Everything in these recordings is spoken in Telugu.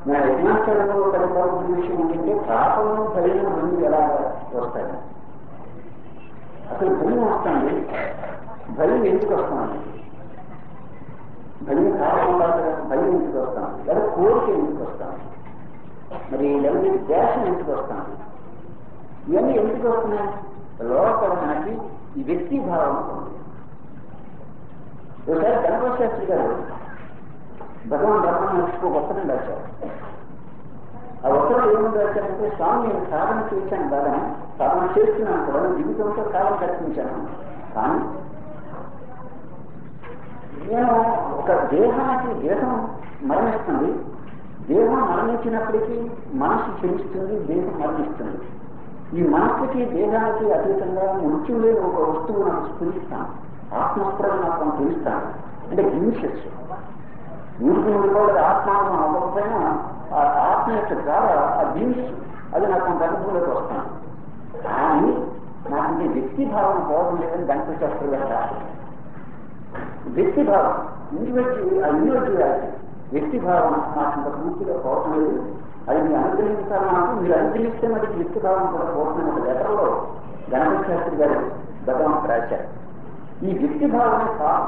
నా యజ్ఞాచరణలో కలిపాల్సిన విషయం ఏంటంటే పాపము భయం రెండు ఎలా వస్తాయి అసలు భయం వస్తుంది భయం ఎందుకు వస్తుంది భయం కారణం కాదు కదా, భయం ఎందుకు వస్తాను లేదా కోరిక ఎందుకు వస్తాను మరి లేదా ద్వేషం ఎందుకు వస్తాను ఇవన్నీ ఎందుకు వస్తున్నాయి లోపల మనకి ఈ వ్యక్తి భావం ఉంది ఒకసారి గణపతి శాస్త్రి గారు భగవాన్ రమణకు ఉత్తరం రాశారు ఆ ఉత్తరం ఏముంది రాశారంటే స్వామి నేను సాధన చేశాను బాగా సాధన చేస్తున్నాను కూడా జీవితంతో కాలం కల్పించాను కానీ నేను ఒక దేహానికి దేహం మరణిస్తుంది దేహం మరణించినప్పటికీ మనసు చెల్లిస్తుంది దేహం మరణిస్తుంది ఈ మనస్సుకి దేహానికి అతీతంగా మృత్యు లేని ఒక వస్తువు నాకు స్ఫురిస్తాను ఆత్మస్ఫురణ నాకు తెలుస్తాను అంటే హింసెస్ ఊరికి కూడా ఆత్మానం అవ్వకపోయినా ఆ ఆత్మ యొక్క ద్వారా ఆ హింస అది నాకు కొంత అనుభవంలోకి వస్తాను కానీ నాకు ఇది వ్యక్తి భావన పోవడం లేదని గణపతి శాస్త్రి గారు రాశారు వ్యక్తి భావన ఇండివిజువల్ ఆ ఇండివిజువాలిటీ వ్యక్తి భావన నాకు ఇంత పూర్తిగా పోవటం లేదు అది మీరు అనుగ్రహించాలి నాకు మీరు అనుగ్రహిస్తే మరి వ్యక్తి భావన కూడా పోతున్న ఒక లెటర్లో గణపతి శాస్త్రి గారు భగవంతు రాశారు ఈ వ్యక్తి భావన కాదు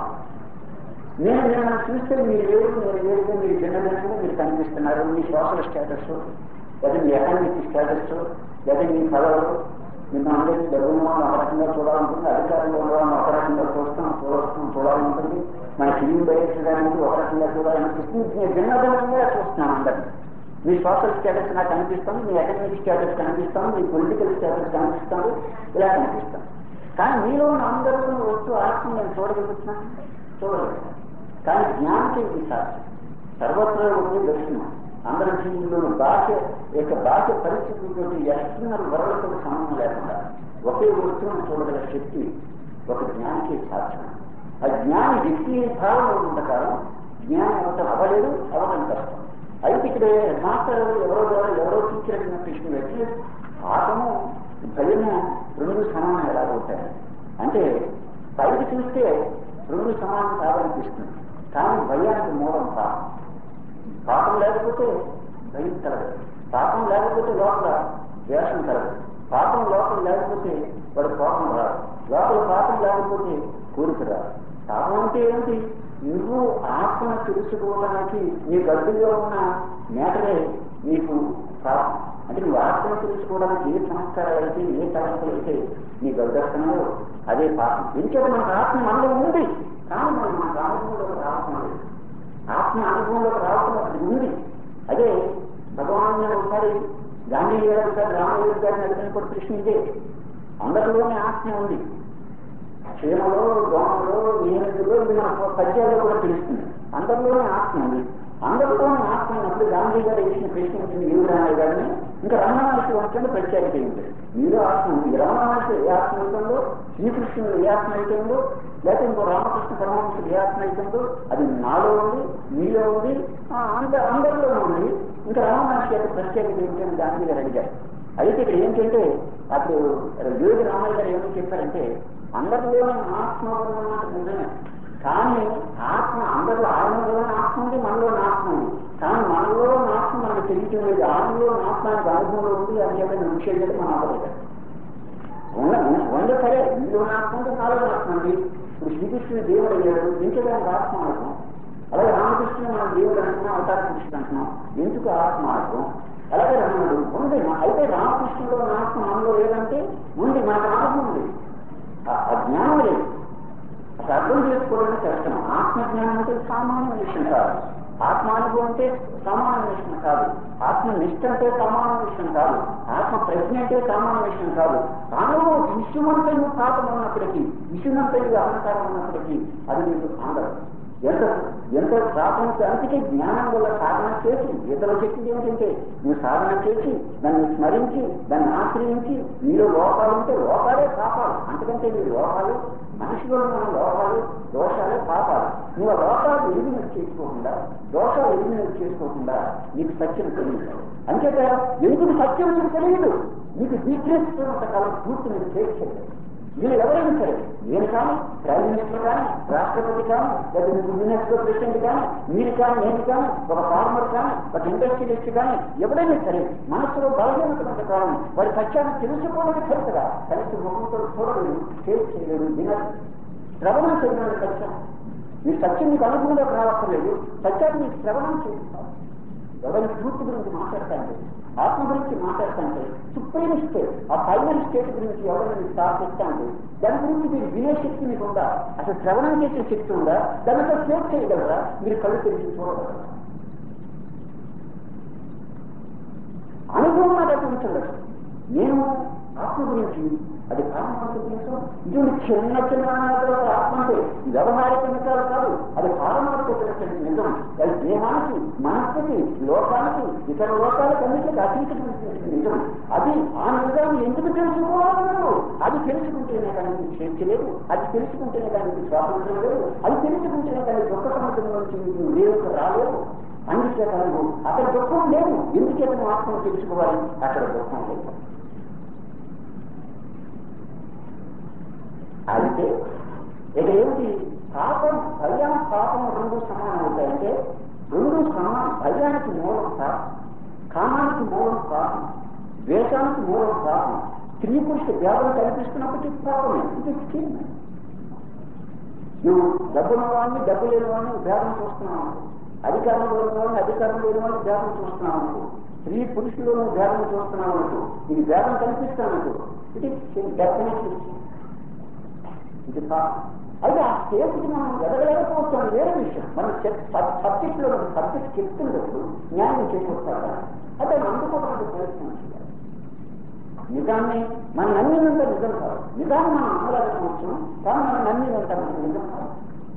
నేను మిమ్మల్ని చూస్తే మీరు వేరు నేను వేరుగా మీరు భిన్నభిన్నంగా మీరు కనిపిస్తున్నారు మీ సోషల్ స్టేటస్ లేదా మీ ఎకనామిక్ స్టేటస్ లేదా మీ పదవులు నిన్న అందరికీ డబ్బులు ఒక రకంగా చూడాలనుకుంటుంది అధికారంలో ఉండడం ఒక రకంగా చూస్తాం చూడొస్తాం చూడాలనుకుంటుంది మన ఫిలిం డైరెక్టర్ ఒక రకంగా చూడాలనిపిస్తుంది నేను భిన్న భిన్నంగా చూస్తున్నాను అందరినీ మీ సోషల్ స్టేటస్ నాకు కనిపిస్తాను మీ ఎకనామిక్ స్టేటస్ కనిపిస్తాను మీ పొలిటికల్ స్టేటస్ కనిపిస్తాను ఇలా కనిపిస్తాను కానీ మీలో ఉన్న అందరిలో వస్తూ ఆత్మ నేను చూడగలుగుతున్నాను చూడగలుగుతాను కానీ జ్ఞానికి ఇది సాధ్యం సర్వత్రా ఉండే దర్శనం అందరి జీవుల్లో బాహ్య యొక్క బాహ్య పరిస్థితులతో ఎక్స్టర్నల్ వరలతో సంబంధం లేకుండా ఒకే వస్తువును చూడగల శక్తి ఒక జ్ఞానికి సాధ్యం ఆ జ్ఞాని వ్యక్తి భావన ఉన్నంతకాలం జ్ఞానం అవటం అవ్వలేదు అవటం కష్టం అయితే ఇక్కడ మాస్టర్ ఎవరో ద్వారా ఎవరో టీచర్ ప్రశ్న పెట్టి పాపము భయము రెండు సమానం ఎలా అవుతాయి అంటే పైకి చూస్తే రెండు సమానం కాదనిపిస్తుంది కానీ భయానికి మూలం పాపం పాపం లేకపోతే భయం కలగదు పాపం లేకపోతే లోపల ద్వేషం కలగదు పాపం లోపల లేకపోతే వాడు కోపం రాదు లోపల పాపం లేకపోతే కోరిక రాదు పాపం అంటే ఏంటి నువ్వు ఆత్మను తెలుసుకోవడానికి నీ గడ్డులో ఉన్న మేటరే నీకు పాపం అంటే నువ్వు ఆత్మను తెలుసుకోవడానికి ఏ సంస్కారాలు అయితే ఏ తలంపులు అయితే నీ గడ్డస్తున్నాయో అదే పాపం ఎందుకంటే మనకు ఆత్మ మనలో ఉంది కానీ మనం మనకు అనుభవంలోకి రావటం లేదు ఆత్మ అనుభవంలోకి రావటం అది ఉంది అదే భగవాన్ ఒకసారి గాంధీ గారు ఒకసారి రామయ్య గారిని అడిగినప్పుడు ప్రశ్న ఇదే అందరిలోనే ఆత్మ ఉంది క్షేమలో దోమలో ఏనుగులో ఇది మన పద్యాల్లో కూడా తెలుస్తుంది అందరిలోనే ఆత్మ ఉంది అందరిలోనే ఆత్మ ఉన్నప్పుడు గాంధీ గారు వేసిన ప్రశ్న వచ్చింది ఏడు రామయ్య గారిని ఇంకా రమణ మహర్షి వంశంలో ప్రత్యేకత ఏంటి మీలో ఆత్మ ఉంది ఈ రమణ మహర్షి ఏ ఆత్మ అవుతుందో శ్రీకృష్ణుడు ఏ ఆత్మ అవుతుందో లేకపోతే ఇంకో రామకృష్ణ పరమహంసుడు ఏ ఆత్మ అవుతుందో అది నాలో ఉంది మీలో ఉంది ఆ, అంత అందరిలో ఉంది ఇంకా రమణ మహర్షి యొక్క ప్రత్యేకత ఏంటని గాంధీ గారు అడిగారు అయితే ఇక్కడ ఏంటంటే అప్పుడు యోగి రామయ్య గారు ఏమని చెప్పారంటే అందరిలోనే ఆత్మ ఉన్నమాట నిజమే కానీ ఆత్మ అందరిలో ఆయనలో ఆత్మ ఉంది మనలో ఆత్మ ఉంది కానీ మనలో ఆత్మ మనకు తెలియటం లేదు ఆయనలో ఆత్మానికి అనుభవంలో ఉంది అని చెప్పిన విషయం చెప్పి మనం అవ్వలేదు ఉన్న వంద సరే ఇందులో ఆత్మ ఉంది నాలో ఆత్మ ఉంది ఇప్పుడు శ్రీకృష్ణుడు దేవుడు అయ్యాడు ఎంచడానికి ఆత్మ అనుభవం అలాగే రామకృష్ణుడు మనం దేవుడు అంటున్నాం అవతార కృష్ణుడు అంటున్నాం ఎందుకు ఆత్మ అనుభవం అలాగే రమణుడు ఉంది అయితే రామకృష్ణుడు ఆత్మ మనలో లేదంటే ఉంది మనకు అనుభవం ఉంది ఆ- ఆ జ్ఞానం లేదు అసలు అర్థం చేసుకోవడం కష్టం ఆత్మజ్ఞానం అంటే సామాన్య విషయం కాదు ఆత్మానుభవం అంటే సమాన విషయం కాదు ఆత్మ నిష్ట అంటే సమాన విషయం కాదు ఆత్మ ప్రజ్ఞ అంటే సమాన విషయం కాదు తాను విషయమంతయు పాపం ఉన్నప్పటికీ విషయమంతయు అహంకారం ఉన్నప్పటికీ అది నీకు అందదు ఎంత ఎంత పాపం అందుకే జ్ఞానం వల్ల సాధన చేసి ఇతర శక్తి ఏమిటంటే నువ్వు సాధన చేసి దాన్ని స్మరించి దాన్ని ఆశ్రయించి నీలో లోపాలు ఉంటే లోపాలే పాపాలు అంతకంటే నీ లోపాలు మనిషిలో ఉన్న లోపాలు దోషాలే పాపాలు నువ్వు ఆ లోపాలు ఎలిమినేట్ చేసుకోకుండా దోషాలు ఎలిమినేట్ చేసుకోకుండా నీకు సత్యం తెలియదు అంచేత ఎందుకు సత్యం నీకు తెలియదు నీకు వీక్నెస్ కాలం పూర్తి నీకు చేసేది వీళ్ళు ఎవరైనా సరే నేను కానీ ప్రైమ్ మినిస్టర్ కానీ రాష్ట్రపతి కానీ లేదా యునెస్కో ప్రెసిడెంట్ కానీ మీరు కానీ నేను కానీ ఒక ఫార్మర్ కానీ ఒక ఇండస్ట్రియలిస్ట్ కానీ ఎవరైనా సరే మనసులో బలహీనత కాలం వారి సత్యాన్ని తెలుసుకోవడం సరితగా కలిసి ముఖంతో చూడలేదు ఫేస్ చేయలేదు వినరు శ్రవణం చేయడానికి సత్యం మీ సత్యం మీకు అనుగుణంగా రావక్కర్లేదు సత్యాన్ని మీకు శ్రవణం చేస్తారు ఎవరైనా ట్రూత్ గురించి మాట్లాడతాంటే ఆత్మ గురించి మాట్లాడతాంటే సుప్రీం స్టేట్ ఆ ఫైనల్ స్టేట్ గురించి ఎవరైనా మీకు స్థాపిస్తాంటే దాని గురించి మీరు వినే శక్తి మీకు ఉందా అసలు శ్రవణం చేసే శక్తి ఉందా దానితో ఫేస్ చేయగలరా మీరు కళ్ళు తెరిచి చూడగలరా అనుభవం నాకు అనిపించలేదు నేను ఆత్మ గురించి అది పారమార్థిక నిజం ఇటువంటి చిన్న చిన్న అనాథాలు ఆత్మ అంటే వ్యవహారిక నిజాలు కాదు అది పారమార్థిక నిజం అది దేహానికి మనస్సుకి లోకానికి ఇతర లోకాలకు అన్నిటికీ అతీతమైనటువంటి నిజం అది ఆ నిజాన్ని ఎందుకు తెలుసుకోవాలన్నారు అది తెలుసుకుంటేనే కానీ నీకు స్వేచ్ఛ లేదు అది తెలుసుకుంటేనే కానీ నీకు స్వాతంత్రం లేదు అది తెలుసుకుంటేనే కానీ దుఃఖ సముద్రం నుంచి నీకు వేరుకు రాలేదు అందుచేత నువ్వు అక్కడ దుఃఖం లేదు ఎందుచేత నువ్వు ఆత్మను తెలుసుకోవాలి అక్కడ దుఃఖం లేదు అయితే ఇక ఏమిటి పాపం భయం పాపం రెండు సమానం అవుతాయంటే రెండు సమానం భయానికి మూలం పాపం కామానికి మూలం పాపం ద్వేషానికి మూలం పాపం స్త్రీ పురుష భేదం కల్పిస్తున్నప్పటికీ పాపమే ఇది స్కీమ్ నువ్వు డబ్బున్న వాడిని డబ్బు లేని వాడిని భేదం చూస్తున్నావు అధికారం లేని వాడిని అధికారం లేని వాడిని భేదం చూస్తున్నావు అనుకో స్త్రీ పురుషులను భేదం చూస్తున్నావు అనుకో ఇది భేదం కల్పిస్తాను ఇది డెఫినెట్లీ ఇది పాపం అయితే ఆ స్టేజ్కి మనం ఎదగలేకపోవచ్చు అని వేరే విషయం మన సబ్జెక్ట్లో సబ్జెక్ట్ చెప్తున్నప్పుడు న్యాయం చేకూరుతారా అయితే అందుకోవడానికి ప్రయత్నం చేయాలి నిజాన్ని మనం నమ్మినంత నిజం కాదు నిజాన్ని మనం నమ్మలేకపోవచ్చు కానీ మనం నమ్మినంత మనకు నిజం కాదు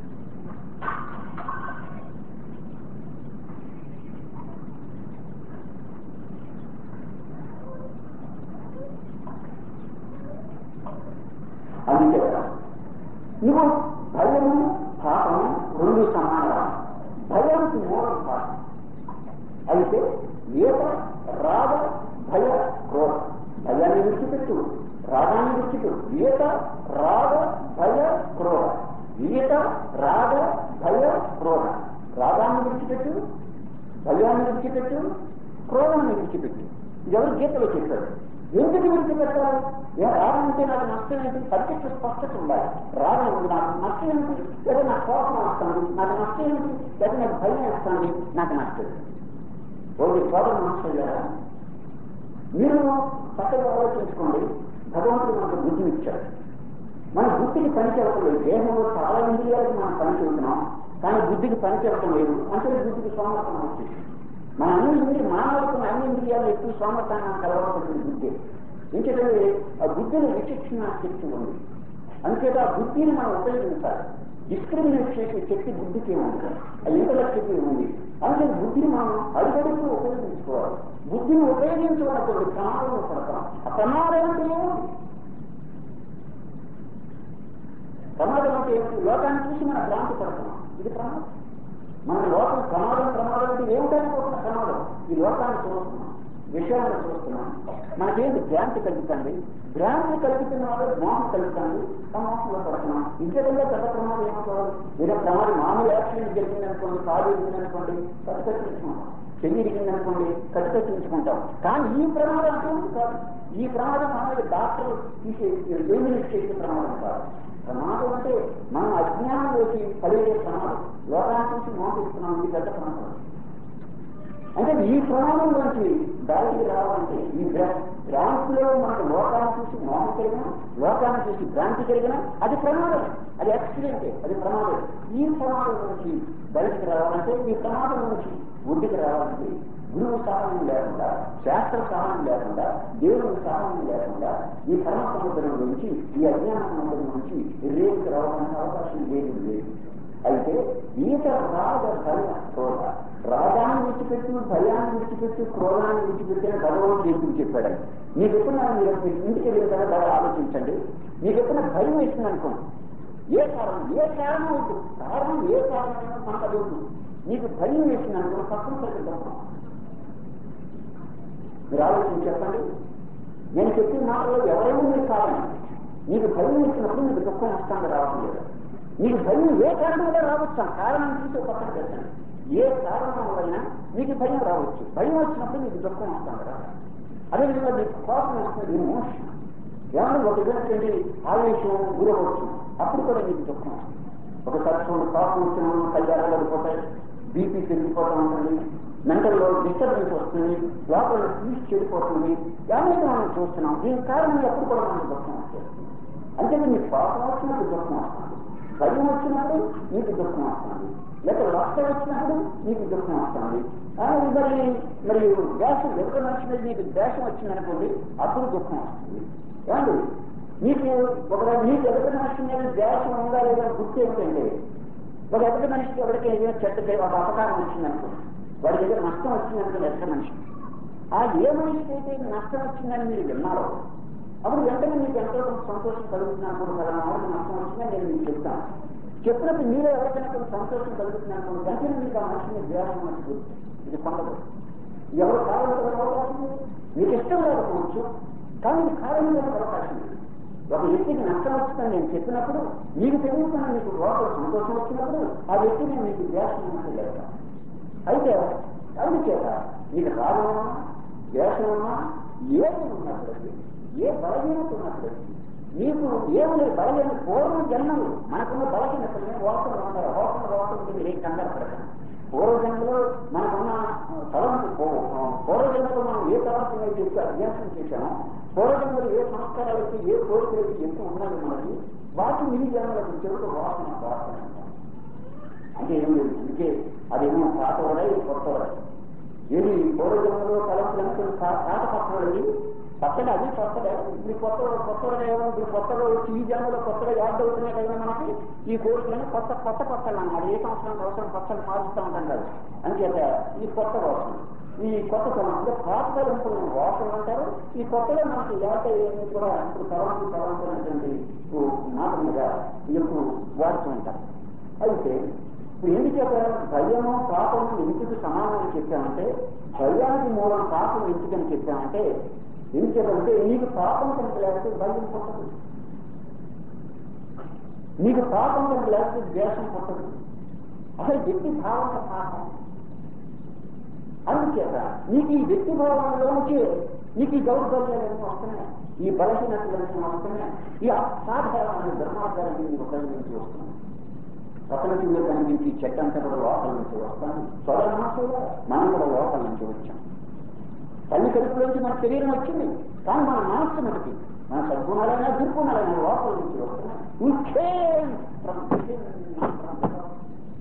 అందుకే నువ్వు భయము పాపము రెండు సమానం భయానికి మూలం పాపం అయితే ఈత రాగ భయ క్రోధ భయాన్ని విడిచిపెట్టు రాగాన్ని విడిచిపెట్టు ఈత రాగ భయ క్రోధ ఈత రాగ భయ క్రోధ రాగాన్ని విడిచిపెట్టు భయాన్ని విడిచిపెట్టు క్రోధాన్ని విడిచిపెట్టు ఇది ఎవరు గీతలో చెప్పారు ఎందుకు విడిచిపెట్టాలి ఏ రాగం అంటే నాకు నష్టం ఏంటి సబ్జెక్ట్ స్పష్టత ఉండాలి రాగం ఉంది నాకు నష్టం ఏంటి లేదా నాకు కోపం వస్తుంది నాకు నష్టం ఏంటి లేదా నాకు భయం వేస్తుంది నాకు నష్టం ఓకే సోదరు మాస్టర్ మీరు చక్కగా ఆలోచించుకోండి భగవంతుడు మనకు బుద్ధిని ఇచ్చాడు మన బుద్ధికి పని చెప్పడం లేదు దేహంలో చాలా ఇంద్రియాలకు మనం పని చెబుతున్నాం కానీ బుద్ధికి పని చెప్పడం లేదు అంటే బుద్ధికి సోమర్థనం వచ్చేసి మన అన్ని ఇంద్రియ మానవులకు అన్ని ఇంద్రియాలు ఎక్కువ సోమర్థాన్ని కలవకపోతుంది బుద్ధి ఎందుకంటే ఆ బుద్ధిలో విచక్షణ శక్తి ఉంది అంతేత ఆ బుద్ధిని మనం ఉపయోగించాలి డిస్క్రిమినేట్ చేసే శక్తి బుద్ధికి ఉంది ఆ ఇంటలెక్ట్కి ఉంది అందుకని బుద్ధిని మనం అడుగడుగు ఉపయోగించుకోవాలి బుద్ధిని ఉపయోగించుకున్నప్పుడు ప్రమాదంలో పడతాం ఆ ప్రమాదం అంటే ఏముంది ప్రమాదం అంటే ఏమిటి లోకాన్ని చూసి మనం భ్రాంతి పడుతున్నాం ఇది ప్రమాదం మన లోకం ప్రమాదం ప్రమాదం అంటే ఏమిటనుకోకుండా ప్రమాదం ఈ లోకాన్ని చూస్తున్నాం విషయాలను చూస్తున్నాం మనకేంటి భ్రాంతి కలుగుతుంది భ్రాంతి కలుగుతున్న వాళ్ళు మోహం కలుగుతుంది ఆ మోహంలో పడుతున్నాం ఇంతకంగా పెద్ద ప్రమాదం ఏమవుతుంది ఏదో ప్రమాదం మామూలు యాక్సిడెంట్ జరిగిందనుకోండి కాలు ఇరిగిందనుకోండి కట్టుకట్టించుకుంటాం చెయ్యి ఇరిగిందనుకోండి కట్టుకట్టించుకుంటాం కానీ ఈ ప్రమాదం అటువంటి కాదు ఈ ప్రమాదం మామూలుగా డాక్టర్ తీసే ఎలిమినేట్ చేసే ప్రమాదం కాదు ప్రమాదం అంటే మనం అజ్ఞానంలోకి కలిగే ప్రమాదం లోకాన్ని చూసి మోపిస్తున్నాం ఇది పెద్ద ప్రమాదం అంటే ఈ ప్రమాదం నుంచి బయటికి రావాలంటే ఈ భ్రాంతిలో మనకు లోకాన్ని చూసి మోహం కలిగిన లోకాన్ని చూసి భ్రాంతి కలిగిన అది ప్రమాదం అది యాక్సిడెంటే అది ప్రమాదం ఈ ప్రమాదం నుంచి బయటికి రావాలంటే ఈ ప్రమాదం నుంచి ఒడ్డుకి రావాలంటే గురువు సహాయం లేకుండా శాస్త్ర సహాయం లేకుండా దేవుని సహాయం లేకుండా ఈ కర్మ సముద్రం నుంచి ఈ అజ్ఞాన సముద్రం నుంచి రేపుకి రావడానికి అవకాశం లేదు లేదు అయితే ఈత రాగ భయ క్రోధ రాగాన్ని విడిచిపెట్టు భయాన్ని విడిచిపెట్టు క్రోధాన్ని విడిచిపెట్టిన భగవంతుడు ఎందుకు చెప్పాడు మీకు ఎప్పుడైనా మీరు ఇంటికి వెళ్ళిన తర్వాత బాగా ఆలోచించండి మీకు ఎప్పుడైనా భయం వేస్తుంది అనుకోండి ఏ కారణం ఏ కారణం అవుతుంది కారణం ఏ కారణమైనా మనకు అది వద్దు మీకు భయం వేసింది అనుకో తప్పనిసరిగా తప్ప మీరు ఆలోచించి చెప్పండి నేను చెప్పిన మాటలో ఎవరైనా మీరు కాదండి నీకు భయం వచ్చినప్పుడు నీకు దుఃఖం వస్తుంది రావడం లేదు నీకు భయం ఏ కారణం వల్ల రావచ్చు ఆ కారణం తీసే పక్కన పెట్టండి ఏ కారణం వలన నీకు భయం రావచ్చు భయం వచ్చినప్పుడు నీకు దుఃఖం వస్తుంది రా అదేవిధంగా నీకు కోపం వస్తుంది ఎమోషన్ ఏమన్నా ఒక విధమైనటువంటి ఆవేశం గురవచ్చు అప్పుడు కూడా నీకు దుఃఖం వస్తుంది ఒకసారి చూడండి కోపం వచ్చిన కళ్యాణాలు పడిపోతాయి బీపీ పెరిగిపోతూ ఉంటుంది మెంటల్లో డిస్టర్బెన్స్ వస్తుంది లోపల పీస్ చెడిపోతుంది ఏమైతే మనం చూస్తున్నాం దీని కారణం ఎప్పుడు కూడా మనకు దుఃఖం వచ్చేస్తుంది అంటే నీకు కోపం వచ్చినప్పుడు దుఃఖం వస్తుంది భయం వచ్చినప్పుడు నీకు దుఃఖం వస్తుంది లేక లక్ష వచ్చినప్పుడు నీకు దుఃఖం వస్తుంది ఆ, మరి మరి వేషం ఎవరి మనిషి నీకు దేశం వచ్చిందనుకోండి అప్పుడు దుఃఖం వస్తుంది ఏమండి నీకు ఒక నీకు ఎదుటి మనిషి మీద దేశం ఉందా లేదా గుర్తు ఏమిటంటే ఒక ఎదుటి మనిషికి ఎవరికి ఏదైనా చెడ్డ ఒక అపకారం వచ్చిందనుకోండి వాడి దగ్గర నష్టం వచ్చిందనుకోండి ఎదుటి మనిషి ఆ ఏ మనిషికి అయితే నష్టం వచ్చిందని మీరు విన్నారో అప్పుడు వెంటనే మీకు ఎంతో కొంత సంతోషం కలుగుతున్నాను కూడా కదా వాళ్ళకి నష్టం వచ్చిందని నేను మీకు చెప్తాను చెప్పినప్పుడు మీరే ఎవరికైనా కొంత సంతోషం కలుగుతున్నాను అనుకోండి వెంటనే మీకు ఆ మనిషి మీద ద్వేషం వచ్చి ఇది పొందదు ఎవరు కావాలంటే అవకాశం లేదు. మీకు ఇష్టం లేకపోవచ్చు కానీ ఇది కారణంగా అవకాశం లేదు ఒక వ్యక్తికి నష్టం వచ్చిందని నేను చెప్పినప్పుడు మీకు తెలియకుండా మీకు లోపల సంతోషం వచ్చినప్పుడు ఆ వ్యక్తిని మీకు ద్వేషం ఉన్నట్టు లేదు అయితే అందుచేత నీకు రాగమా ద్వేషమా ఏమి ఉన్నప్పటికీ ఏ బలహీనత ఉన్నప్పటికీ నీకు ఏమి బలహీన పూర్వ జన్మలు మనకున్న బలహీనతని వాసన ఉన్నారు వాసన వాసన మీరు ఏం కంగారు పడకండి పూర్వ జన్మలో మనకున్న తలంపు పూర్వ జన్మలో మనం ఏ తలంపు అయితే ఎక్కువ అభ్యాసం చేశామో పూర్వ జన్మలో ఏ సంస్కారాలు అయితే ఏ కోరికలు అయితే ఎక్కువ ఉన్నాయి మనకి వాటి ఈ జన్మలకు చెరుకు వాసన వాసన అంటారు. అంటే ఏం లేదు అందుకే అదేమో పాతవడై కొత్తవడై ఏది పూర్వజన్మలో తలంపులు అనుకుని పాత పక్కనది పక్కన అది కొత్తగా ఇప్పుడు కొత్త కొత్తగా ఏమో ఇప్పుడు కొత్తగా వచ్చి ఈ జన్మలో కొత్తగా యాడ్ అవుతున్నాయి కదా మనకి ఈ కోరికలని కొత్త కొత్త కొత్తలు అన్నమాట ఏ సంవత్సరం అవసరం కొత్తలు మారుస్తూ ఉంటాం కదా అంచేత ఈ కొత్త వాసన ఈ కొత్త తలం అంటే పాత తలంపులు వాసన అంటారు ఈ కొత్తగా మనకి యాడ్ అయ్యేది కూడా ఇప్పుడు తలంపు తలంపు అనేటువంటి మాట మీద ఎక్కువ వాడుతూ ఉంటారు అయితే ఇప్పుడు ఎందుచేత భయము పాపము ఎందుకు సమానం చెప్పామంటే భయానికి మూలం పాపం ఎందుకని చెప్పామంటే ఎందుచేతంటే నీకు పాపం కనుక లేకపోతే భయం పుట్టదు నీకు పాపం కనుక లేకపోతే ద్వేషం పుట్టదు అసలు వ్యక్తి భావన పాపం అందుచేత నీకు ఈ వ్యక్తి భావనలోంచి నీకు ఈ దౌర్బల్యాలన్నీ వస్తున్నాయి ఈ బలహీనతలన్నీ వస్తున్నాయి ఈ అసాధారణమైన ధర్మాధారాన్ని నీకు ఉపయోగించి వస్తున్నాయి ప్రపంచంలో కనిపించి చెట్టు అంతా కూడా లోపల నుంచి వస్తాను స్వరమాసంలో మనం కూడా లోపల నుంచి వచ్చాం తల్లి కడుపులోంచి మన శరీరం వచ్చింది కానీ మన మనస్సు మనకి మన సద్గుణాలైనా దుర్గుణాలైనా లోపల నుంచి వస్తున్నాయి We came from within, not from without.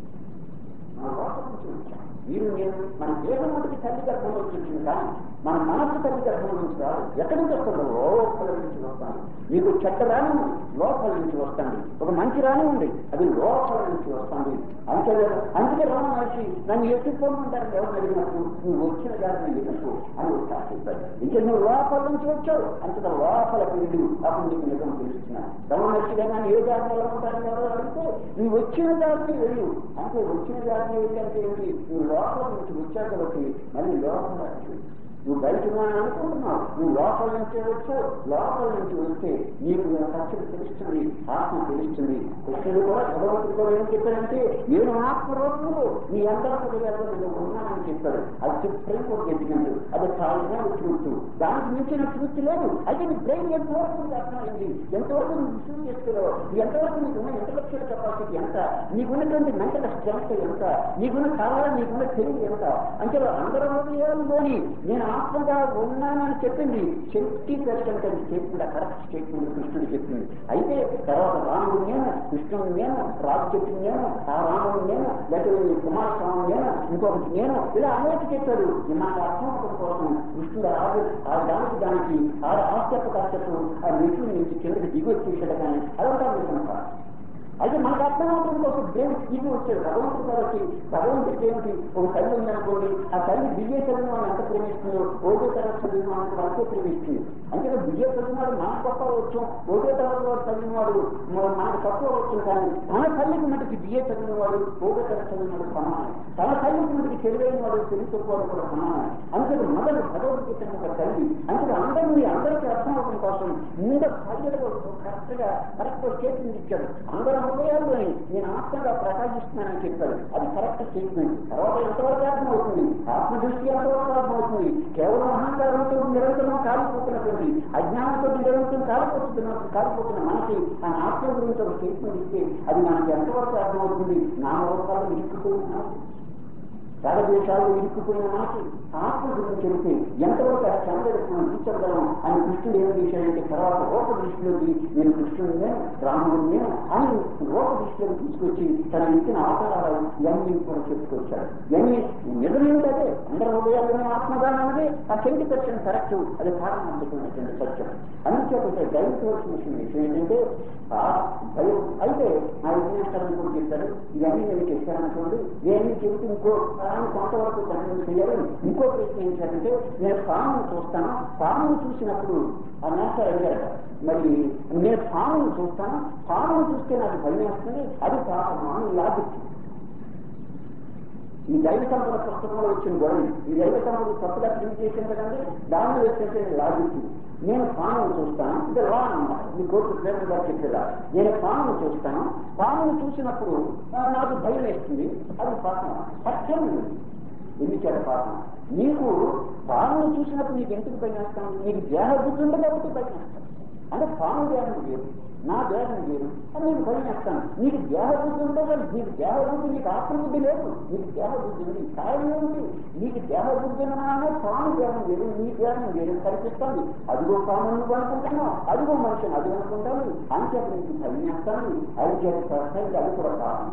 మన లోపల నుంచి వచ్చాం మీరు నేను మన దేహం మటుకి తల్లి గర్భంలో వచ్చింది కానీ మన మనస్సు తల్లి గర్భంలో నుంచి రాదు ఎక్కడి నుంచి వస్తుంది లోపల నుంచి వస్తాను మీకు చెడ్డ రాని ఉంది లోపల నుంచి వస్తుంది ఒక మంచి రాని ఉంది అది లోపల నుంచి వస్తుంది అంతే అందుకే రామ మనిషి నన్ను ఎత్తుకోమంటారు ఎవరు అడిగినప్పుడు నువ్వు వచ్చిన దాన్ని ఎదుర్కో అని ఒకసారి చెప్పాడు ఇంకా నువ్వు లోపల నుంచి వచ్చావు అంతగా లోపల పెరిగి అప్పుడు నీకు నిజం తెలుస్తున్నాను రమ మనిషిగా నన్ను ఏ దారిని వెళ్ళమంటారు ఎవరు అడిగితే నువ్వు వచ్చిన దారిని వెళ్ళు అంటే వచ్చిన దారిని వెళ్ళి అంటే ఏంటి నువ్వు లోపల నుంచి వచ్చావు కాబట్టి మళ్ళీ లోపల వెళ్ళు. నువ్వు బయట ఉన్నాను అనుకుంటున్నావు నువ్వు లోపల నుంచి వచ్చావు లోపల నుంచి వస్తే నీకు సత్యం తెలుస్తుంది ఆత్మ తెలుస్తుంది కృష్ణుడు కూడా భగవంతుడు కూడా ఏం చెప్పాడంటే నేను ఆత్మరూపంలో నీ అంతర్గతంలో నేను ఉన్నానని చెప్పాడు అది చెప్పడం కూడా చెప్పినాడు అది చాలా ట్రూత్ దానికి మించిన ట్రూత్ లేదు అయితే నీ బ్రెయిన్ ఎంతవరకు నీకు అర్థమైంది ఎంతవరకు నువ్వు విషయం చేస్తున్నావు ఎంతవరకు నీకున్న ఇంటలెక్చువల్ కెపాసిటీ ఎంత నీకున్నటువంటి మెంటల్ స్ట్రెంగ్త్ ఎంత నీకున్న కావాలా నీకున్న తెలివి ఎంత అంటే అందరూ హృదయాల్లోని నేను ఆత్మగా ఉన్నానని చెప్పింది శక్తి ప్రశ్న స్టేట్మెంట్ కరెక్ట్ స్టేట్మెంట్ కృష్ణుడు చెప్పింది అయితే తర్వాత రాముడు నేను కృష్ణుడు నేను రాజు చెప్పింది నేను ఆ రాముడు నేను లేకపోతే కుమారస్వామి నేను ఇంకొకటి నేను ఇలా అనేక చెప్పారు నాకు అర్థం అవ్వడం కోసం కృష్ణుడు ఆది ఆ దానికి దానికి ఆ ఆస్యపు కాస్యపు ఆ మెట్లు నుంచి కిందకి దిగి వచ్చేసాడు కానీ అదంతా మీకు అయితే మనకు అర్థం అవడం కోసం దేవుడు ఇది వచ్చాడు భగవంతుడు కాబట్టి భగవంతుడికి ఏమిటి ఒక తల్లి ఉందనుకోండి ఆ తల్లి బియ్య చదివిన వాళ్ళు ఎంత ప్రేమిస్తుందో ఓటో తరగతి చదివిన వాళ్ళకి కూడా అంతే ప్రేమిస్తుంది అంటే బియ్య చదివిన వాడు మనకు తక్కువ వచ్చు ఓటో తరగతి వాడు చదివిన వాడు మ- మనకు తక్కువ వచ్చు కానీ తన తల్లికి మటుకి బియ్య చదివిన వాడు ఓటో తరగతి చదివిన వాడు సమానం తన తల్లికి మటుకి తెలివైన వాడు తెలివి తక్కువ వాడు కూడా సమానం అందుకే మదర్ భగవద్గీత ఒక తల్లి అంటే అందరూ మీ అందరికీ అర్థం అవడం కోసం ముందు పల్లెలు కరెక్ట్ గా కరెక్ట్ స్టేట్మెంట్ ఇచ్చాడు అందరూ హృదయాల్లోని నేను ఆత్మగా ప్రకాశిస్తున్నానని చెప్పాడు అది కరెక్ట్ స్టేట్మెంట్ తర్వాత ఎంతవరకు అర్థం అవుతుంది ఆత్మ దృష్టి ఎంతవరకు అర్థం అవుతుంది కేవలం అహంకారంతో నిరంతరం కాలిపోతున్నటువంటి అజ్ఞానంతో నిరంతరం కాలిపోతున్న కాలిపోతున్న మనకి ఆ ఆత్మ గురించి ఒక స్టేట్మెంట్ ఇస్తే అది మనకి ఎంతవరకు అర్థం అవుతుంది నామరూపాలు ఇరుక్కుపోతున్నాం రాగద్వేషాలు ఇరుక్కుపోయిన మనకి ఆత్మ గురించి చెబితే ఎంతవరకు ఆ చంద్రుడు మనం తీర్చగలం అని కృష్ణుడు ఏం చేశాడంటే తర్వాత రూప దృష్టిలోకి నేను కృష్ణుడినే రాముడినే అని రూప దృష్టిలోకి తీసుకొచ్చి తన ఇచ్చిన అవతారాలు ఇవన్నీ కూడా చెప్పుకొచ్చాడు ఇవన్నీ నిజమేమిటి అదే అందరి హృదయాల్లోనే ఆత్మగానం అన్నది ఆ సెవెంటీ పర్సెంట్ కరెక్ట్ అది కారణమైనటువంటి సత్యం అందుచేత దైవతవలసిన విషయం విషయం ఏంటంటే ఆ భయం అయితే ఆ విజ్ఞానం కూడా చెప్తారు ఇవన్నీ నేను చెప్పాననుకోండి నేను చెబితే ఇంకో ఆయన కొంతవరకు దాన్ని చేయాలి ఇంకో ప్రశ్న ఏంటంటే నేను పామును చూస్తాను పామును చూసినప్పుడు ఆ నేస్తారు అడిగారు మరి నేను పామును చూస్తాను పామును చూస్తే నాకు భయం వేస్తుంది అది పాము లాజిక్ ఈ దైవ సంపద పుస్తకంలో వచ్చిన గొడవ ఈ దైవ సంపద కొత్తగా ప్రింట్ చేసింది కదండి దానిలో వచ్చినట్టు లాజిక్ నేను పామును చూస్తాను ఇది లా అన్నమాట మీ కోర్టు ప్రేమ గారు చెప్పేదా నేను పామును చూస్తాను పామును చూసినప్పుడు ఆ, నాకు భయం వేస్తుంది అది పాపం సత్యం ఎన్నిచాడు పాపం నీకు పామును చూసినప్పుడు నీకు ఎందుకు భయం వేస్తాను నీకు దేహ బుద్ధి ఉంది కాబట్టి భయం వేస్తాను అంటే పాము దేహం లేదు నా దేహం లేదు అని నేను భయం వేస్తాను నీకు దేహ బుద్ధి ఉంటే కానీ నీకు దేహ బుద్ధి నీకు ఆత్మబుద్ధి లేదు నీకు దేహ బుద్ధి ఉంది కారణం ఏమిటి నీకు దేహ బుద్ధి ఉన్నానే పాము దేహం లేదు నీ దేహం లేదు కనిపిస్తుంది అదిగో పాము నువ్వు అనుకుంటున్నావు అదిగో మనిషిని అది అనుకుంటాను అంచేత నీకు భయం వేస్తాను అది చేస్తాను అది కూడా కారణం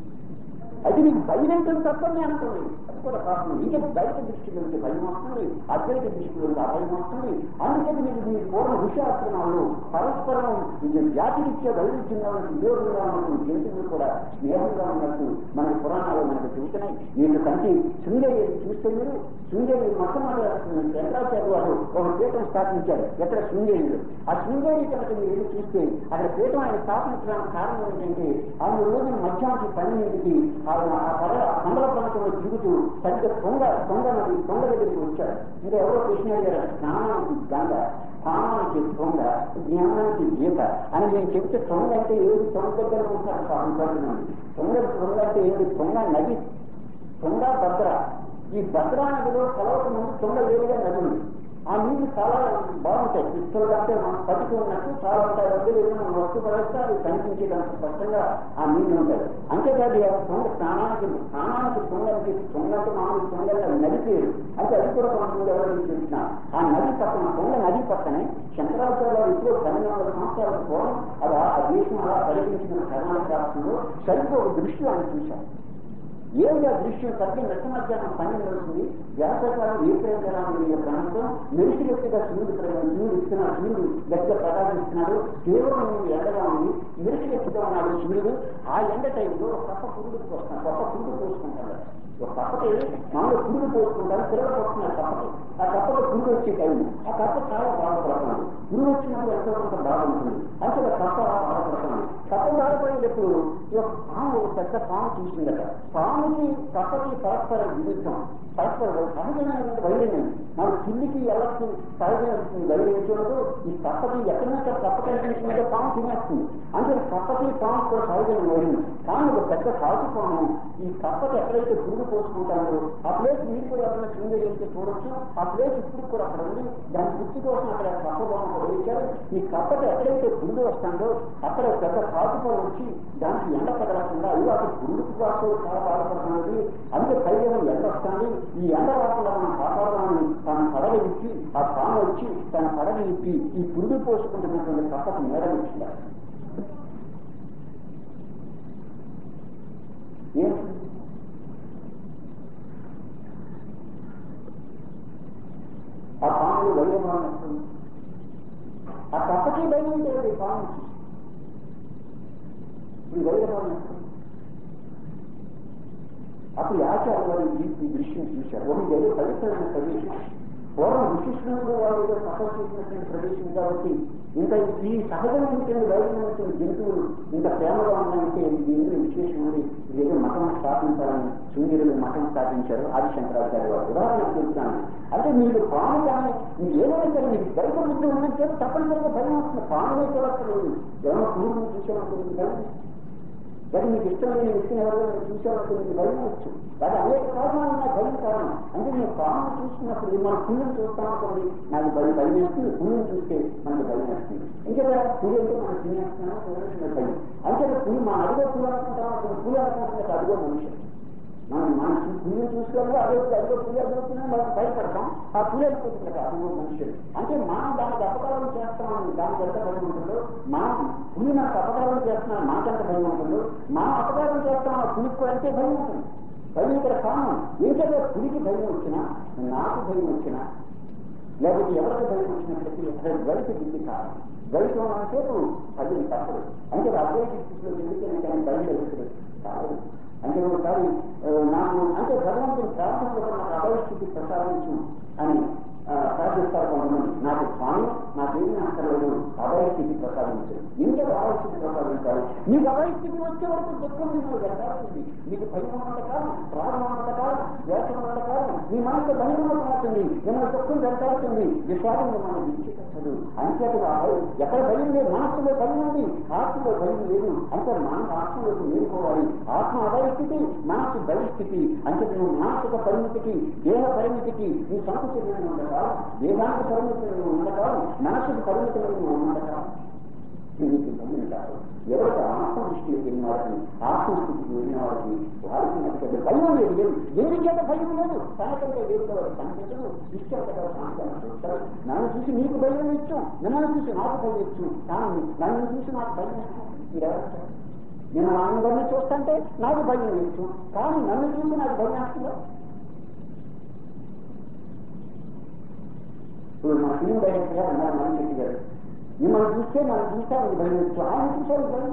అది నీకు భయం ఏంటని తప్పని అనుకోండి అది కూడా కారణం ఇంకా బయట దృష్టిలో నుంచి భయం వస్తుంది అద్వైత దృష్టిలో నుంచి అభయం వస్తుంది అందుకని మీకు మీ పూర్వ విషయాశ్రమాలు పరస్పరం ఇది జాతికిచ్చే వైవిధ్యంగా ఉన్న వియోగంగా ఉన్నటువంటి జంతువులు కూడా స్నేహంగా ఉన్నట్టు మన పురాణాలు మనకు చెబుతున్నాయి మీకు కంటి శృంగేరి చూస్తే మీరు శృంగేరి మొట్టమొదటి శంకరాచార్య వారు ఒక పీఠం స్థాపించారు ఎక్కడ శృంగేరిలో ఆ శృంగేరి కనుక మీరు వెళ్ళి చూస్తే అక్కడ పీఠం ఆయన స్థాపించడానికి కారణం ఏంటంటే ఆయన రోజు మధ్యాహ్నం పన్నెండింటికి ఆయన ఆ పర మండల ప్రాంతంలో తిరుగుతూ సరిగ్గా తొంగ తొంగ నది తొంగ దగ్గరికి వచ్చాడు ఇంకా ఎవరో కృష్ణ గారు స్నానానికి గంగ స్నానానికి తొంగ జ్ఞానానికి గీత అని నేను చెప్తే తొంగ అంటే ఏది తొంగ దగ్గర ఉంటారు అనుకుంటున్నాను తొంగ తొంగ అంటే ఏది తొంగ నది తొంగ భద్ర ఈ భద్రా నదిలో కలవక ముందు తొంగ వేరుగా నది ఉంది ఆ నీళ్లు చాలా బాగుంటాయి పిస్తులు అంటే మనం పట్టుకు ఉన్నట్టు చాలా ఉంటాయి అందులో ఏదైనా వస్తు పడేస్తే అది కనిపించేదంత స్పష్టంగా ఆ నీళ్లు ఉంటాయి అంతేకాదు ఆ తొంగ స్నానానికి స్నానానికి తొంగలకి తొంగ అంటే మామూలు తొంగల నది పేరు అంటే అది కూడా కొంతమంది ఎవరైనా చూసిన ఆ నది పక్కన తొంగ నది పక్కనే శంకరాచార్య ఇప్పుడు పన్నెండు వందల సంవత్సరాల పూర్వం అది ఆ దేశం అలా పరిగణించిన కర్ణాటక రాష్ట్రంలో సరిగ్గా ఒక దృష్టి ఆయన చూశారు ఏమిటా దృశ్యం సరిగ్గా నెట్ట మధ్యాహ్నం పన్నెండు అవుతుంది వ్యాసకాలం ఏ ప్రయోజనాలు ప్రాంతం మెలిసి వ్యక్తిగా సూర్యుడు ప్రయోజనం సూర్యుడు ఇస్తున్నాడు సూర్యుడు గట్టిగా ప్రకాశిస్తున్నాడు కేవలం నేను ఎండగా ఉంది మెలిసి వ్యక్తిగా ఉన్నాడు సూర్యుడు ఆ ఎండ టైంలో ఒక కప్ప పురుగుకి వస్తాను కప్ప పురుగు పోసుకుంటాడు ఒక కప్పకి మామూలు పురుగు పోసుకుంటారు పిల్లలు పోస్తున్నారు కప్పకి ఆ కప్పకి పురుగు వచ్చే టైం ఆ కప్ప చాలా బాధపడుతున్నాడు పురుగు వచ్చినప్పుడు ఎంతో కొంత బాధ ఉంటుంది అంటే ఆ కప్ప బాధపడుతున్నాడు కప్ప బాధపడేటప్పుడు ఈ ఒక పాము ఒక పెద్ద పాము చూసిందట పాముకి కప్పకి పరస్పర విరుద్ధం పరస్పర సహజమైనటువంటి వైర్యం మన పిల్లికి ఎల్లకి సహజమైన వైర్యం చూడదు ఈ కప్పకి ఎక్కడైనా కప్ప కనిపించిందంటే పాము తినేస్తుంది అంటే కప్పకి పాము కూడా సహజమైన వైర్యం కానీ ఒక పెద్ద కాకు పాము ఈ కప్పకి ఎక్కడైతే పురుగు పోసుకుంటారో ఆ ప్లేస్ మీరు కూడా ఎవరైనా కింద వెళ్తే చూడొచ్చు ఆ ప్లేస్ ఇప్పుడు కూడా అక్కడ ఉంది దాని గుర్తు కోసం అక్కడ కప్ప బొమ్మ కూడా వేశారు ఈ కప్పకి ఎక్కడైతే పురుగు వస్తుందో అక్కడ పెద్ద కాకుపం వచ్చి దానికి ఎండ తగలకుండా అయ్యో అక్కడ పురుగుకి కోసం చాలా బాధపడుతున్నది అందుకే పైగా ఎండ వస్తుంది ఈ ఎండ రాకుండా మనం కాపాడదామని తన పడవ ఇచ్చి ఆ పాము వచ్చి తన పడవ ఇప్పి ఈ పురుగు పోసుకుంటున్నటువంటి కప్పకు మేడలు ఇచ్చింది ఏంటి ఆ పాములు వైరభావం వస్తుంది ఆ కప్పకి భయం ఉంటుంది పాము ఈ వైరభావం వస్తుంది అప్పుడు ఆచార్య వారు ఈ ఈ దృశ్యం చూశారు ఒక ఏదో పవిత్రమైన ప్రదేశం పూర్వం విశిష్ణుడు వారు ఏదో తపస్సు చేసినటువంటి ప్రదేశం కాబట్టి ఇంకా ఈ సహజమైనటువంటి వైద్యమైనటువంటి జంతువులు ఇంత ప్రేమగా ఉన్నాయంటే ఇది ఎందుకు విశేషం ఉంది ఇది ఏదో మతం స్థాపించాలని శృంగిరులు మతం స్థాపించారు ఆదిశంకరాచార్య వారు ఉదాహరణకు చెప్తాను అంటే మీరు పాము కానీ మీరు ఏదైనా సరే మీకు బయట బుద్ధి ఉన్నట్టు తప్పనిసరిగా భయం వస్తుంది పాములే చూడక్కర్లేదు ఎవరో పురుగును చూసామనుకుంటుంది భయం అది మీకు ఇష్టం లేని వ్యక్తిని ఎవరో మీరు చూసామంటే మీకు భయం వచ్చు అది అనేక కారణాలు ఉన్నాయి భయం కారణం అంటే నేను పాము చూసినప్పుడు మన పుణ్యం చూస్తామనుకోండి నాకు భయం భయం వేస్తుంది పుణ్యం చూస్తే మనకు భయం వేస్తుంది ఇంకేదా పులి అంటే మనం తినేస్తున్నాం తినేసిన భయం అంటే పులి మా అడిగే పులి అనుకుంటాం అసలు పులి అనుకుంటున్నట్టు అడిగే మనిషి మనం మన పులిని చూసుకోవాలి అదే అదే పులి అడుగుతున్నాం మనం భయపడతాం ఆ పులి అనుకుంటున్నట్టు అడిగే మనుషులు అంటే మనం దానికి అపకారం చేస్తామని దానికి ఎంత భయం ఉంటుందో మనం పులి మనకు అపకారం చేస్తున్నాం మనకెంత భయం ఉంటుందో మనం అపకారం చేస్తాం ఆ పులికి కూడా అంతే భయం ఉంటుంది భయం ఇక్కడ కారణం ఏంటంటే పులికి భయం వచ్చినా నాకు భయం వచ్చినా లేకపోతే ఎవరికి భయం వచ్చినప్పటికీ అసలు ద్వైత బుద్ధి కారణం ద్వైతం ఉన్నసేపు భయం తప్పదు అంటే అద్వైత స్థితిలో ఎందుకంటే కానీ భయం జరుగుతుంది కాదు అంటే ఒకసారి ఆ, నాకు అంటే భగవంతుని ప్రార్థనలో కూడా నాకు అభయ స్థితి ప్రసాదించు అని ఆ, ప్రార్థిస్తారు కొంతమంది నాకు స్వామి నాకేమీ అక్కర్లేదు అభయ స్థితి ప్రసాదించు ఇంకా అభయ స్థితి ప్రసాదించాలి మీకు అభయ స్థితి వచ్చే వరకు దుఃఖం మిమ్మల్ని వెంటాడుతుంది మీకు భయం ఉన్నంత కాలం ప్రాణం ఉన్నంత కాలం ద్వేషం ఉన్నంత కాలం మీ మనసు భయం అవుతుంది మిమ్మల్ని దుఃఖం వెంటాడుతుంది విషాదం మిమ్మల్ని విడిచిపెట్టదు అంతేకాదు ఆ భయం ఎక్కడ భయం లేదు మనస్సులో భయం ఉంది ఆత్మలో భయం లేదు అంటే మనం ఆత్మలోకి మేలుకోవాలి ఆత్మ అభయ స్థితి మనస్సు భయ స్థితి అంటే నువ్వు మానసిక పరిమితికి దేహ పరిమితికి నీ సంకుచితమైన ఉండకాలం దేహానికి పరిమితి నువ్వు ఉండకాలం మనస్సుకు పరిమితమైన నువ్వు ఉండకాలం దీనికి భయం కాదు ఎవరికి ఆత్మ దృష్టికి వెళ్ళిన వారికి ఆత్మస్థితికి వెళ్ళిన వారికి వారికి నాకు పెద్ద భయం లేదు లేదు ఎందుకంటే భయం లేదు తనకంటే వేరుగా వారు కనిపించదు ఇష్టంగా శాంతంగా చూస్తారు నన్ను చూసి నీకు భయం ఇచ్చు మిమ్మల్ని చూసి నాకు భయం ఇచ్చు కానీ నన్ను చూసి నాకు భయం ఇచ్చు మీరెవరు నేను అందరినీ చూస్తుంటే నాకు భయం ఇచ్చు కానీ నన్ను చూసి నాకు భయం వస్తుందా ఇప్పుడు మా ఫిలిం డైరెక్టర్ గారు అన్నారు మన చెట్టు గారు మిమ్మల్ని చూస్తే మనం చూస్తామని భయం వచ్చు ఆయన చూసారు భయం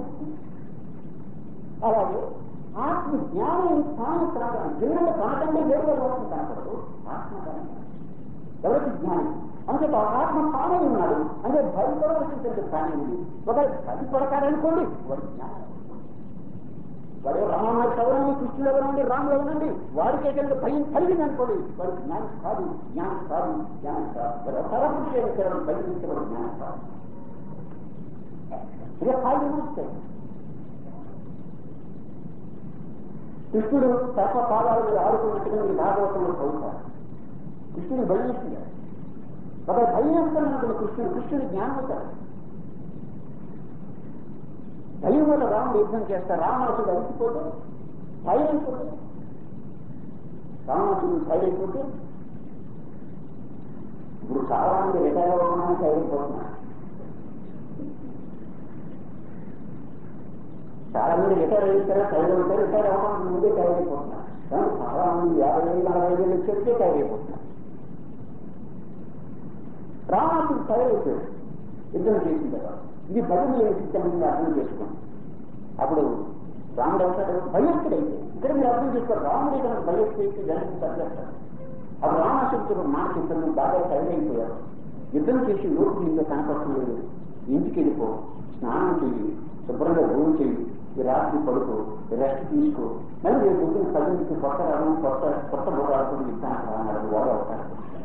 అలాగే ఆత్మ జ్ఞానం స్థానం ప్రాణం జిల్లలో ప్రాణంలో వేరుగా లోకం కనపడదు ఆత్మ కారణం. ఎవరికి జ్ఞానం అంటే ఆ ఆత్మ తానే ఉన్నాడు అంటే భయపడవలసినటువంటి ప్రాణి ఉంది ఒకవేళ భయపడతారనుకోండి వాడి జ్ఞానం వాడు రామాయణ చదవనండి కృష్ణుడు ఎవరండి రాముడు ఎవరండి వాడికి ఏదైనా భయం కలిగింది అనుకోండి వాడి జ్ఞానం కాదు జ్ఞానం కాదు జ్ఞానం కాదు వాడు తలపుట్టి భయం ఇస్తే వాడు జ్ఞానం కాదు ఇక ఖాళీ వస్తాయి కృష్ణుడు తప్ప పాదాల మీద ఆడుకున్నట్టుగా మీరు భాగవతంలో చదువుతారు కృష్ణుడు భయం వేస్తుంది ఒక భయం వేస్తాను కృష్ణుడు కృష్ణుడు జ్ఞానం అవుతాడు భయం వల్ల రాముడు యుద్ధం చేస్తారు రావణాసుడు అలిసిపోతే భయం అయిపోతే రావణాసుడు భయం అయిపోతే ఇప్పుడు చాలా మంది రిటైర్ అవ్వకుండా అయిపోతున్నారు చాలా మంది రిటైర్ అయిపోతారు టైర్ అవుతారు రిటైర్ అవ్వడానికి ముందే టైర్ అయిపోతున్నారు కానీ చాలా మంది యాభై వేలు నలభై వేలు వచ్చేస్తే టైర్ అయిపోతున్నారు రావణాసుడు టైర్ అయిపోయాడు యుద్ధం చేసిన తర్వాత ఇది భయం లేని సిద్ధంగా అర్థం చేసుకోండి అప్పుడు రాముడు అవుతాడు భయస్థుడైతే ఇక్కడ మీరు అర్థం చేసుకోవాలి రాముడు కనుక భయస్థైతే జనానికి తగ్గేస్తాడు అప్పుడు రామాసుడితో మాట చెప్పాను బాగా టైర్ అయిపోయారు యుద్ధం చేసి లోపు ఇంకా కనపడలేదు ఇంటికి వెళ్ళిపో స్నానం చెయ్యి శుభ్రంగా భూమి చెయ్యి ఈ రాత్రి పడుకో రెస్ట్ తీసుకో మళ్ళీ రేపు పొద్దున్న పదింటికి కొత్త రావడం కొత్త కొత్త భోగాలతో యుద్ధానికి రాన్నాడు వాడు అవుతాడు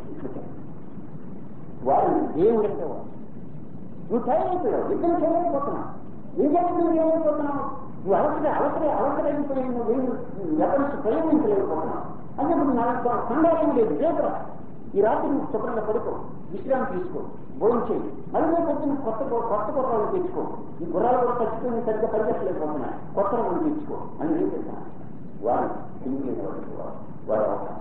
వాడు దేవుడు అంటే వాడు నువ్వు టైం అయిపోయావు యుద్ధం చేయలేకపోతున్నావు ఇంకేం యుద్ధం చేయలేకపోతున్నావు నువ్వు అవసర అవసర అవసరమైపోయి నువ్వు వెపన్స్ ప్రయోగించలేకపోతున్నావు అంటే ఇప్పుడు నా కండాలేం లేదు రేపురా ఈ రాత్రి నువ్వు శుభ్రంగా పడుకో విశ్రాంతి తీసుకో భోజనం చేయి మళ్ళీ రేపు పొద్దున్న కొత్త గు- కొత్త గుర్రాలు తెచ్చుకో ఈ గుర్రాలు కూడా ఖచ్చితంగా సరిగ్గా పరిగెట్టలేకపోతున్నాయి కొత్త రంగులు తెచ్చుకో అని నేను చెప్తాను వాడు తిరిగి వాడు వాడు అవకాశం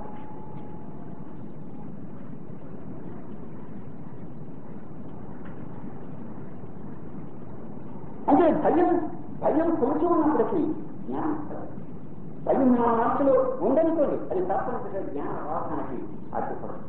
అంటే భయం భయం కొంచెం ఉన్నప్పటికీ జ్ఞానం వస్తుంది. భయం మన మనసులో ఉండనుకోండి అది తప్పనిసరిగా జ్ఞాన వాసనకి అడ్డుపడుతుంది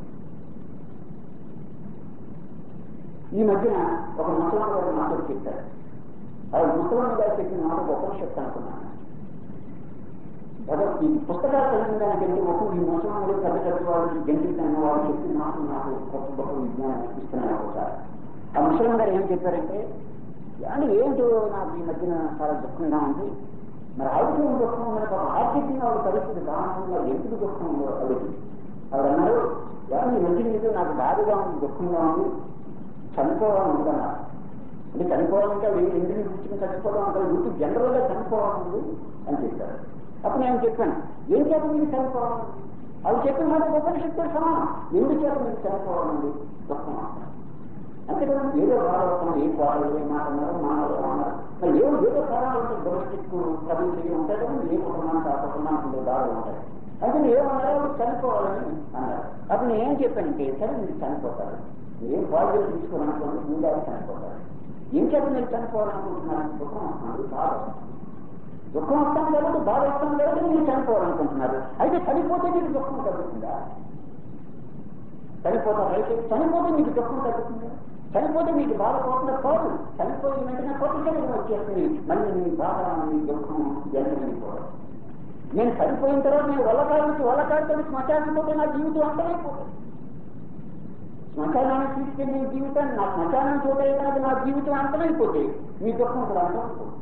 ఈ మధ్యన ఒక ముసలాం గారు నాతో చెప్పారు అది ముసలాం గారు చెప్పిన మాట గొప్ప శక్తి అనుకున్నాను భగవత్ ఈ పుస్తకాలు చదివిన దానికంటే ఒక ఈ ముసలి పెద్ద పెద్ద వాళ్ళు గంటితనం వాళ్ళు చెప్పి నాకు నాకు గొప్ప గొప్ప విజ్ఞానం ఇస్తున్నాను ఒకసారి ఆ ముసలం గారు ఏం చెప్పారంటే అంటే ఏంటో నాకు ఈ మధ్యన చాలా దుఃఖంగా ఉంది మరి ఆరోగ్యం దుఃఖం ఉంది పాపం ఆర్థికంగా వాళ్ళ పరిస్థితి బాగుంది ఎందుకు దుఃఖం ఉందో అడిగి వాళ్ళు అన్నారు ఏమన్నా ఈ మధ్య మీద నాకు బాధగా ఉంది దుఃఖంగా ఉంది చనిపోవాలని ఉందన్నారు అంటే చనిపోవాలంటే అవి ఇంటిని కూర్చుని చనిపోవడం అంటే ఇంటి జనరల్గా చనిపోవాలని అని చెప్పారు అప్పుడు నేను చెప్పాను ఏం చేత మీరు చనిపోవాలని అవి చెప్పిన మాట ఉపనిషత్తు సమానం ఎందుకు చేత మీరు చనిపోవాలండి దుఃఖం అంటారు అంతే కదా ఏదో బాధ వస్తున్నాం ఏ కోడలు ఏ మాట అన్నారు మానవులు అన్నారు మరి ఏదో ఏదో కారణాలు ఉంటాయి డొమెస్టిక్ ట్రబుల్స్ ఏమి ఉంటాయి కదా ఏ కుటుంబానికి ఆ కుటుంబానికి ఉండే బాధలు ఉంటాయి అయితే మీరు ఏమన్నారో వాళ్ళు చనిపోవాలని అన్నారు అప్పుడు నేను ఏం చెప్పానంటే సరే మీరు చనిపోతారు మీరేం బాధ్యత తీసుకోవాలనుకోండి ముందే చనిపోతారు ఏం చేత మీరు చనిపోవాలనుకుంటున్నారు దుఃఖం వస్తుంది బాధ వస్తుంది దుఃఖం వస్తాం కాబట్టి బాధ వస్తాం కాబట్టి మీరు చనిపోవాలనుకుంటున్నారు అయితే చనిపోతే మీకు దుఃఖం తగ్గుతుందా చనిపోతారు అయితే చనిపోతే మీకు దుఃఖం తగ్గుతుందా చనిపోతే మీకు బాధ పోకుండా పోదు చనిపోయిన వెంటనే కొత్త శరీరం వచ్చేస్తుంది మళ్ళీ మీ బాధ మీ దుఃఖం వెంటనే పోదు నేను చనిపోయిన తర్వాత నేను వల్లకాడ నుంచి వల్లకాడితో శ్మశానం పోతే నా జీవితం అంతమైపోతుంది శ్మశానానికి తీసుకెళ్ళి నీ జీవితాన్ని నా శ్మశానం చూడే కనుక నా జీవితం అంతమైపోతే మీ దుఃఖం కూడా అంతమైపోతుంది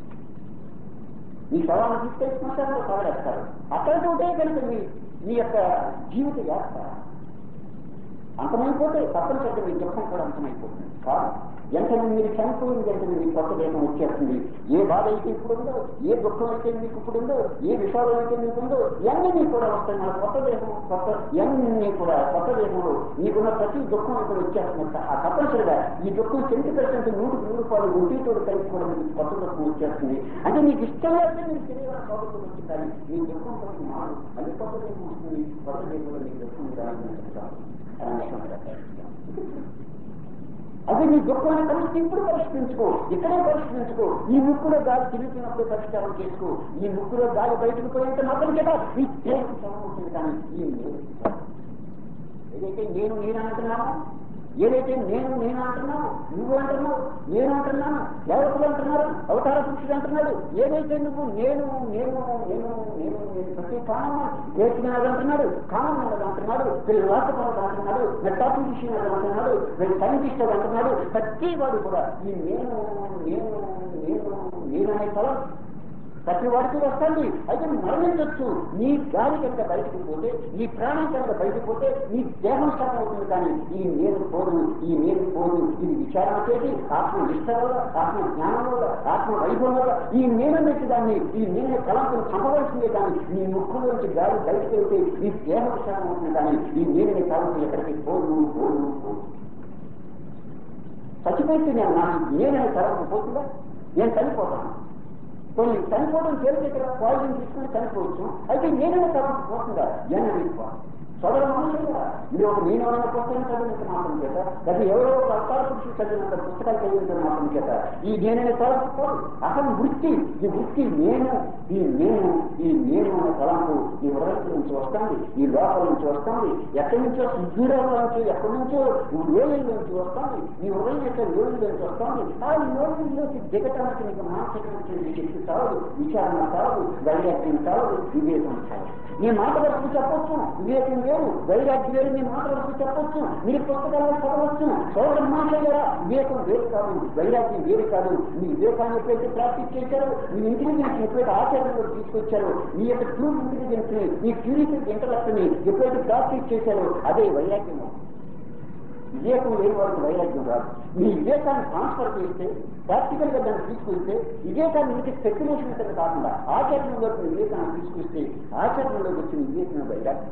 మీ శవాన్ని తీసుకెళ్ళి శ్మశానంలో కావడేస్తారు అక్కడ చూడే కనుక మీ మీ యొక్క జీవిత యాత్ర అంతమైపోతే తప్పనిసరిగా మీ దుఃఖం కూడా అంతమైపోతుంది కాదు వెంటనే మీరు చనిపోయిన వెంటనే మీ కొత్త దేహం వచ్చేస్తుంది ఏ బాధ అయితే ఇప్పుడు ఉందో ఏ దుఃఖం అయితే మీకు ఇప్పుడు ఉందో ఏ విషయాలు అయితే మీకు ఉందో ఇవన్నీ కూడా వస్తాయి మన కొత్త దేహం కొత్త ఇవన్నీ కూడా కొత్త దేహంలో మీకున్న ప్రతి దుఃఖం ఇక్కడ వచ్చేస్తుంది ఆ తప్పనిసరిగా ఈ దుఃఖం సెంటి పర్సెంట్ నూటికి నూరు రూపాయలు ఒంటితో కలిసి కూడా మీకు కొత్త దుఃఖం వచ్చేస్తుంది అంటే మీకు ఇష్టం అయితే మీరు శరీరం కాబట్టి వచ్చిందని మీ దుఃఖం ప్రతి మారు మళ్ళీ కొత్త దేహం వస్తుంది కొత్త దేహంలో మీకు దుఃఖం రాని అదే నీ దుఃఖాన్ని కలిసి ఇప్పుడు పరిష్కరించుకో ఇక్కడే పరిష్కరించుకో ఈ ముక్కులో గాలి తిరుగుతున్నప్పుడు పరిష్కారం చేసుకో ఈ ముక్కులో గాలి బయటకు పోయేంత మాత్రం చేత ఈ దేహం చదవుతుంది కానీ ఈ నేను ఏదైతే నేను నేను అంటున్నాను ఏదైతే నేను నేను అంటున్నావు నువ్వు అంటున్నావు నేను అంటున్నాను దేవతలు అంటున్నారు అవతార పురుషుడు అంటున్నాడు ఏదైతే నువ్వు నేను నేను నేను నేను నేను ప్రతి కాలం వేసుకున్నది అంటున్నాడు కాలం ఉన్నది అంటున్నాడు వీళ్ళు రాకపోవడం అంటున్నాడు మెట్టాఫిజిషియన్ అంటున్నాడు వీళ్ళు సైంటిస్ట్ అది అంటున్నాడు ప్రతి వాడు కూడా ఈ నేను నేను నేను నేను అనే తలం ప్రతి వాడికి వస్తుంది అయితే మరణించవచ్చు నీ గాలి కనుక బయటకు పోతే నీ ప్రాణం కనుక బయటకు పోతే నీ దేహం సగం అవుతుంది కానీ ఈ నేను పోదు ఈ నేను పోదు ఇది విచారణ చేసి ఆత్మ నిష్ట వల్ల ఆత్మ జ్ఞానం వల్ల ఆత్మ వైభవం వల్ల ఈ నేను నెట్టి దాన్ని ఈ నేను కళంకులు చంపవలసిందే కానీ నీ ముక్కులోంచి గాలి బయటకు వెళ్తే ఈ దేహం సగం అవుతుంది కానీ ఈ నేను కళంకులు ఎక్కడికి పోదు పోదు పోదు చచ్చిపోతే నేను నా నేననే కళంకు పోతుందా నేను చనిపోతాను కొన్ని చనిపోవడం తేలికే కదా పాయిజన్ తీసుకుని చనిపోవచ్చు అయితే నేనైనా తర్వాత పోతుందా ఎన్నది చదవ మనుషులుగా మీరు ఒక నేను ఎవరైనా పుస్తకం చదివినంత మాత్రం చేత అది ఎవరో ఒక అవతార పురుషులు చదివినంత పుస్తకాలు చదివినంత మాత్రం చేత ఈ నేననే తలంపు అసలు వృత్తి ఈ వృత్తి నేను ఈ నేను ఈ నేను అనే తలంపు ఈ హృదయం నుంచి వస్తుంది ఈ లోపల నుంచి వస్తుంది ఎక్కడి నుంచో సుదూరాల నుంచి ఎక్కడి నుంచో లోయల నుంచి వస్తుంది ఈ హృదయం యొక్క లోయల నుంచి వస్తుంది ఆ లోయల్లోకి దిగటానికి నీకు మానసికమైనటువంటి శక్తి చాలదు విచారణ చాలదు వైరాగ్యం చాలదు వివేకం చాలదు నీ మాట వరకు చెప్పొచ్చు వివేకం వేరు వైరాగ్యం వేరు నీ మాట వరకు చెప్పొచ్చు మీరు పుస్తకాలు చదవచ్చు చదవడం మాట్లాడారా వివేకం వేరు కాదు వైరాగ్యం వేరు కాదు మీ వివేకాన్ని ఎప్పుడైతే ప్రాక్టీస్ చేశారో మీ ఇంటెలిజెన్స్ ఎప్పుడైతే ఆచరణలో తీసుకొచ్చారో మీ యొక్క ట్రూ ఇంటెలిజెన్స్ ని మీ క్యూరిటీ ఇంటలెక్ట్ ని ఎప్పుడైతే ప్రాక్టీస్ చేశారో అదే వైరాగ్యం వివేకం లేని వాళ్ళకి వైరాగ్యం రాదు మీ వివేకాన్ని ట్రాన్స్ఫర్ చేస్తే ప్రాక్టికల్ గా దాన్ని తీసుకొస్తే వివేకాన్ని ఇంటి స్పెక్యులేషన్ కింద కాకుండా ఆచరణలోకి వివేకాన్ని తీసుకొస్తే ఆచరణలోకి వచ్చిన వివేకం వైరాగ్యం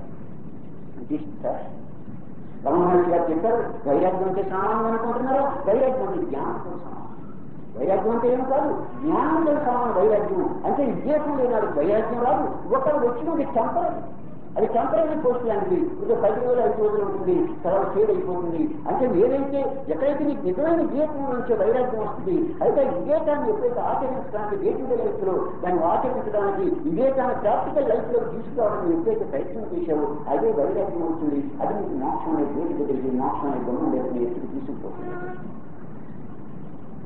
రమణమహర్షి గారు చెప్పారు వైరాగ్యం అంటే సామాన్యం అనుకుంటున్నారా వైరాగ్యం అంటే జ్ఞానంతో సమానం వైరాగ్యం అంటే ఏం కాదు జ్ఞానంతో సమానం వైరాగ్యం అంటే వివేకం లేనాడు వైరాగ్యం రాదు ఒకరు వచ్చినది టెంపరీ అది టెంపరీ పోస్ట్ లాంటిది ఇది పది వేల ఐదు రోజులు ఉంటుంది తర్వాత ఫెయిల్ అయిపోతుంది అంటే ఏదైతే ఎక్కడైతే నీకు నిజమైన వివేకం నుంచి వైరాగ్యం వస్తుంది అయితే వివేకాన్ని ఎప్పుడైతే ఆచరించడానికి డే టు డే లైఫ్ లో దాన్ని ఆచరించడానికి వివేకాన్ని ప్రాక్టికల్ లైఫ్ లో తీసుకురావడానికి ఎప్పుడైతే ప్రయత్నం చేశావో అదే వైరాగ్యం వస్తుంది అది నీకు మోక్షం అనే గేటు దగ్గరికి మోక్షం అనే గుణం దగ్గరికి ఎత్తుకు తీసుకుపోతుంది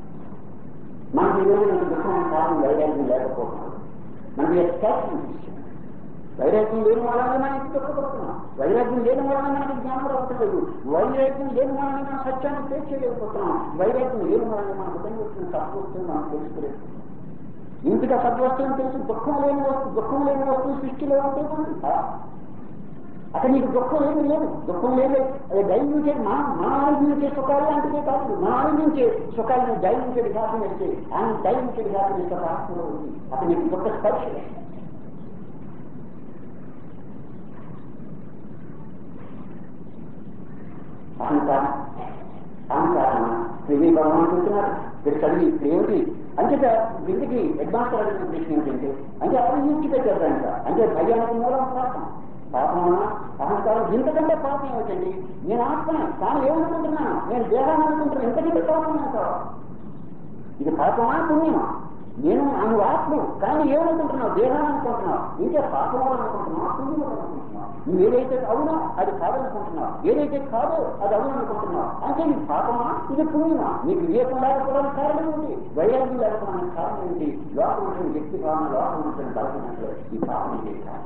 మనకి ఈ రోజు దుఃఖం కారణం వైరాగ్యం లేకపోవడం మనకి అటాచ్మెంట్ ఇచ్చింది వైరాగ్యం లేని వలన మనకి దుఃఖపడుతున్నాం వైరాగ్యం లేని వలన మనకి జ్ఞానం రావట్లేదు వైరాగ్యం లేని వలన మనం సత్యాన్ని పేర్చేయలేకపోతున్నాం వైరాగ్యం లేని వలన మన హృదయం వచ్చిన తత్వస్తుంది మనం తెలుసుకోలేదు ఇంటికి సద్వస్తువుని తెలిసి దుఃఖం లేని వస్తువు దుఃఖం లేని వస్తువు సృష్టిలో ఉంటే అక్కడ నీకు దుఃఖం ఏమీ లేదు దుఃఖం లేదు అది దైవించే మన మన ఆనందించే సుఖాలు లాంటిదే కాదు మన ఆనందించే సుఖాలను దైవించే విధానం ఇస్తే ఆయన దైవించే విధానం ఇస్తే ఒక ఆత్మలో ఉంది అక్కడ నీకు దుఃఖ స్పర్శ లేదు. అహంకారం అహంకారం శ్రీ భగవాన్ చెప్తున్నారు మీరు చదివి ఏమిటి అంచేత దీనికి అడ్వాన్స్ అడిగిన ప్రశ్న ఏంటంటే అంటే అది యూక్తి పెట్టారు కనుక అంటే భయానికి మూలం పాపం పాపం అహంకారం ఇంతకంటే పాపం ఏమిటండి నేను ఆత్మనే కానీ ఏమనుకుంటున్నాను నేను దేహాన్ని అనుకుంటున్నాను ఇంతకంటే పాపం నాకు ఇది పాపమా పుణ్యమా నేను నువ్వు ఆత్మ కానీ ఏమనుకుంటున్నావు దేహాన్ని అనుకుంటున్నావు ఇంకే పాపం అనుకుంటున్నావు పుణ్యం అనుకుంటున్నావు నువ్వు ఏదైతే అవునో అది కాదనుకుంటున్నావు ఏదైతే కాదో అది అవును అనుకుంటున్నావు అంటే ఇది పాపమా ఇది పుణ్యమా నీకు వివేకం లేకపోవడానికి కారణం ఏంటి వైరాగ్యం లేకపోవడానికి కారణం ఏంటి లోపల ఉంటుంది వ్యక్తి భావన లోపల ఉంటుంది బలమైనట్లు ఈ పాపం ఇదే కారణం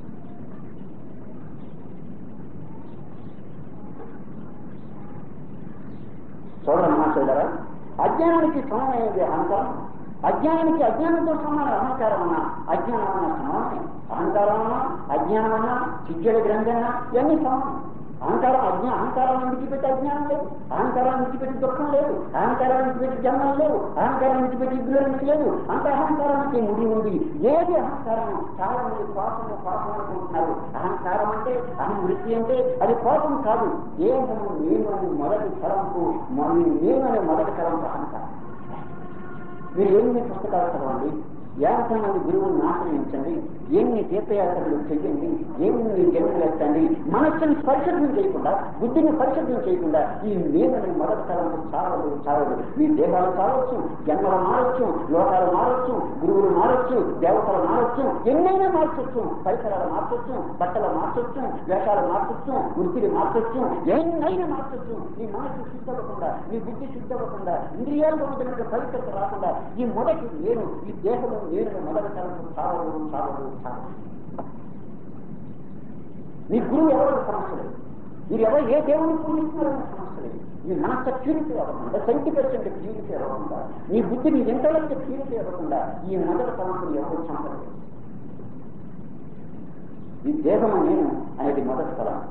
చూడండి మహాశైలరా అజ్ఞానానికి సమమైనది అహంకారం అజ్ఞానానికి అజ్ఞానంతో సమానం అహంకారం అన్నా అజ్ఞానం అన్న సమానమే అహంకారం అన్నా అజ్ఞానం అన్నా చిజ్జల గ్రంథన్నా ఇవన్నీ సమానం అహంకారం అజ్ఞా అహంకారాన్ని విడిచిపెట్టి అజ్ఞానం లేదు అహంకారాన్ని విడిచిపెట్టి దుఃఖం లేదు అహంకారాన్ని విడిచిపెట్టి జన్మం లేదు అహంకారాన్ని విడిచిపెట్టి ఇగ్గులకి లేదు అంత అహంకారానికి ముడి ఉంది ఏది అహంకారం చాలా మంది కోపము కోపం అనుకుంటున్నారు అహంకారం అంటే అహం వృత్తి అంటే అది కోపం కాదు దేహము నేను అని మొదటి తలంపు మరియు నేను అనే మొదటి తలంపు అహంకారం మీరు ఎన్ని పుస్తకాలు చదవండి యాభై మంది గురువులను ఆశ్రయించండి ఎన్ని తీర్థయాత్రలు చెయ్యండి ఎన్ని జన్మలు ఎత్తండి మనస్సుని పరిశుద్ధం చేయకుండా బుద్ధిని పరిశుద్ధం చేయకుండా ఈ నేనని మొదటి తలంపు చాలదు చాలదు మీ దేహాలు చాలవచ్చు జన్మలు మారచ్చు లోకాలు మారచ్చు గురువులు మారచ్చు దేవతలు మారచ్చు ఎన్నైనా మార్చొచ్చు పరిసరాలు మార్చొచ్చు బట్టలు మార్చొచ్చు వేషాలు మార్చొచ్చు వృత్తిని మార్చొచ్చు ఎన్నైనా మార్చొచ్చు నీ మనసు శుద్ధవ్వకుండా నీ బుద్ధి శుద్ధవ్వకుండా ఇంద్రియాలు పొందినట్టు పవిత్రత రాకుండా ఈ మొదటి నేను ఈ దేహంలో నేను మొదటి తలంపు చాలదు చాలదు చాలదు నీ గురువు ఎవరు సమస్య లేదు మీరు ఎవరు ఏ దేవుని పూజిస్తున్నారనే సమస్య లేదు మీ మనస్సు ప్యూరిటీ అవ్వకుండా సెవెంటీ పర్సెంట్ ప్యూరిటీ అవ్వకుండా నీ బుద్ధి నీ ఎంతవరకు ప్యూరిటీ అవ్వకుండా ఈ మొదటి తలంపుని ఎవరు చంపలేదు ఈ దేహము నేను అనేది మొదటి తలంపు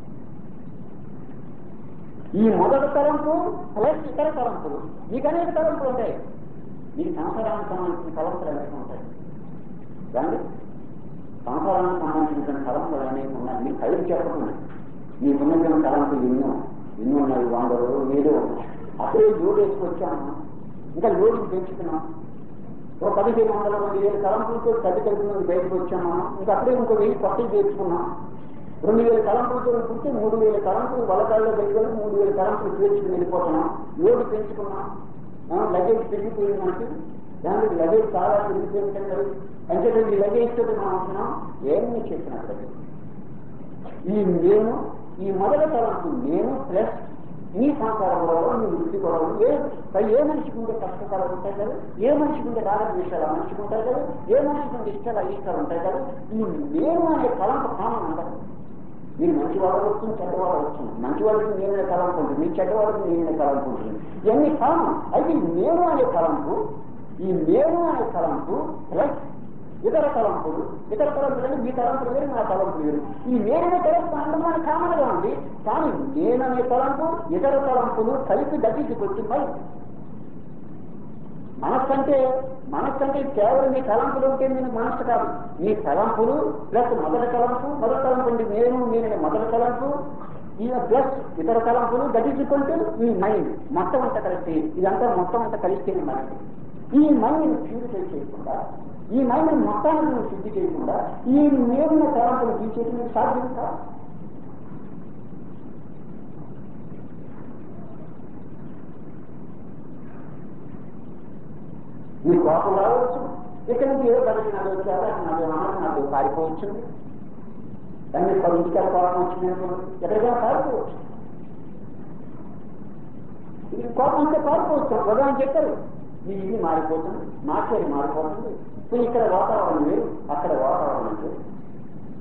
ఈ మొదటి తలంపు ప్లస్ ఇతర తలంపులు మీకు అనేక తలంపులు ఉంటాయి మీకు సంసారానికి సంబంధించిన తలంపులు అనేవి ఉంటాయి కానీ సంసారానికి సంబంధించిన తలంపులు అనేవి ఉన్నాయి మీకు పైకి చెప్పకుండా మీకున్నటువంటి తలంపులు ఎన్నో ఎన్నో ఉన్నాయి వందలు ఏదో ఉన్నాయి. అప్పుడే లోడ్ వేసుకొచ్చాము ఇంకా లోడ్ పెంచుతున్నాం ఒక పదిహేను వందల రెండు వేల తలంపులతో తల్లి కలిపి నుండి బయటకు వచ్చాము మనం ఇంకా అప్పుడే ఇంకో వెయ్యి కొత్తవి చేర్చుకున్నాం రెండు వేల తలంపులతో పుట్టి మూడు వేల తలంపులు వలకాల్లో పెట్టుకొని మూడు వేల తలంపులు పేర్చుకుని వెళ్ళిపోతున్నాం లోడు పెంచుకున్నాం ఆ, లగేజ్ పెరిగిపోయింది మనకి దానికి లగేజ్ చాలా పెరిగిపోయింది కదా అంటే ఈ లగేజ్ తోటి మనం అంటున్నాం ఏమీ చెప్పినప్పుడు ఈ నేను ఈ మొదటి తలంపు నేను ప్లస్ నీ సంసార గొడవలు నీ వృత్తి గొడవలు ఏ ఏ మనిషికి ఉండే కష్టకాలు ఉంటాయి కదా ఏ మనిషికి ఉండే రాగ విషయాలు ఆ మనిషికి ఉంటాయి కదా ఏ మనిషికి ఉండే ఇష్టాలు ఇష్టాలు ఉంటాయి కదా ఈ నేను అనే తలంపు కామన్ ఉండదు మీరు మంచివాడు వచ్చు చెడ్డవాడు వచ్చు మంచివాడికి నేనే తలంపు ఉంటుంది మీ చెడ్డవాడికి నేనే తలంపు ఉంటుంది ఇవన్నీ కామన్ అయితే ఈ నేను అనే తలంపు ఈ నేను అనే తలంపు ప్లస్ ఇతర తలంపులు ఇతర తలంపులు అంటే మీ తలంపులు వేరు నా తలంపులు వేరు ఈ నేననే తలంపు అందమైన కామన్గా ఉంది కానీ నేననే తలంపు ఇతర తలంపులు కలిపి దగ్గరికి వచ్చిందాయి మనస్సు అంటే మనస్సు అంటే కేవలం మీ తలంపులు ఉంటే నేను మనస్సు కాదు మీ తలంపులు ప్లస్ మొదటి తలంపు మొదటి తలంపు అంటే నేను నేను మొదటి తలంపు ఈ ప్లస్ ఇతర తలంపులు గడించుకుంటూ ఈ మైండ్ మొత్తం అంతా కలిస్తే ఇదంతా మొత్తం అంతా కలిస్తే మైండ్ ఈ మైండ్ని ప్యూరిఫై చేయకుండా ఈ మైండ్ మొత్తానికి నువ్వు శుద్ధి చేయకుండా ఈ నేరున్న తలంపులు తీసేసి నీకు సాధ్యం కాదు నీ కోపం రావచ్చు ఇక్కడ నుంచి ఏ పదవి నాది వచ్చాక నాది అన్నది నాది పారిపోవచ్చు దాన్ని పది ఇంటికాల కోపం వచ్చింది ఎక్కడికైనా పారిపోవచ్చు ఇది కోపం అంటే పారిపోవచ్చు ప్రధాని చెప్పారు మీ ఇల్లు మారిపోతుంది మార్చేది మారిపోతుంది ఇప్పుడు ఇక్కడ వాతావరణం లేదు అక్కడ వాతావరణం లేదు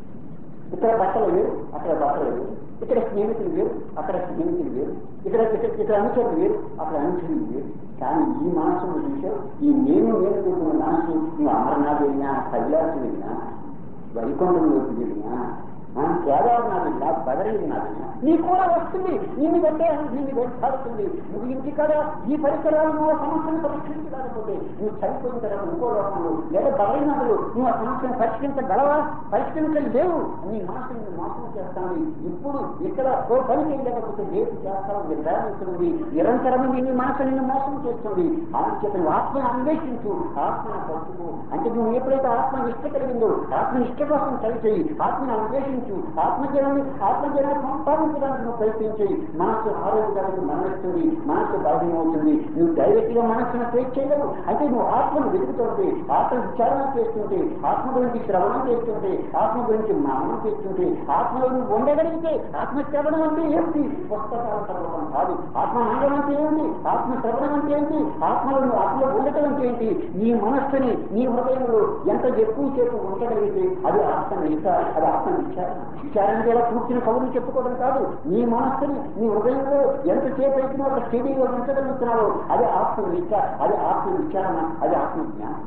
ఇక్కడ బట్టలు వేరు అక్కడ బట్టలు వేరు ఇక్కడ స్నేహితులు వేరు అక్కడ స్నేహితులు వేరు ఇక్కడ ఇక్కడ ఇక్కడ అనుచరులు వేరు అక్కడ అనుచరులు వేరు కానీ ఈ మనసును చూసే ఈ నేను నేను చెప్పిన మనసు నువ్వు అమరనాథ్ వెళ్ళినా కైలాసం వెళ్ళినా వైకుంఠంలోకి వెళ్ళినా ఆ, కేదార్నాథ్ వెళ్ళినా బదరీనాథ్ వెళ్ళినా నీ కూడా వస్తుంది నిన్ను పెట్టే నిన్ను వెంటాడుతుంది నువ్వు ఇంటికాడ ఈ పరిసరాలను ఆ సమస్యను పరిష్కరించలేకపోతే నువ్వు చనిపోయిన తర్వాత ఇంకో లోకంలో లేదా బదరీనాథులు నువ్వు ఆ సమస్యను పరిష్కరించగలవా పరిష్కరించలేవు నీ మనసు నిన్ను మోసం చేస్తాను ఇప్పుడు ఇక్కడ ఓ పని చేయలేకపోతే రేపు చేస్తావు నిర్ధారిస్తుంది నిరంతరం నీ మనసు నిన్ను మోసం చేస్తుంది ఆలోచన నువ్వు ఆత్మను అన్వేషించు ఆత్మను పట్టుకో అంటే నువ్వు ఎప్పుడైతే ఆత్మ నిష్ట కలిగిందో ఆత్మ నిష్ట కోసం ట్రై చేయి ఆత్మను అన్వేషించు ఆత్మజ్ఞానాన్ని ఆత్మజ్ఞానాన్ని సంపాదించడానికి నువ్వు ప్రయత్నించి మనసు ఆరోగ్యానికి మరణిస్తుంది మనసు బలహీనం అవుతుంది నువ్వు డైరెక్ట్ గా మనసును ట్రేట్ చేయలేవు అంటే నువ్వు ఆత్మను వెతుకుతుంటే ఆత్మ విచారణ చేస్తుంటే ఆత్మ గురించి శ్రవణం చేస్తుంటే ఆత్మ గురించి మననం చేస్తుంటే ఆత్మలో నువ్వు ఉండగలిగితే ఆత్మ శ్రవణం అంటే ఏంటి పుస్తకాల చదవడం కాదు ఆత్మ మంగళం అంటే ఏంటి ఆత్మ శ్రవణం అంటే ఏంటి ఆత్మలో నువ్వు ఆత్మలో ఉండటం అంటే ఏంటి నీ మనస్సుని నీ హృదయంలో ఎంత ఎక్కువ సేపు ఉంచగలిగితే అది ఆత్మ నిష్ట అది ఆత్మ విచారణ విచారణ కూడా కూర్చుని కవులు చెప్పుకోవడం కాదు నీ మనస్సుని నీ హృదయంలో ఎంతసేపు అయితే ఒక స్టడీలో ఉంచగలుగుతున్నావో అది ఆత్మ నిష్ట అది ఆత్మ విచారణ అది ఆత్మ జ్ఞానం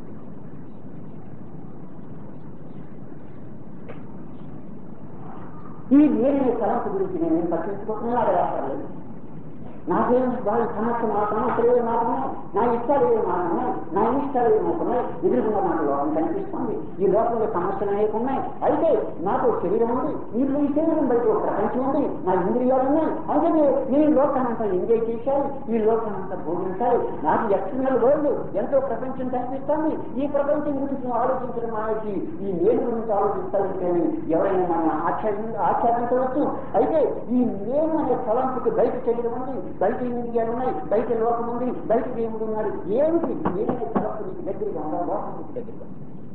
ఈ నేనే తలంపు గురించి నేను పట్టించుకుంటున్నా అది రావట్లేదు నాకేం వాళ్ళ సమస్య నా సమస్యలు ఏవి నాకున్నాయి నా ఇష్టాలు ఏవి నాకున్నాయి నా ఇష్టాలు ఏవి నాకున్నాయి ఎదురుకున్న నాకు లోకం కనిపిస్తుంది ఈ లోకంలో సమస్యలు అనేవి ఉన్నాయి అయితే నాకు శరీరం ఉంది వీళ్ళు ఈ శరీరం బయట ఒక ప్రపంచం ఉంది నా ఇంద్రియాలు ఉన్నాయి అందుకే నేను ఈ లోకానంతా ఎంజాయ్ చేశాను ఈ లోకానంతా భోగించాలి నాకు ఎక్స్టర్నల్ వరల్డ్ ఎంతో ప్రపంచం కనిపిస్తుంది ఈ ప్రపంచం గురించి ఆలోచించడం మానేసి ఈ నేను గురించి ఆలోచిస్తానంటే ఎవరైనా మనం ఆశ్చర్యం ఆశ్చర్యించవచ్చు అయితే ఈ నేను అనే తలంపుకి బయట శరీరం ఉంది బయట ఇండియాలు ఉన్నాయి బయట లోకం ఉంది బయట దేవుడు ఉన్నారు ఏమిటి నేనే తలంపు నీకు దగ్గరగా ఉందా లోకం నీకు దగ్గరగా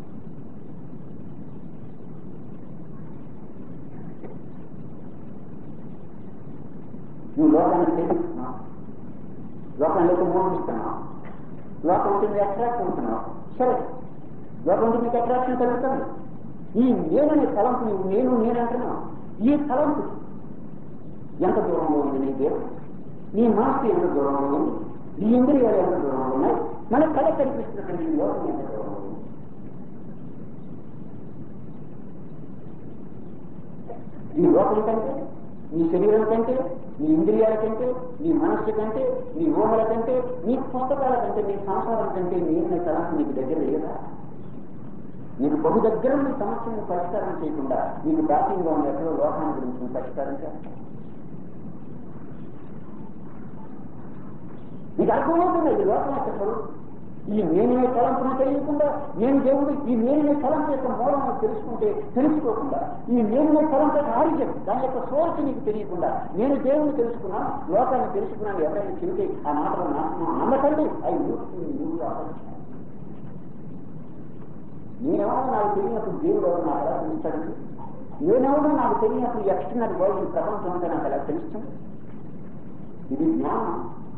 నువ్వు లోకాన్ని ప్రేమిస్తున్నావు లోకంలోకి మోగిస్తున్నావు లోకం ఉంటుంది అట్రాక్ట్ అవుతున్నావు సరే లోకం ఉంటుంది నీకు అట్రాక్షన్ కలుగుతుంది ఈ నేననే తలంపు నువ్వు నేను నేను అంటున్నావు ఈ తలంపు ఎంత దూరంలో ఉంది నీ దేహం నీ మనసు ఎంత దూరంలో ఉంది నీ ఇంద్రియాలు ఎంత దూరంలో ఉన్నాయి మన కళ కనిపిస్తున్నటువంటి ఈ లోకం ఎంత దూరంలో ఉంది ఈ లోకం కంటే నీ శరీరం కంటే నీ ఇంద్రియాల కంటే నీ మనస్సు కంటే నీ ఊహల కంటే నీ పుస్తకాల కంటే నీ సంసారం కంటే నేను తలంపు నీకు దగ్గర లేదా నీకు బహు దగ్గర నీ సమస్యను పరిష్కారం చేయకుండా నీకు బాహ్యంగా ఉన్న ఎక్కడో లోకాన్ని గురించి నువ్వు పరిష్కారం చేస్తావు నీకు అర్థమవుతుంది ఈ లోకం యొక్క స్వరూపం ఈ నేనే తలంపును తెలియకుండా నేను దేవుడు ఈ నేనే తలంపు యొక్క మూలం తెలుసుకుంటే తెలుసుకోకుండా ఈ నేనే తలంపు యొక్క ఆరిజన్ దాని యొక్క సోర్స్ నీకు తెలియకుండా నేను దేవుని తెలుసుకున్నాను లోకాన్ని తెలుసుకున్నాను ఎవరైనా చెబితే ఆ మాటలు నాకు నమ్మకండి అవి నువ్వు ఆలోచించాలి నేనెవరో నాకు తెలియనప్పుడు దేవుడు ఎవరు నాకు ఎలా తెలుస్తాడు నేనెవరో నాకు తెలియనప్పుడు ఎక్స్టర్నల్ వరల్డ్ ఈ ప్రపంచం అంతా నాకు ఎలా తెలుస్తుంది ఇది జ్ఞానం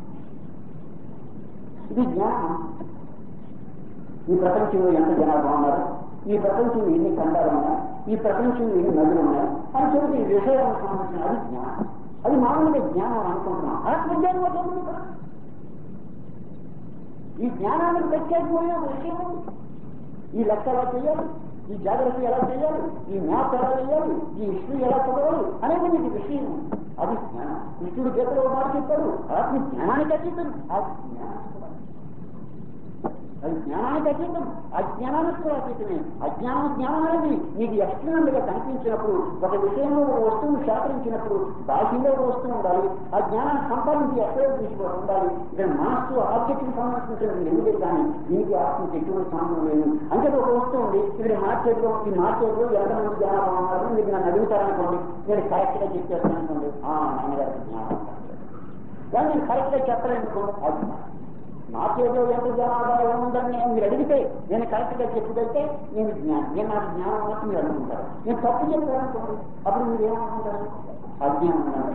ఇది జ్ఞానం ఈ ప్రపంచంలో ఎంత జనాభా ఉన్నారు ఈ ప్రపంచంలో ఎన్ని ఖండాలు ఉన్నాయి ఈ ప్రపంచంలో ఎన్ని నదులు ఉన్నాయి అని చెప్పి ఈ విషయాలకు సంబంధించిన అది జ్ఞానం అది మామూలుగా జ్ఞానం అని అనుకుంటున్నాం ఆత్మజ్ఞానం అంటే ఉంది కదా. ఈ జ్ఞానానికి ప్రత్యేకమైన ఒక విషయం ఉంది ఈ లెక్క ఎలా చేయాలి ఈ జాగ్రత్త ఎలా చేయాలి ఈ మ్యాప్ ఎలా చేయాలి ఈ హిస్టరీ ఎలా చదవాలి అనేది నీకు విషయం అది జ్ఞానం కృష్ణుడు గీతలో మాట చెప్పాడు ఆత్మ జ్ఞానానికి అతీతం ఆ జ్ఞానం కూడా. అది జ్ఞానానికి అతీతం అజ్ఞానానికి కూడా అతీతమే అజ్ఞానం జ్ఞానం అనేది నీకు ఎక్స్టర్నల్ గా కనిపించినప్పుడు ఒక విషయంలో ఒక వస్తువును సేకరించినప్పుడు బాహ్యంలో ఒక వస్తువు ఉండాలి ఆ జ్ఞానాన్ని సంపాదించి ఎక్కడో తీసుకోవాలి ఉండాలి ఇక్కడ మనస్సు ఆబ్జెక్ట్ కి సంబంధించిన ఎందుకే కానీ దీనికి ఆత్మకి ఎటువంటి సంబంధం లేదు అంటే ఒక వస్తువు ఉంది ఇక్కడ మార్కెట్లో ఈ మార్కెట్లో ఎంతమంది జనాభా ఉన్నారు మీరు నన్ను అడుగుతారనుకోండి నేను కరెక్ట్ గా చెప్పేస్తాను అనుకోండి ఆ నాన్నగారికి జ్ఞానం కానీ నేను కరెక్ట్ గా చెప్పలేనుకోండి అది నా చేతిలో ఎంత జనాభా ఉందని నేను మీరు అడిగితే నేను కరెక్ట్ గా చెప్పుకెళ్తే నేను జ్ఞానం నేను నాకు జ్ఞానం ఉన్నట్టు మీరు అనుకుంటారు నేను తప్పు చెప్పాను అనుకోండి అప్పుడు మీరు ఏమనుకుంటారు అజ్ఞానం అనుకుంటారు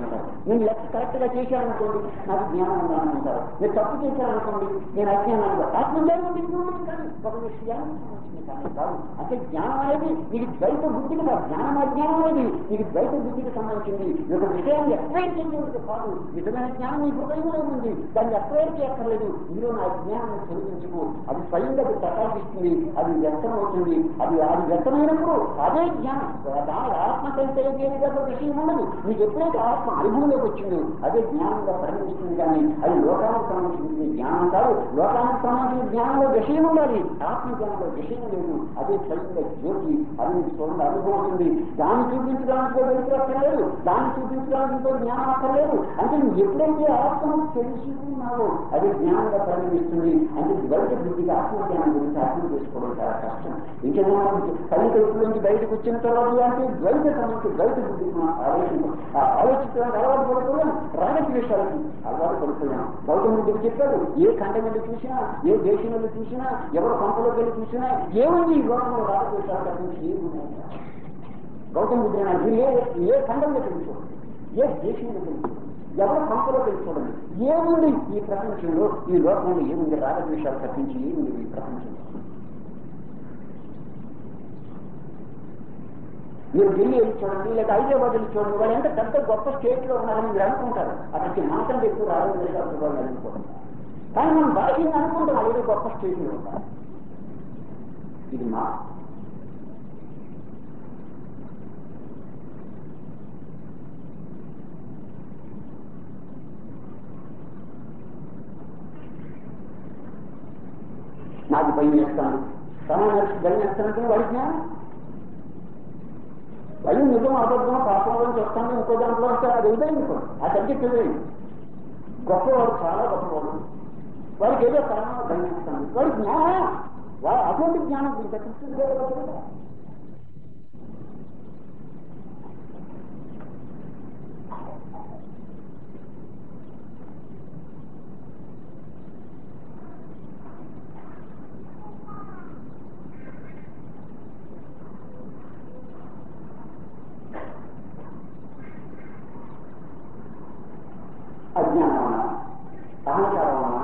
నేను లెక్క కరెక్ట్ గా చేశాననుకోండి నాకు జ్ఞానం ఉందని అంటారు నేను తప్పు చేశాననుకోండి నేను అజ్ఞానం ఆత్మజ్ఞానం దిగుతుంది కానీ ఒక విషయానికి సంబంధించింది కానీ కాదు అంటే జ్ఞానం అనేది నీకు ద్వైత బుద్ధికి కాదు జ్ఞానం అజ్ఞానం అనేది నీకు ద్వైత బుద్ధికి సంబంధించింది ఈ ఒక విషయాన్ని ఎక్స్ప్లెయిన్ చేసేందుకు కాదు నిజమైన జ్ఞానం నీ హృదయంలో ఉంది దాన్ని ఎక్స్ప్లెయిన్ చేయక్కర్లేదు ఇందులో నా జ్ఞానాన్ని తొలగించుకో అది స్వయంగా అది ప్రకాశిస్తుంది అది వ్యక్తం అవుతుంది అది అది వ్యక్తమైనప్పుడు అదే జ్ఞానం దాని ఆత్మ కంటే వేరుగా ఒక విషయం ఉండదు నీకు ఎప్పుడైతే ఆత్మ అనుభవంలోకి వచ్చిందో అదే జ్ఞానంగా పరిగణిస్తుంది కానీ అది లోకానికి సంబంధించిన జ్ఞానం కాదు లోకానికి సంబంధించిన జ్ఞానంలో విషయం ఉండాలి ఆత్మ జ్ఞానంలో విషయం లేదు అదే స్వయంగా జ్యోతి అది స్వయంగా అనుభవం ఉంది దాన్ని చూపించడానికి వెళ్తే అక్కర్లేదు దాన్ని చూపించడానికి ఇంకో జ్ఞానం అక్కర్లేదు అంటే నువ్వు ఎప్పుడైతే ఆత్మను తెలుసుకున్నావో అది జ్ఞానంగా పరిగణిస్తుంది అంటే ద్వైత బుద్ధిగా ఆత్మజ్ఞానం గురించి అర్థం చేసుకోవడం చాలా కష్టం ఇంకేదైనా కళ్ళు కడుపు నుంచి బయటకు వచ్చిన తర్వాత అంటే ద్వైత సమస్య ద్వైత బుద్ధికి మనం ఆలోచించాం ఆ ఆలోచించడానికి అలవాటు పడిపోయాం రాగద్వేషాలకి అలవాటు పడిపోయాం గౌతమ బుద్ధుడు చెప్పాడు ఏ ఖండం వెళ్ళి చూసినా ఏ దేశం వెళ్ళి చూసినా ఎవరు పంపలోకి వెళ్ళి చూసినా ఏముంది ఈ లోకంలో రాగద్వేషాల గురించి ఏముంది గౌతమ బుద్ధుడు అన్నాడు, మీరు ఏ ఏ ఖండంలో తెలుసుకోండి ఏ దేశంలో తెలుసుకోండి ఎవరు పంపలో తెలుసుకోండి ఏముంది ఈ ప్రపంచంలో ఈ లోకంలో ఏముంది రాగద్వేషాలు తప్పించి ఏముంది ఈ ప్రపంచంలో మీరు ఢిల్లీ వెళ్ళి చూడండి లేదా హైదరాబాద్ వెళ్ళి చూడండి వాళ్ళు ఎంత పెద్ద గొప్ప స్టేట్ లో ఉన్నారని మీరు అనుకుంటారు అక్కడికి మాత్రం ఎక్కువ రాగద్వేషాలు వాళ్ళు అనుకోవడం కానీ మనం బాధ్యంగా అనుకుంటాం అదే గొప్ప స్టేట్ లో ఉన్నారు ఇది మా నాకు భయం వేస్తాను సమాజానికి భయం వేస్తానంటే వాడి జ్ఞానం భయం నిజం అబద్ధం పాపంలో నుంచి వస్తాను ఇంకో దాంట్లో వస్తే అది ఉదయించుకో ఆ సబ్జెక్ట్ ఉదయం గొప్పవాడు చాలా గొప్పవాడు వాడికి ఏదో కారణం భయం వేస్తాను వాడి జ్ఞానం వా- అటువంటి జ్ఞానం ఇంకా కృష్ణుడు గారు కదా అజ్ఞానమా అహంకారమా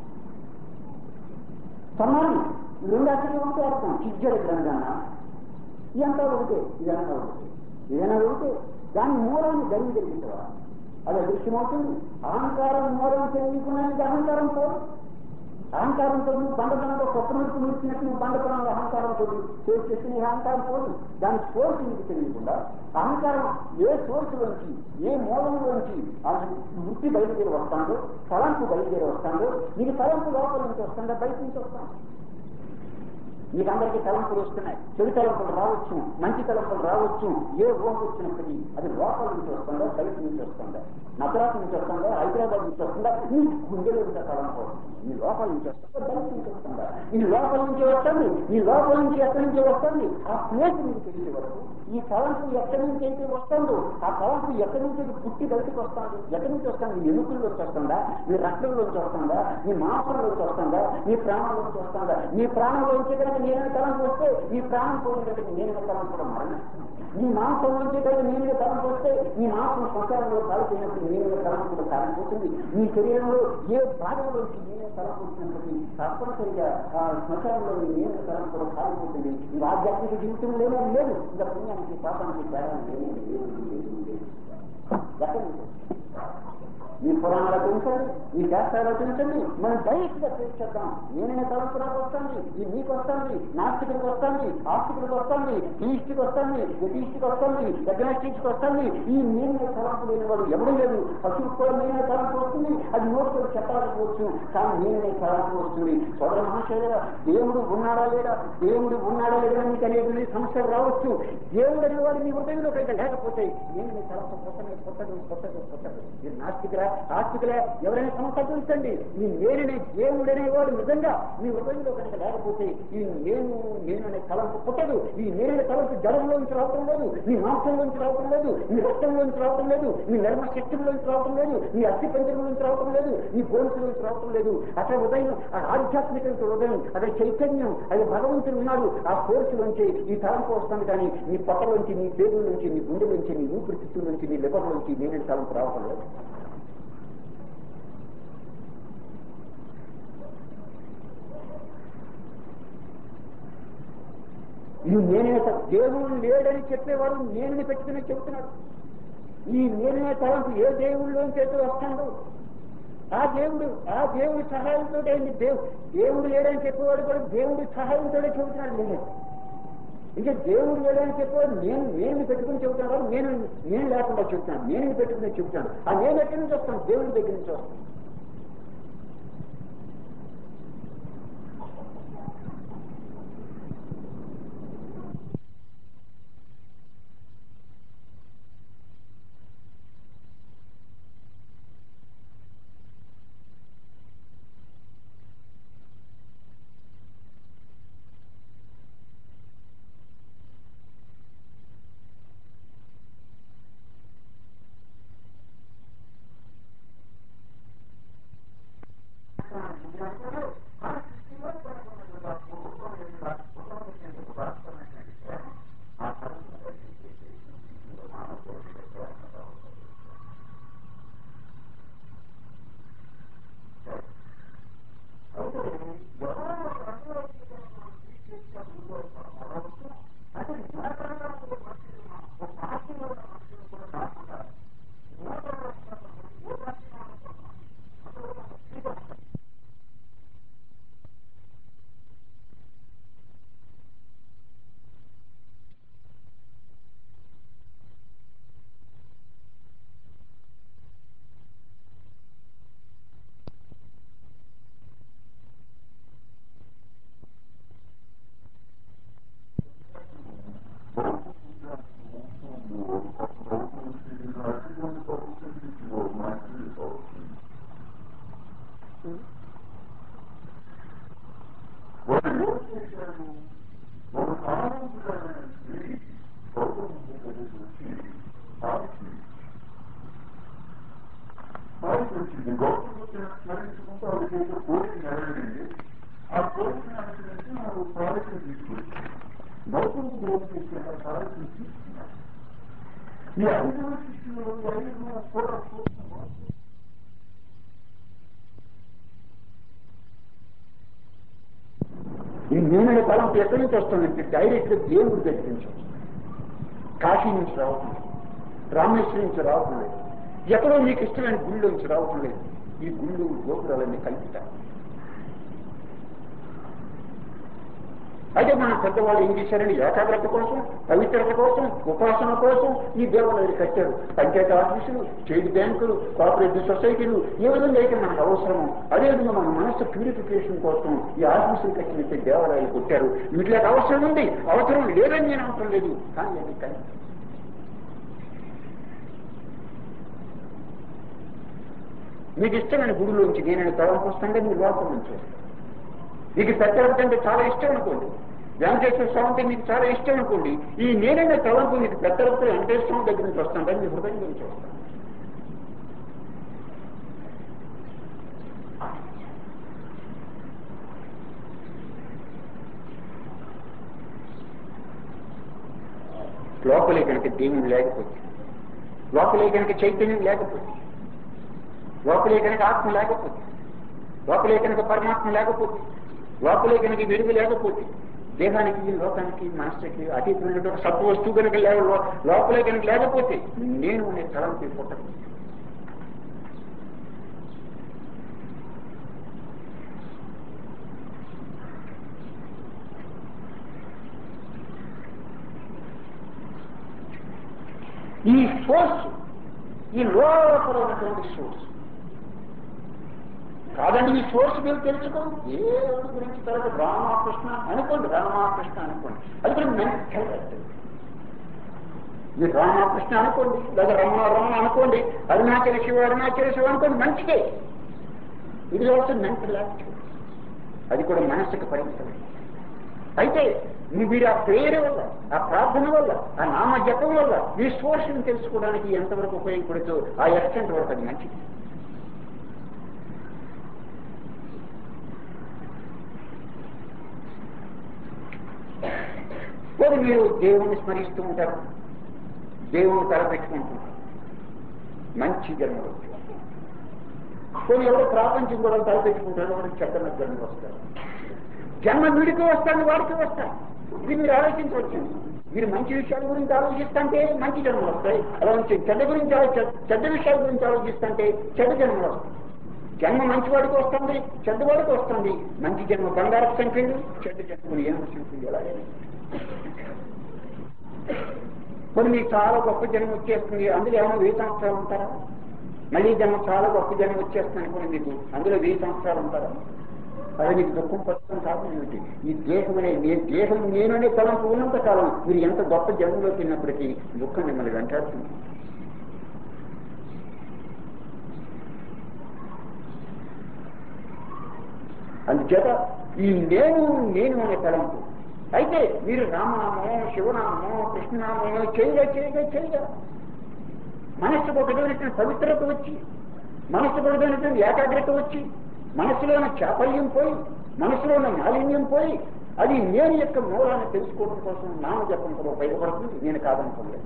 సమానం రెండు అసలు ఒకటే అర్థం చిజ్జల గ్రంథాన ఇదంతా ఒకటే ఇదంతా ఒకటే ఏదైనా ఒకటే దాని మూలాన్ని గ్రహించగలుగుతావా అది అదృశ్యమవుతుంది అహంకారం మూలం తెలియకున్నానికి అహంకారం పోదు అహంకారంతో నువ్వు బండతనంలో కొత్త నూర్పు నూర్చినట్టు నువ్వు బండతనంలో అహంకారంతో చేసి చేసి నీ అహంకారం పోదు దాని సోర్స్ నీకు తెలియకుండా అహంకారం ఏ సోర్స్ నుంచి ఏ మూలంలోంచి ఆ వృత్తి బయలుదేరి వస్తాడో తలంపు బయలుదేరి వస్తాడో నీకు తలంపు లోపల నుంచి వస్తుందా బయట నుంచి వస్తాను మీకు అందరికీ తలంపులు వస్తున్నాయి చెడు తలంపులు రావచ్చు మంచి తలంపులు రావచ్చు ఏ ఊహ వచ్చినప్పటికీ అది లోపల నుంచి వస్తుందా బయట నుంచి వస్తుందా మద్రాసు నుంచి వస్తుందా హైదరాబాద్ నుంచి వస్తుందా నీ గుండెలో నుంచి ఆ తలంపు వస్తుంది నీ లోపల నుంచి వస్తుందా బయట నుంచి వస్తుందా నీ లోపల నుంచి వస్తుంది నీ లోపల నుంచి ఎక్కడి నుంచి వస్తుంది ఆ ప్లేస్ మీకు తెలిసే వరకు ఈ తలంపు ఎక్కడి నుంచి అయితే వస్తుందో ఆ తలంపు ఎక్కడి నుంచి అది పుట్టి బయటకు వస్తుంది ఎక్కడి నుంచి వస్తుంది నీ ఎముకల్లోంచి వస్తుందా నీ రక్తంలోంచి వస్తుందా నీ మాంసంలోంచి వస్తుందా నీ ప్రాణంలోంచి వస్తుందా నీ ప్రాణంలోంచి కనుక నేను తలంపు వస్తే నీ ప్రాణం పోయిన కనుక నేను తలం కూడా మరణిస్తుంది నీ మాంసం నుంచి కనుక నేను తలంపు వస్తే నీ మాంసం సంసారంలో కాలిపోయినప్పుడు నేను తలం కూడా కాలిపోతుంది నీ శరీరంలో ఏ భాగంలోంచి నేను తలం వచ్చినప్పటికీ తప్పనిసరిగా ఆ శ్మశానంలో నేను తలం కూడా కాలిపోతుంది ఇంకా ఆధ్యాత్మిక జీవితం లేనే లేదు ఇంకా పుణ్యానికి పాపానికి తేడా లేనే లేదు లేదు లేదు ఎక్కడి నుంచి మీ పురాణాలు పెంచండి మీ శాస్త్రాలు పెంచండి మనం డైరెక్ట్గా చేసేద్దాం నేనే తలంపు నాకు వస్తుంది ఈ మీకు వస్తుంది నాస్తికుడికి వస్తుంది ఆస్తికుడికి వస్తుంది ఈస్ట్కి వస్తుంది ఎటీస్ట్కి వస్తుంది ఎగ్నాస్టిక్స్కి వస్తుంది ఈ నేనే తలంపు లేనివాడు ఎవడూ లేదు పశువు కూడా నేనే తలంపు వస్తుంది అది నోటితో చెప్పకపోవచ్చు కానీ నేనే తలంపు వస్తుంది సోదర మహాశయ దేవుడు ఉన్నాడా లేడా దేవుడు ఉన్నాడా లేడా మీకు అనేటువంటి సమస్యలు రావచ్చు దేవుడు అనేవాడు మీ హృదయంలో కనుక లేకపోతే నేను తలంపు పుట్టనే పుట్టదు పుట్టదు పుట్టదు మీరు నాస్తికురా ఆస్తికులే ఎవరైనా సంకల్పించండి ఈ నేననే దేవుడనేవాడు నిజంగా మీ హృదయంలో కనుక లేకపోతే ఈ నేను నేను అనే తలంపు పుట్టదు ఈ నేననే తలంపు జలంలోంచి రావటం లేదు మీ మాంసంలోంచి రావటం లేదు మీ రక్తంలోంచి రావటం లేదు మీ నర్మ శక్తుల్లోంచి రావటం లేదు మీ అస్థి పంజరంలోంచి రావటం లేదు మీ బోన్సులోంచి రావటం లేదు అక్కడ ఉదయం ఆ ఆధ్యాత్మిక హృదయం అదే చైతన్యం అది భగవంతుడు ఉన్నాడు ఆ కోర్సు నుంచి ఈ తలంపు వస్తుంది కానీ నీ పొట్టలోంచి నీ పేగుల నుంచి నీ గుండె నుంచి నీ ఊపిరితిత్తుల నుంచి నీ లివర్ నుంచి నేనే తలంపు రావటం లేదు ఈ నేనే త- దేవుడు లేడని చెప్పేవాడు నేనని పెట్టుకుని చెబుతున్నాడు ఈ నేనే తలంపు ఏ దేవుళ్ళలోంచి అయితే వస్తాడో ఆ దేవుడు ఆ దేవుడి సహాయంతో అయింది దేవుడు దేవుడు లేడని చెప్పేవాడు కూడా దేవుడి సహాయంతో చెబుతున్నాడు నేనే ఇంకా దేవుడు లేడని చెప్పేవాడు నేను నేను పెట్టుకుని చెబుతున్నాడు నేను నేను లేకుండా చెబుతాను నేను పెట్టుకుని చెబుతాను ఆ నేను ఎక్కడి నుంచి వస్తాను దేవుడి దగ్గర నుంచి వస్తాను వచ్చింది గౌరవం స్మరించుకుంటూ అది చేసే కోరిక నెరవేరింది ఆ కోరికను అనుసరించి నాకు ప్రాజెక్టు తీసుకొచ్చాను గౌతమ గ్రోత్ చేసే ప్రాజెక్టు తీసుకున్నాను ఈ ఐదవ శిష్యులు ఐదు కూడా ఈ నేననే తలంపు ఎక్కడి నుంచి వస్తుందంటే డైరెక్ట్ గా దేవుడి దగ్గర నుంచి వస్తుంది కాశీ నుంచి రావటం లేదు రామేశ్వరం నుంచి రావటం లేదు ఎక్కడో మీకు ఇష్టమైన గుళ్ళు నుంచి రావటం లేదు ఈ గుళ్ళు గోపురాలన్నీ కల్పితారు అయితే మన పెద్దవాళ్ళు ఏం చేశారండి ఏకాగ్రత కోసం పవిత్రత కోసం ఉపాసన కోసం ఈ దేవాలయాలు కట్టారు పంచాయతీ ఆఫీసులు స్టేట్ బ్యాంకులు కోఆపరేటివ్ సొసైటీలు ఏ విధంగా అయితే మనకు అవసరమో అదేవిధంగా మన మనసు ప్యూరిఫికేషన్ కోసం ఈ ఆఫీసులు కట్టినట్టు దేవాలయాలు కొట్టారు వీటికి అవసరం ఉంది అవసరం లేదని నేను అవసరం లేదు కానీ అది కానీ మీకు ఇష్టమైన గుడిలోంచి నేను తలంపు వస్తుంటే మీరు లోపల నుంచి వస్తాను మీకు సత్యవతి అంటే చాలా ఇష్టం అనుకోండి వెంకటేశ్వర స్వామి అంటే మీకు చాలా ఇష్టం అనుకోండి ఈ నేనైనా తలంపు మీకు పెద్దలతో వెంకటేశ్వర స్వామి దగ్గర నుంచి వస్తాను మీ హృదయం నుంచి వస్తాను లోపలే కనుక దేవుడు లేకపోతే లోపలే కనుక చైతన్యం లేకపోతే లోపలే కనుక ఆత్మ లేకపోతే లోపలే కనుక పరమాత్మ లేకపోతే లోపలే కనుక వెలుగు లేకపోతే దేహానికి లోకానికి మనసుకి అతీతమైనటువంటి సత్వ వస్తువు కనుక లే లోపలే కనుక లేకపోతే నేను అనే తలంపి పుట్టదు ఈ సోర్స్ ఈ లోపల ఉన్నటువంటి సోర్స్ కాదండి ఈ సోర్స్ మీరు తెలుసుకోండి దేవుడి గురించి తర్వాత రామకృష్ణ అనుకోండి రామకృష్ణ అనుకోండి అది కూడా మెంటల్ మీరు రామకృష్ణ అనుకోండి లేదా రమణ రమణ అనుకోండి అరుణాచల శివ అరుణాచల శివ అనుకోండి మంచిదే ఇది ఆల్సో మెంటల్ యాక్టివిటీ అది కూడా మనస్సుకు పరిమితమే అయితే మీ- మీరు ఆ ప్రేయర్ వల్ల ఆ ప్రార్థన వల్ల ఆ నామ జపం వల్ల మీ సోర్స్ని తెలుసుకోవడానికి ఎంతవరకు ఉపయోగపడుతూ ఆ ఎక్స్టెంట్ వరకు అది మంచిది పోనీ మీరు దేవుణ్ణి స్మరిస్తూ ఉంటారు దేవుణ్ణి తలపెట్టుకుంటుంటారు మంచి జన్మలు కొన్ని ఎవరో ప్రాపంచం కూడా తలపెట్టుకుంటారు ఎవరు చెడ్డ జన్మలు వస్తారు జన్మ వీడికి వస్తాను వాడికి వస్తాను ఇది మీరు ఆలోచించవచ్చు మీరు మంచి విషయాల గురించి ఆలోచిస్తుంటే మంచి జన్మలు వస్తాయి అలా నుంచి చెడ్డ గురించి ఆలో- చెడ్డ- చెడ్డ విషయాల గురించి ఆలోచిస్తుంటే చెడ్డ జన్మలు వస్తాయి జన్మ మంచివాడికి వస్తుంది చెడ్డవాడికి వస్తుంది మంచి జన్మ బంగారపు సంఖ్యలు చెడ్డ జన్మలు ఏమో సంఖ్యలు ఎలాగైనా మరి మీకు చాలా గొప్ప జన్మ వచ్చేస్తుంది అందులో ఏమైనా వెయ్యి సంవత్సరాలు ఉంటారా మళ్ళీ జన్మ చాలా గొప్ప జన్మ వచ్చేస్తుంది అనుకోండి మీకు అందులో వెయ్యి సంవత్సరాలు ఉంటారా అది మీకు దుఃఖం పట్టడం కారణం ఏమిటి ఈ దేహమనే నే దేహం నేననే తలంపు ఉన్నంత కాలం మీరు ఎంత గొప్ప జన్మలో తిన్నప్పటికీ దుఃఖం మిమ్మల్ని వెంటాడుతుంది అందుచేత ఈ నేను నేను అనే తలంపు అయితే మీరు రామనామో శివనామో కృష్ణనామో చేయగా చేయగా చేయగా మనస్సుకు ఒక విధమైనటువంటి పవిత్రత వచ్చి మనస్సుకు ఒక విధమైనటువంటి ఏకాగ్రత వచ్చి మనస్సులో ఉన్న చాపల్యం పోయి మనస్సులో ఉన్న మాలిన్యం పోయి అది నేను యొక్క మూలాన్ని తెలుసుకోవడం కోసం నామజపం కూడా ఉపయోగపడుతుంది నేను కాదనుకోలేదు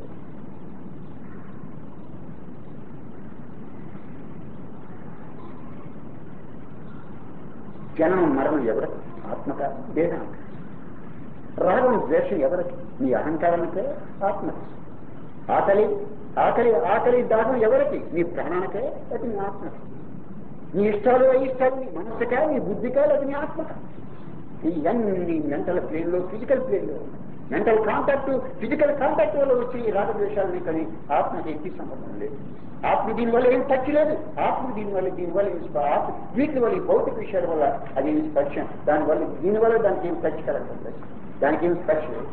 జనం మరణం ఎవరికి ఆత్మక దేహానికి రాగం ద్వేషం ఎవరికి నీ అహంకారానికే ఆత్మకి ఆకలి ఆకలి ఆకలి దాహం ఎవరికి నీ ప్రాణానికే అది నీ ఆత్మకి నీ ఇష్టాలు అయిష్టాలు నీ మనసుకా నీ బుద్ధికా అది నీ ఆత్మక ఇవన్నీ మెంటల్ ప్లేన్లో ఫిజికల్ ప్లేన్లో మెంటల్ కాంటాక్ట్ ఫిజికల్ కాంటాక్ట్ వల్ల వచ్చి ఈ రాగద్వేషాలని కానీ ఆత్మకి ఎట్టి సంబంధం లేదు ఆత్మ దీనివల్ల ఏం టచ్ లేదు ఆత్మ దీనివల్ల దీనివల్ల ఏం స్ప- ఆత్మ వీటి వల్ల ఈ భౌతిక విషయాల వల్ల అది ఏం స్పర్శ దానివల్ల దీనివల్ల దానికి ఏం టచ్ కలగదు దానికి ఏం స్పర్శ లేదు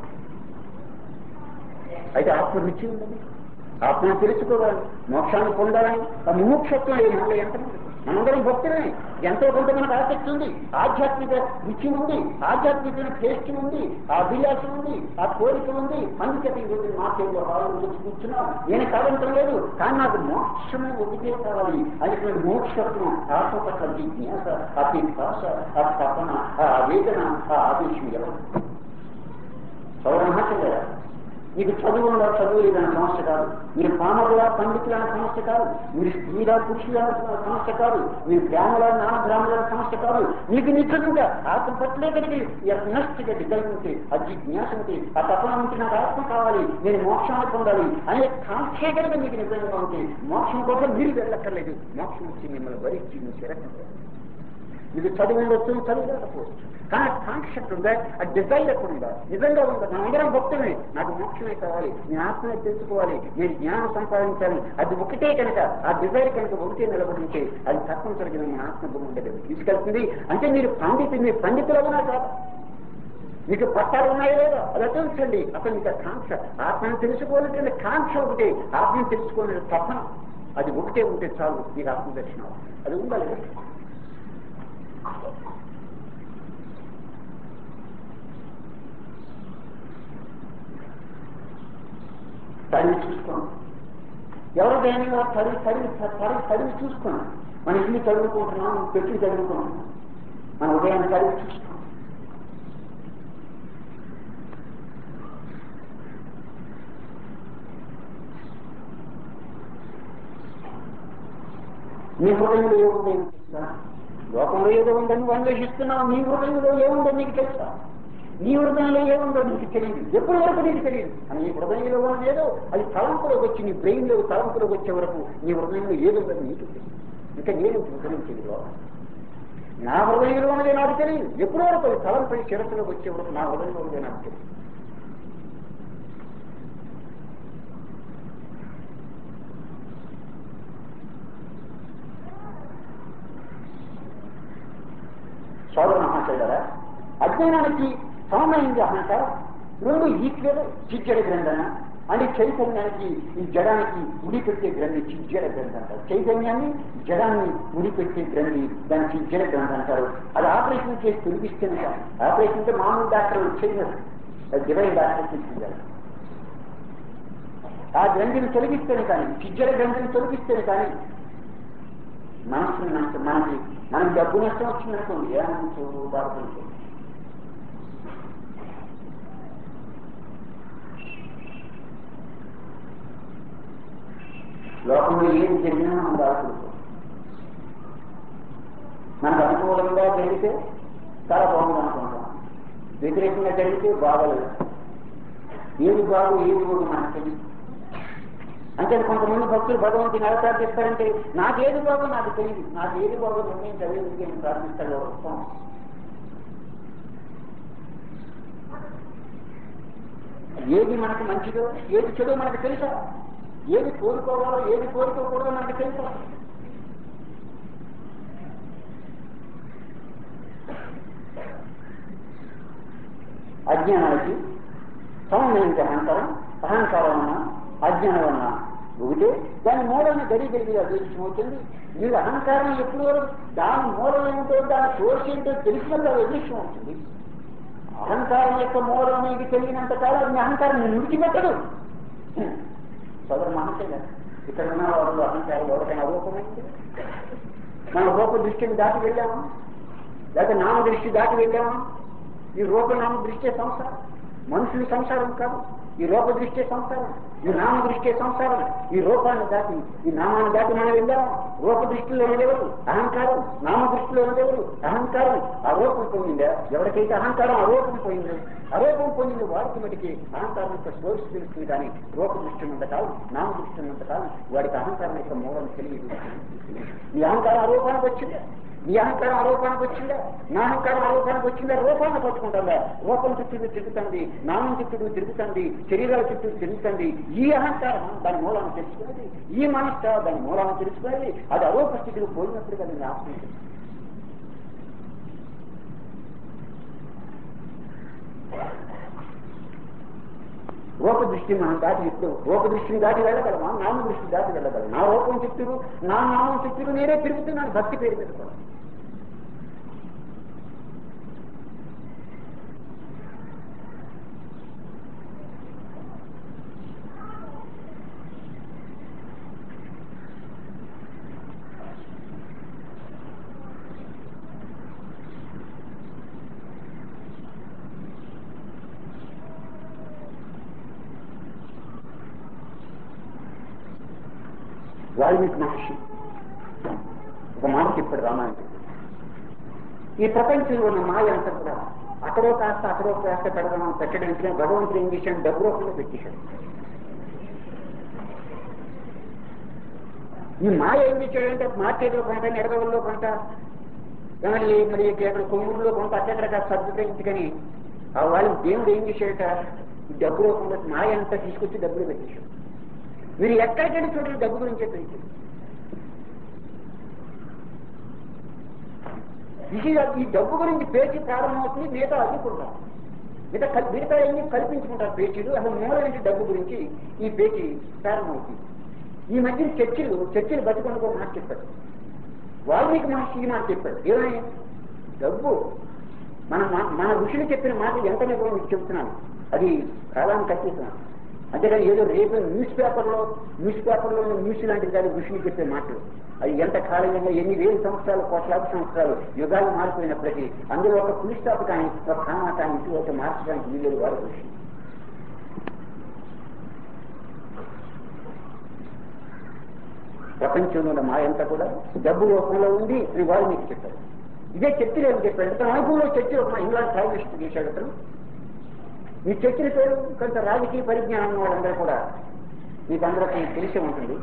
అయితే ఆత్మ రుచి ఉన్నది ఆత్మను తెలుసుకోవాలి మోక్షాన్ని పొందాలని ఆ ముముక్షత్వం లేదు మనలో ఎంతమంది మనందరం భక్తులే ఎంతో కొంత మనకు ఆసక్తి ఉంది ఆధ్యాత్మిక రుచి ఉంది ఆధ్యాత్మిక టేస్ట్ ఉంది ఆ అభిలాషం ఉంది ఆ కోరిక ఉంది అందుకే ఈ రోజు మాకేదో హాలు వచ్చి కూర్చున్నాం నేను కాదంటం లేదు కానీ నాకు మోక్షము ఒకటే కావాలి అది మోక్షత్వం ఆత్మ పట్ల జిజ్ఞాస ఆ పిపాస ఆ తపన ఆ ఆవేదన ఆ ఆదేశం ఎవరు సౌరమహాశయ మీకు చదువు ఉందా చదువు లేదన్న సమస్య కాదు మీరు పామరులా పండితుల సమస్య కాదు మీరు స్త్రీలా పురుషుల సమస్య కాదు మీరు గ్రాముల నాన్న గ్రాముల సమస్య కాదు మీకు నిజంగా ఆత్మ పట్లే కలిగి నష్టగా డిజైన్ ఉంటే ఆ జిజ్ఞాస ఉంటే ఆ తపన ఉంటే నాకు ఆత్మ కావాలి నేను మోక్షాన్ని పొందాలి అనే కాంక్ష కనుక మీకు నిజంగా ఉంటే మోక్షం కోసం మీరు వెళ్ళక్కర్లేదు మోక్షం వచ్చి మిమ్మల్ని భరించి మీ శరత్న మీకు చదువు ఉండొచ్చు చదువు లేకపోవచ్చు కానీ ఆ కాన్సెప్ట్ ఉందా ఆ డిజైర్ ఎక్కడ ఉందా నిజంగా ఉందా మనందరం భక్తులే నాకు మోక్షమే కావాలి నేను ఆత్మని తెలుసుకోవాలి నేను జ్ఞానం సంపాదించాలి అది ఒకటే కనుక ఆ డిజైర్ కనుక ఒకటే నిలబడితే అది తప్పనిసరిగా మన ఆత్మ గుణం దగ్గర తీసుకెళ్తుంది అంటే మీరు పండితు మీరు పండితులు అవునా కాదు మీకు పట్టాలు ఉన్నాయో లేదో అది అటుంచండి అసలు మీకు ఆ కాంక్ష ఆత్మను తెలుసుకోవాలంటే కాంక్ష ఒకటే ఆత్మను తెలుసుకోవాలంటే తపన అది ఒకటే ఉంటే చాలు మీకు ఆత్మదర్శనం అది ఉండాలి తడివి చూసుకోండి ఎవరు దేనిగా తడివి తడివి తడివి తడివి చూసుకోండి మనం ఇల్లు చదువుకుంటున్నాం పెట్టి చదువుకుంటున్నాం మన ఉదయాన్ని తడివి చూసుకోండి నీ హృదయంలో ఏముందో నీకు తెలుసా లోకంలో ఏదో ఉందని నువ్వు అన్వేషిస్తున్నావు నీ హృదయంలో ఏముందో నీకు తెలుసా నీ హృదయంలో ఏముందో నీకు తెలియదు ఎప్పటి వరకు నీకు తెలియదు అని నీ హృదయంలో ఉన్నది ఏదో అది తలంపులోకి వచ్చి నీ బ్రెయిన్లో తలంపులోకి వచ్చే వరకు నీ హృదయంలో ఏదో ఉందని నీకు తెలియదు ఇంకా నేను హృదయించేది లోకం నా హృదయంలో ఉన్నది నాకు తెలియదు ఎప్పటి వరకు అది తలంపై శిరస్సులోకి వచ్చే వరకు నా హృదయంలో ఉన్నది నాకు తెలియదు సోదర మహాశైలరా అజ్ఞానానికి సమమైంది అహంకారం రెండు ఈక్వల్ చిచ్చడి గ్రంథన అంటే చైతన్యానికి ఈ జడానికి ముడిపెట్టే గ్రంథి చిజ్జర గ్రంథి అంటారు చైతన్యాన్ని జడాన్ని ముడిపెట్టే గ్రంథి దాన్ని చిజ్జర గ్రంథి అంటారు అది ఆపరేషన్ చేసి తొలగిస్తేనే కానీ ఆపరేషన్ అంటే మామూలు డాక్టర్ చేయరు అది డివైన్ డాక్టర్ చేయాలి ఆ గ్రంథిని తొలగిస్తేనే కానీ చిజ్జర గ్రంథిని తొలగిస్తేనే కానీ మనసుని నష్టం మనకి మనకి డబ్బు నష్టం వచ్చిందనుకోండి ఏమనుకో బాధపడుతుంది లోకంలో ఏది జరిగినా మనం బాధపడుతాం మనకు అనుకూలంగా జరిగితే చాలా బాగుంది అనుకుంటాం వ్యతిరేకంగా జరిగితే బాగలేదు ఏది బాగు ఏది బాగు మనకు తెలియదు అంటే కొంతమంది భక్తులు భగవంతుని ఎలా ప్రార్థిస్తారంటే నాకేది బాగో నాకు తెలియదు నాకు ఏది బాగో నిర్ణయం తెలియదు నేను ప్రార్థిస్తాడు వస్తాం ఏది మనకు మంచిదో ఏది చెడో మనకు తెలుసా ఏది కోరుకోవాలో ఏది కోరుకోకూడదో మనకు తెలుసా అజ్ఞానానికి సమన్వయించే అహంకారం అహంకారం అన్నా అజ్ఞానం అన్నా ఒకటే దాని మూలాన్ని గడి గడిగా అదృష్టం అవుతుంది మీరు అహంకారం ఎప్పుడు వరకు దాని మూలం ఏంటో దాని సోర్స్ ఏంటో తెలిసినప్పుడు అది అదృష్టం అవుతుంది అహంకారం యొక్క మూలం మీకు తెలియనంత కాలం మీ అహంకారం నేను విడిచిపెట్టడు సదరు మహంసే ఇక్కడ ఉన్న వాళ్ళు అహంకారం ఎవరికైనా రూపమైంది మన రూప దృష్టిని దాటి వెళ్ళాము లేకపోతే నామ దృష్టి దాటి వెళ్ళాము ఈ రూపనామ దృష్టి సంసారం మనుషుల సంసారం కాదు ఈ రూప దృష్టి సంసారం ఈ నామ దృష్టి సంసారం ఈ రూపాన్ని దాటి ఈ నామాన్ని దాటి మనం వెళ్ళాము రూప దృష్టిలో ఉండేవారు అహంకారం నామ దృష్టిలో ఉండేవారు అహంకారం ఆ రూపం పొందిందా ఎవరికైతే అహంకారం ఆ రూపం పోయిందో అరూపం పొందింది వాడికి మటుకి అహంకారం యొక్క సోర్స్ తెలుస్తుంది కానీ రూప దృష్టి ఉన్నంత కాలం నామ దృష్టి ఉన్నంత కాలం వాడికి అహంకారం యొక్క మూలం తెలియదు ఈ అహంకారం అరూపానికి వచ్చిందా నీ అహంకారం ఆరోపానికి వచ్చిందా నా అహంకారం ఆరోపానికి వచ్చిందా రూపాన్ని పట్టుకుంటుందా రూపం చుట్టూ తిరుగుతుంది నామం చుట్టూ తిరుగుతుంది శరీరాల చుట్టూ తిరుగుతుంది ఈ అహంకారం దాని మూలాన్ని తెలుసుకునేది ఈ మనస్సు దాని మూలాన్ని తెలుసుకునేది అది అరూప స్థితిలో పోయినప్పుడు కదా జ్ఞాపకం రూప దృష్టి మనం దాటి ఇప్పుడు రూప దృష్టిని దాటి వెళ్ళగలమా నామ దృష్టి దాటి వెళ్ళగలం నా రూపం చుట్టూరు నా నామం చుట్టూరు నేనే తిరుగుతున్నాను భక్తి పేరు మీద కూడా వాల్మీకి మహర్షి ఒక మాట చెప్పాడు రామాయణం ఈ ప్రపంచంలో ఉన్న మాయ అంతా కూడా అక్కడో కాస్త అక్కడో కాస్త పెడదాం పెట్టడానికి భగవంతుడు ఏం చేశాడు డబ్బు రూపంలో పెట్టేశాడు ఈ మాయ ఏం చేశాడంటే మార్కెట్లో కొంట నెడగవల్లో కొంట మళ్ళీ మరి అక్కడ కొమ్మూరులో కొంట అక్కడక్కడ సర్దుకరించుకొని ఆ వాళ్ళు దేవుడు ఏం చేశాడట ఈ డబ్బు రూపంలో మాయ అంతా తీసుకొచ్చి డబ్బులు పెట్టేశాడు మీరు ఎక్కడికెళ్ళి చూడండి డబ్బు గురించే తెలియదు ఇది ఈ డబ్బు గురించి పేచీ ప్రారంభమవుతుంది మిగతా అడ్డుకుంటారు మిగతా కల్- మిగతా ఏమి కల్పించుకుంటారు పేచీలు అసలు మూలమైన డబ్బు గురించి ఈ పేచీ ప్రారంభమవుతుంది ఈ మధ్య చర్చిలు చర్చిలు బతుకుండుకో మాట చెప్పాడు వాల్మీకి మహర్షి ఈ మాట చెప్పాడు ఏమని డబ్బు మన మా- మన ఋషులు చెప్పిన మాట ఎంత నిజమో మీకు చెప్తున్నాను అది కాలాన్ని కట్టేస్తున్నాను అంతేకాని ఏదో రేపు న్యూస్ పేపర్లో న్యూస్ పేపర్లో ఉన్న న్యూస్ లాంటిది కాదు ఋషులు చెప్పే మాటలు అది ఎంత కాలంగా ఎన్ని వేల సంవత్సరాలు కోట్లాది సంవత్సరాలు యుగాలు మారిపోయినప్పటికీ అందులో ఒక పులి స్టాప్ కానీ ఒక కామా కానీ ఇంటి ఒక మార్చడానికి వీళ్ళు వారు ఋషి ప్రపంచంలో ఉన్న మాయంతా కూడా డబ్బు రూపంలో ఉంది అని వారు మీకు చెప్పారు ఇదే చర్చలు ఏం చెప్పాడు తన అనుభవంలో చర్చలు ఒక ఇంగ్లాండ్ ప్రైమ్ చేశాడు అతను మీ చర్చల పేరు కొంత రాజకీయ పరిజ్ఞానం ఉన్న వాళ్ళందరూ కూడా మీకు అందరికీ తెలిసి ఉంటుంది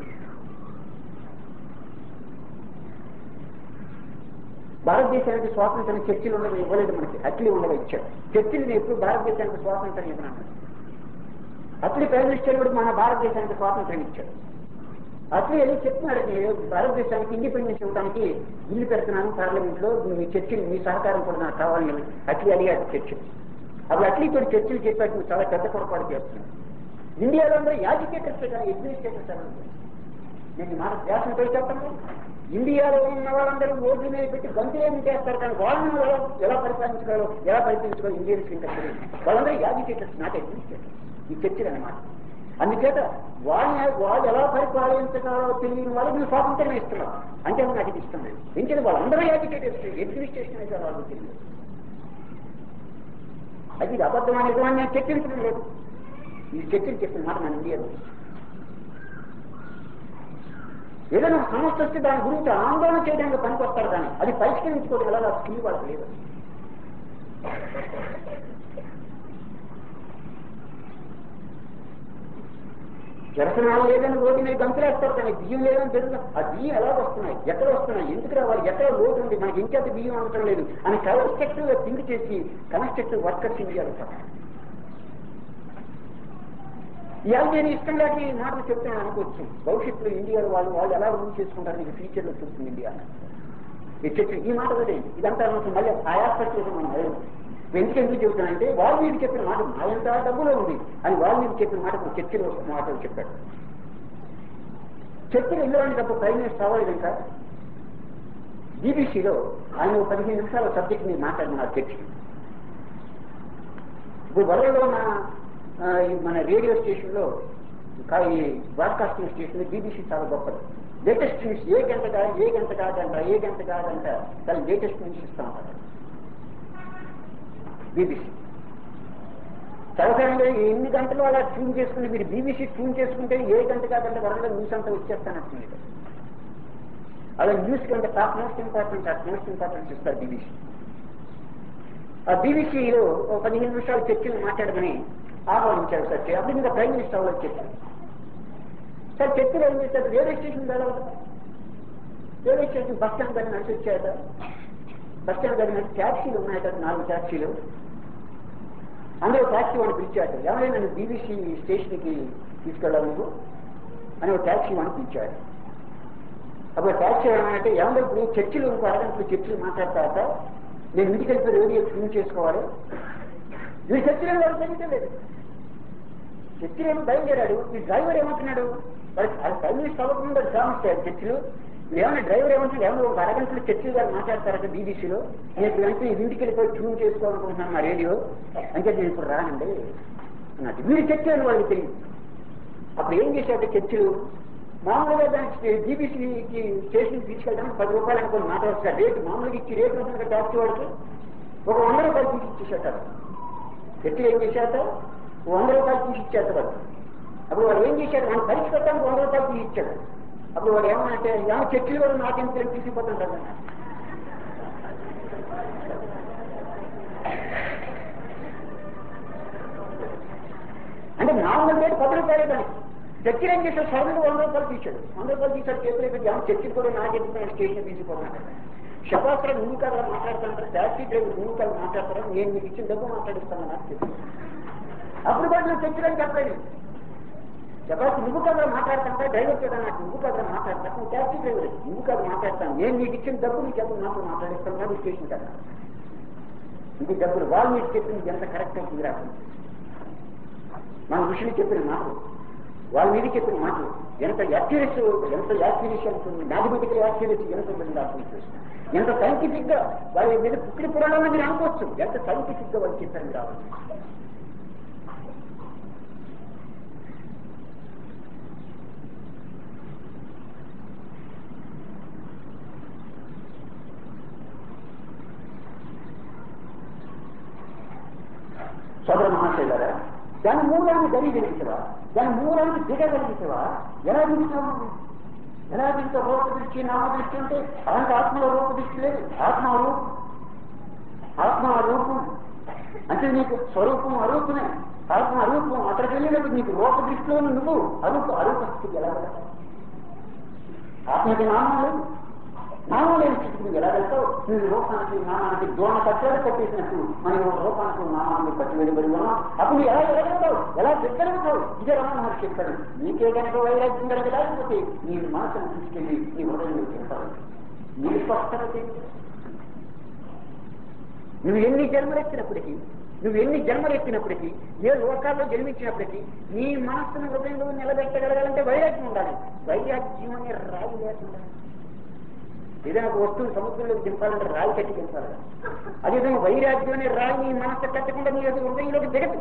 భారతదేశానికి స్వాతంత్రం చర్చలు ఉండగా ఇవ్వలేదు మనకి అట్లీ ఉండగా ఇచ్చాడు చర్చలు ఎప్పుడు భారతదేశానికి స్వాతంత్రం ఇవ్వనన్నాడు అట్లీ ప్రైమ్ మినిస్టర్ కూడా మన భారతదేశానికి స్వాతంత్రం ఇచ్చాడు అట్లీ వెళ్ళి చెప్తున్నాడు "నేను భారతదేశానికి ఇండిపెండెన్స్ ఇవ్వడానికి ఇల్లు పెడుతున్నాను పార్లమెంట్ లో మీ చర్చలు మీ సహకారం కూడా నాకు కావాలని అట్లీ అడిగాడు చర్చలు అప్పుడు అట్లీ కూడా చర్చలు చెప్పాడు నువ్వు చాలా పెద్ద పొరపాటు చేస్తున్నావు ఇండియాలో అందరూ యాజిటేటర్స్ కానీ అడ్మినిస్ట్రేటర్స్ అవ్వండి నేను ఈ మాట వ్యాసంతో చెప్పను ఇండియాలో ఉన్న వాళ్ళందరూ ఓట్లు మీద పెట్టి గంతులేమి చేస్తారు కానీ వాళ్ళని ఎలా ఎలా పరిపాలించగలరో ఎలా పరిపాలించగలరో ఇండియన్స్ ఇంకా తెలియదు వాళ్ళందరూ యాజిటేటర్స్ నాట్ అడ్మినిస్ట్రేటర్స్ ఈ చర్చలు అన్నమాట అందుచేత వాళ్ళని వాళ్ళు ఎలా పరిపాలించగలరో తెలియని వాళ్ళు మీరు స్వాతంత్రం ఇస్తున్నారు అంటే నాకు ఇది ఇష్టం లేదు ఎందుకంటే వాళ్ళందరూ యాజిటేటర్స్ అడ్మినిస్ట్రేషన్ అయితే వాళ్ళకి తెలియదు అది ఇది అబద్ధం అనేది నేను చర్చించడం లేదు ఈ చర్చలు చెప్పిన మాట మన ఇండియాలో ఏదైనా సమస్య వస్తే దాని గురించి ఆందోళన చేయడానికి పనికొస్తారు కానీ అది పరిష్కరించుకోవడం ఎలా స్కిల్ వాళ్ళకి లేదు జనసనాలు లేదని రోడ్డు మీద గంతులేస్తారు కానీ బియ్యం లేదని తెలుసు ఆ బియ్యం ఎలా వస్తున్నాయి ఎక్కడ వస్తున్నాయి ఎందుకు రావాలి ఎక్కడ లోటు ఉంది మనకి ఇంకేత బియ్యం అందటం లేదు అని కన్స్ట్రక్టివ్ గా థింక్ చేసి కన్స్ట్రక్టివ్ వర్కర్స్ ఇండియాలో సార్ ఇవాళ నేను ఇష్టం లేక ఈ మాటలు చెప్తున్నాను అనుకోవచ్చు భవిష్యత్తులో ఇండియాలో వాళ్ళు వాళ్ళు ఎలా రూల్ చేసుకుంటారు నీకు ఫ్యూచర్ లో చూస్తుంది ఇండియా ఈ చర్చ ఈ మాట వదే ఇదంతా మనకు మళ్ళీ ఆయాస్పత్రి మనం లేదు ఎందుకు ఎందుకు చెబుతానంటే వాళ్ళు మీకు చెప్పిన మాట మా ఎంత డబ్బులో ఉంది అని వాళ్ళు మీకు చెప్పిన మాట ఒక చర్చలో ఒక మాటలు చెప్పాడు చర్చలు వెళ్ళడానికి ప్రైమ్ మినిస్టర్ అవ్వలేదు ఇంకా బీబీసీలో ఆయన ఒక పదిహేను నిమిషాల సబ్జెక్ట్ మీద మాట్లాడినారు చర్చ ఇప్పుడు వరల్డ్లో ఉన్న ఆ, ఈ మన రేడియో స్టేషన్లో కా- ఈ బ్రాడ్కాస్టింగ్ స్టేషన్ బీబీసీ చాలా గొప్పది లేటెస్ట్ న్యూస్ ఏ గంట కాదు ఏ గంట కాదంట ఏ గంట కాదంట చాలా లేటెస్ట్ న్యూస్ ఇస్తా ఉంటారు బీబీసీ సరసంగా ఎన్ని గంటలు అలా ట్యూన్ చేసుకుని మీరు బీబీసీ ట్యూన్ చేసుకుంటే ఏ గంట కాదంటే వరల్డ్లో న్యూస్ అంతా వచ్చేస్తానంటుంది అలా న్యూస్ కంటే top most important top most importance ఇస్తారు బీబీసీ ఆ బీబీసీలో ఒక పదిహేను నిమిషాలు చర్చలు మాట్లాడమని ఆహ్వానించారు సార్ అప్పుడు ఇంకా ప్రైమ్ మినిస్టర్ అవ్వాలి చర్చ సార్ చర్చలు ఏం చేశారు రైల్వే స్టేషన్ వెళ్ళాలి రైల్వే స్టేషన్ బస్ స్టాండ్ దగ్గర నడిచి వచ్చాయట బస్ స్టాండ్ దగ్గర నడిచి ట్యాక్సీలు ఉన్నాయి కదా నాలుగు ట్యాక్సీలు అందులో ట్యాక్సీ వాడిని పిలిచాడు ఎవరైనా నన్ను బీబీసీ స్టేషన్కి తీసుకెళ్ళాలి నువ్వు అని ఒక ట్యాక్సీ వాడిని పిలిచాడు అప్పుడు ట్యాక్సీ ఏమంటే ఎవరో ఇప్పుడు చర్చిలు ఇంకో అరగంటలు చర్చిలు మాట్లాడతారట నేను ఇంటికి వెళ్ళిపోయి రేడియో ట్యూన్ చేసుకోవాలి వీడు చర్చిలో వాడు తెలియలేదు చర్చిలో ఏమో బయలుదేరాడు ఈ డ్రైవర్ ఏమంటున్నాడు వాడు అది ఫైవ్ మినిట్స్ అవ్వకుండా శ్రామిస్తాడు చర్చిలు ఏమన్నా డ్రైవర్ ఏమంటున్నాడు ఏమన్నా ఒక అరగంటలో చర్చిలు గారు మాట్లాడతారట బీబీసీలో నేను వెంటనే ఇంటికి వెళ్ళిపోయి ట్యూన్ చేసుకోవాలనుకుంటున్నాను మా రేడియో అంటే నేను ఇప్పుడు రానండి అన్నట్టు వీడు చర్చలు అని వాళ్ళకి తెలియదు అప్పుడు ఏం చేశాడు చర్చిలు మామూలుగా దానికి జీబీసీకి స్టేషన్ తీసుకెళ్ళడానికి పది రూపాయలు అనుకుని మాట్లాడుతున్నారు రేటు మామూలుగా ఇచ్చి రేటు ఉంటుంది ట్యాక్సీ వాడికి ఒక వంద రూపాయలు తీసి ఇచ్చేసాట చర్చిలు ఏం చేశాట ఒక వంద రూపాయలు తీసి ఇచ్చేట వాడు అప్పుడు వాడు ఏం చేశాడు మనం పరీక్ష పెట్టడానికి వంద రూపాయలు తీసి ఇచ్చాడు అప్పుడు వాడు ఏమన్నంటే ఏమో చర్చిలు కూడా నాకేం తెలిసి తీసుకుపోతుంటారు అంటే మామూలు రేటు పది రూపాయలే దానికి చర్చిలు ఏం చేశాడు సడన్గా వంద రూపాయలు తీశాడు వంద రూపాయలు తీశాడు చేతులు పెట్టి ఏమో చర్చిలు కూడా నా చెప్తున్నాడు స్టేషన్ తీసుకుపోతున్నాడు శబాస్త్రం నువ్వు కదా మాట్లాడుతుంటారు ట్యాక్సీ డ్రైవర్ నువ్వు కదా మాట్లాడతారు నేను మీకు ఇచ్చిన డబ్బు మాట్లాడిస్తాను నాకు చెప్పి అప్పుడు కూడా నువ్వు చర్చిలని చెప్పలేదు శబాస్ నువ్వు కదా మాట్లాడుతుంటా డ్రైవర్ కదా నాకు నువ్వు కదా మాట్లాడతాను నువ్వు ట్యాక్సీ డ్రైవర్ నువ్వు కదా మాట్లాడతాను నేను నీకు ఇచ్చిన డబ్బు నీకు చెప్పు నాకు మాట్లాడిస్తాను నాకు స్టేషన్ కదా ఇది డబ్బులు వాళ్ళు నీకు చెప్పింది ఎంత కరెక్ట్ అవుతుంది రాకుండా మన ఋషులు చెప్పిన మాటలు వాళ్ళ మీద చెప్పిన మాటలు ఎంత యాక్యురస్ ఎంత యాక్యురసీ ఉంటుంది మ్యాథమెటికల్ యాక్యురసీ ఎంత ఉందని అర్థం చేస్తుంది ఎంత సైంటిఫిక్ గా వాళ్ళ మీద పుట్టిన పురాణాలు మీరు అనుకోవచ్చు ఎంత సైంటిఫిక్ గా వాళ్ళు చెప్పారు మీరు రావాలి సోదర మహాశైలరా దాని మూలాన్ని గడిగలిగితవా దాని మూలాన్ని దిగగలిగితవా ఎలా దిగుతావు నువ్వు? ఎలా దిగుతావు రూప దృష్టి నామ దృష్టి అంటే అలాంటి ఆత్మలో రూప దృష్టి లేదు ఆత్మ రూపం ఆత్మ రూపం అంటే నీకు స్వరూపం అరూపమే ఆత్మ అరూపం అక్కడికి వెళ్ళినప్పుడు నీకు రూప దృష్టిలో నువ్వు అరూప అరూప స్థితి ఎలా వెళ్తావు? ఆత్మకి నామం లేదు నామం లేని స్థితికి నువ్వు ఎలా వెళ్తావు నువ్వు రూపానికి నామానికి దోణ కట్టాలు కట్టేసినట్టు మనం ఒక రూపానికి నామానికి కట్టి వెళ్ళబడి ఉన్నాం అప్పుడు నువ్వు ఎలా వెళ్ళగలుగుతావు ఎలా దిగ్గలుగుతావు ఇదే రమణ మహర్షి చెప్పాడు నీకే కనుక వైరాగ్యం కనుక లేకపోతే నీ మనసును తీసుకెళ్ళి నీ హృదయంలో తింటావు నీ స్పష్టత తెలియదు. నువ్వు ఎన్ని జన్మలెత్తినప్పటికీ నువ్వు ఎన్ని జన్మలు ఎత్తినప్పటికీ ఏ లోకాల్లో జన్మించినప్పటికీ నీ మనస్సును హృదయంలో నిలబెట్టగలగాలంటే వైరాగ్యం ఉండాలి వైరాగ్యం అనే రాయి లేకుండా ఏదైనా ఒక వస్తువుని సముద్రంలోకి దింపాలంటే రాయి కట్టి దింపాలి అదేవిధంగా వైరాగ్యం అనే రాయి నీ మనస్సు కట్టకుండా నీ యొక్క హృదయంలోకి దిగదు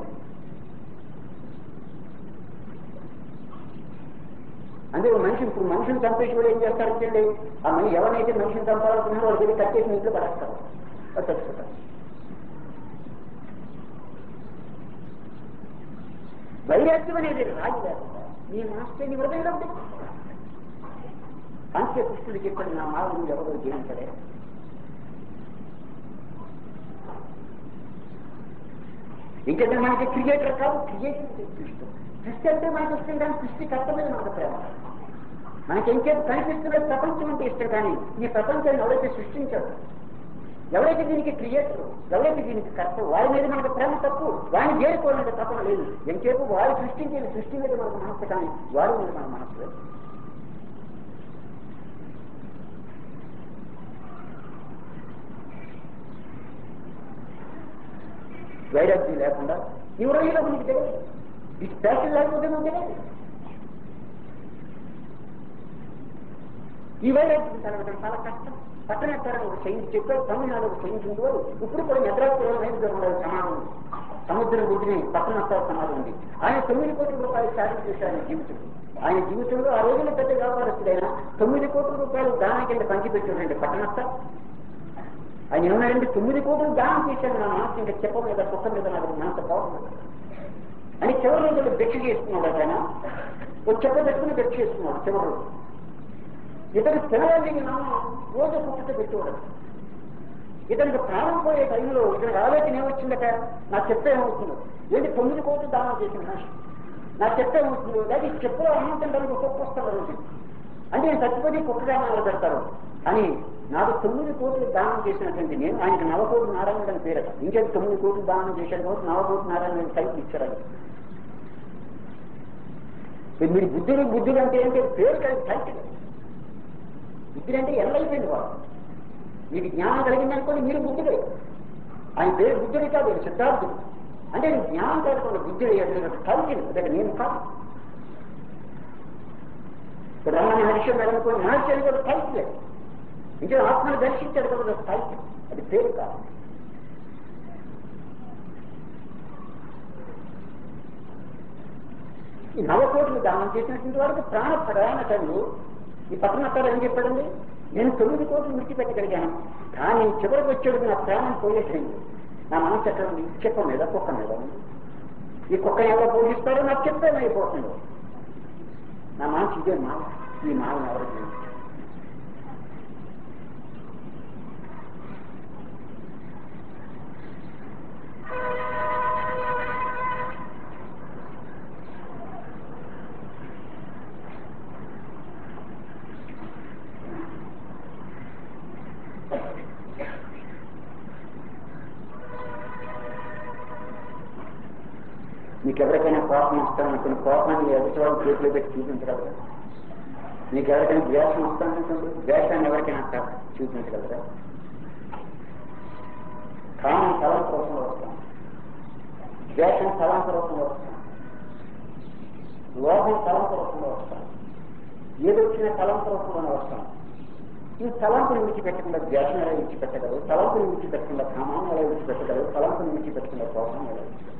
అంటే ఓ మనిషి ఇప్పుడు మనిషిని చంపేసి కూడా ఏం చేస్తారంటే ఆ మనిషి ఎవరైతే మనిషిని చంపాలనుకున్నారో వాళ్ళకి వెళ్ళి కట్టేసి ఇంట్లో పడేస్తారు అది చచ్చిపోతారు వైరాగ్యం అనేది రాయి లేకుండా నీ మనస్సు నీ హృదయంలో ఉంది అంత్య కృష్ణుడు చెప్పాడు నా మాలను ఎవరో జయించలే ఇంకంటే మనకి క్రియేటర్ కాదు క్రియేటర్ సృష్టి సృష్టి అంటే మనకి ఇష్టం కానీ సృష్టి కర్త మీద మనకు ప్రేమ మనకి ఇంకేపు కనిపిస్తున్న ప్రపంచం అంటే ఇష్టం కానీ ఈ ప్రపంచాన్ని ఎవరైతే సృష్టించారు ఎవరైతే దీనికి క్రియేటర్ ఎవరైతే దీనికి కర్త వారి మీద మనకు ప్రేమ తప్పు వారిని చేరుకోవాలంటే తప్పన లేదు ఎంతసేపు వారు సృష్టించిన సృష్టి మీద మనకు మనస్సు కానీ వారి మీద మన మనస్సు లేదు వైరాగ్యం లేకుండా ఈ ఉదయంలో నీకు తెలియదు ఈ స్పేషల్ లేకపోతే నువ్వు తెలియదు ఈ వైరాగ్యం కలగడం చాలా కష్టం పక్కన ఎక్కడ ఒక సైన్స్ చెప్పారు తమిళనాడు ఒక సైన్స్ ఉంది వారు ఇప్పుడు కూడా మెద్రాసులో నైరుతి సమాధం ఉంది సముద్రం ఒడ్డుని పక్కన సమాధం ఉంది ఆయన తొమ్మిది కోట్ల రూపాయలు త్యాగం చేశారు ఆయన జీవితంలో ఆయన జీవితంలో ఆ రోజుల్లో పెద్ద వ్యాపారస్తుడైన తొమ్మిది కోట్ల రూపాయలు దాని కింద పంచిపెట్టాడండి పట్టణస్థ ఆయన ఏమన్నాడంటే తొమ్మిది కోట్లు దానం చేశాను నా మనసు ఇంకా చెప్ప మీద కుక్క మీద నాకు మనసు పోవడం అని చివరి రోజులు భిక్ష చేసుకున్నాడు ఆయన ఒక చెప్ప పెట్టుకుని భిక్ష చేసుకున్నాడు చివరి రోజు ఇతను తినడానికి నాన్న రోజు కుక్కతో పెట్టుకోవడం ఇతనికి ప్రాణం పోయే టైంలో ఇతనికి ఆలోచన ఏమొచ్చిందట నా చెత్త ఏమవుతుందో ఏంటి తొమ్మిది కోట్లు దానం చేసిన మనిషి నా చెత్త ఏమవుతుందో లేదా ఈ చెప్పులో అన్నం తినడానికి కుక్క వస్తాడు రోజు అంటే నేను చచ్చిపోతే కుక్కగా పెడతారు అని నాకు తొమ్మిది కోట్లు దానం చేసినటువంటి నేను ఆయనకి నవకోటి నారాయణ అని పేరట ఇంకేది తొమ్మిది కోట్లు దానం చేశాడు కాబట్టి నవకోటి నారాయణ టైప్ ఇచ్చారు ఆయన. మీరు బుద్ధుడు బుద్ధుడు అంటే ఏంటి పేరు కలిసి టైటిల్ బుద్ధుడు అంటే ఎల్లైపోయింది వాడు మీకు జ్ఞానం కలిగిందనుకోండి మీరు బుద్ధుడే ఆయన పేరు బుద్ధుడే కాదు ఆయన సిద్ధార్థుడు అంటే నీకు జ్ఞానం కలగకుండా బుద్ధుడు అయ్యాడు టైటిల్ అదే నేను కాదు ఇప్పుడు రమణ మహర్షి అనుకోండి మహర్షి అని కూడా టైటిల్ ఇంకా ఆత్మను దర్శించాడు కదా స్థాయి అది పేరు కాదు ఈ నవకోట్లు దానం చేసినటువంటి వారికి ప్రాణ ప్రయాణకంలో ఈ పట్టణత్తారు ఏం చెప్పాడండి నేను తొమ్మిది కోట్లు విడిచిపెట్టగలిగాను కానీ చివరికి వచ్చాడు నా ప్రాణం పోయేటండి నా మనసు ఎక్కడ ఉంది చెప్ప మీద కుక్క మీద ఉంది ఈ కుక్కని ఎవరో పోషిస్తారో నాకు చెప్పేమైపోతుందో నా మనసు ఇదే మాయ ఈ మాయను ఎవరు చేయించారు మీకు ఎవరికైనా కోపం వస్తాననుకున్న కోపాన్ని ఎదుటి వాళ్ళు చేతిలో పెట్టి చూపించగలరా మీకు ఎవరికైనా ద్వేషం వస్తాననుకోండి ద్వేషాన్ని ఎవరికైనా అట్లా చూపించగలరా కామం తలంపు రూపంలో వస్తాం ద్వేషం తలంపు రూపంలో వస్తాం లోభం తలంపు రూపంలో వస్తాం ఏదొచ్చినా తలంపు రూపంలోనే వస్తాం ఈ తలంపుని విడిచిపెట్టకుండా ద్వేషం ఎలా విడిచిపెట్టగలరు తలంపుని విడిచిపెట్టకుండా కామాన్ని ఎలా విడిచిపెట్టగలరు తలంపుని విడిచిపెట్టకుండా కోపం ఎలా విడిచిపెట్టగలరు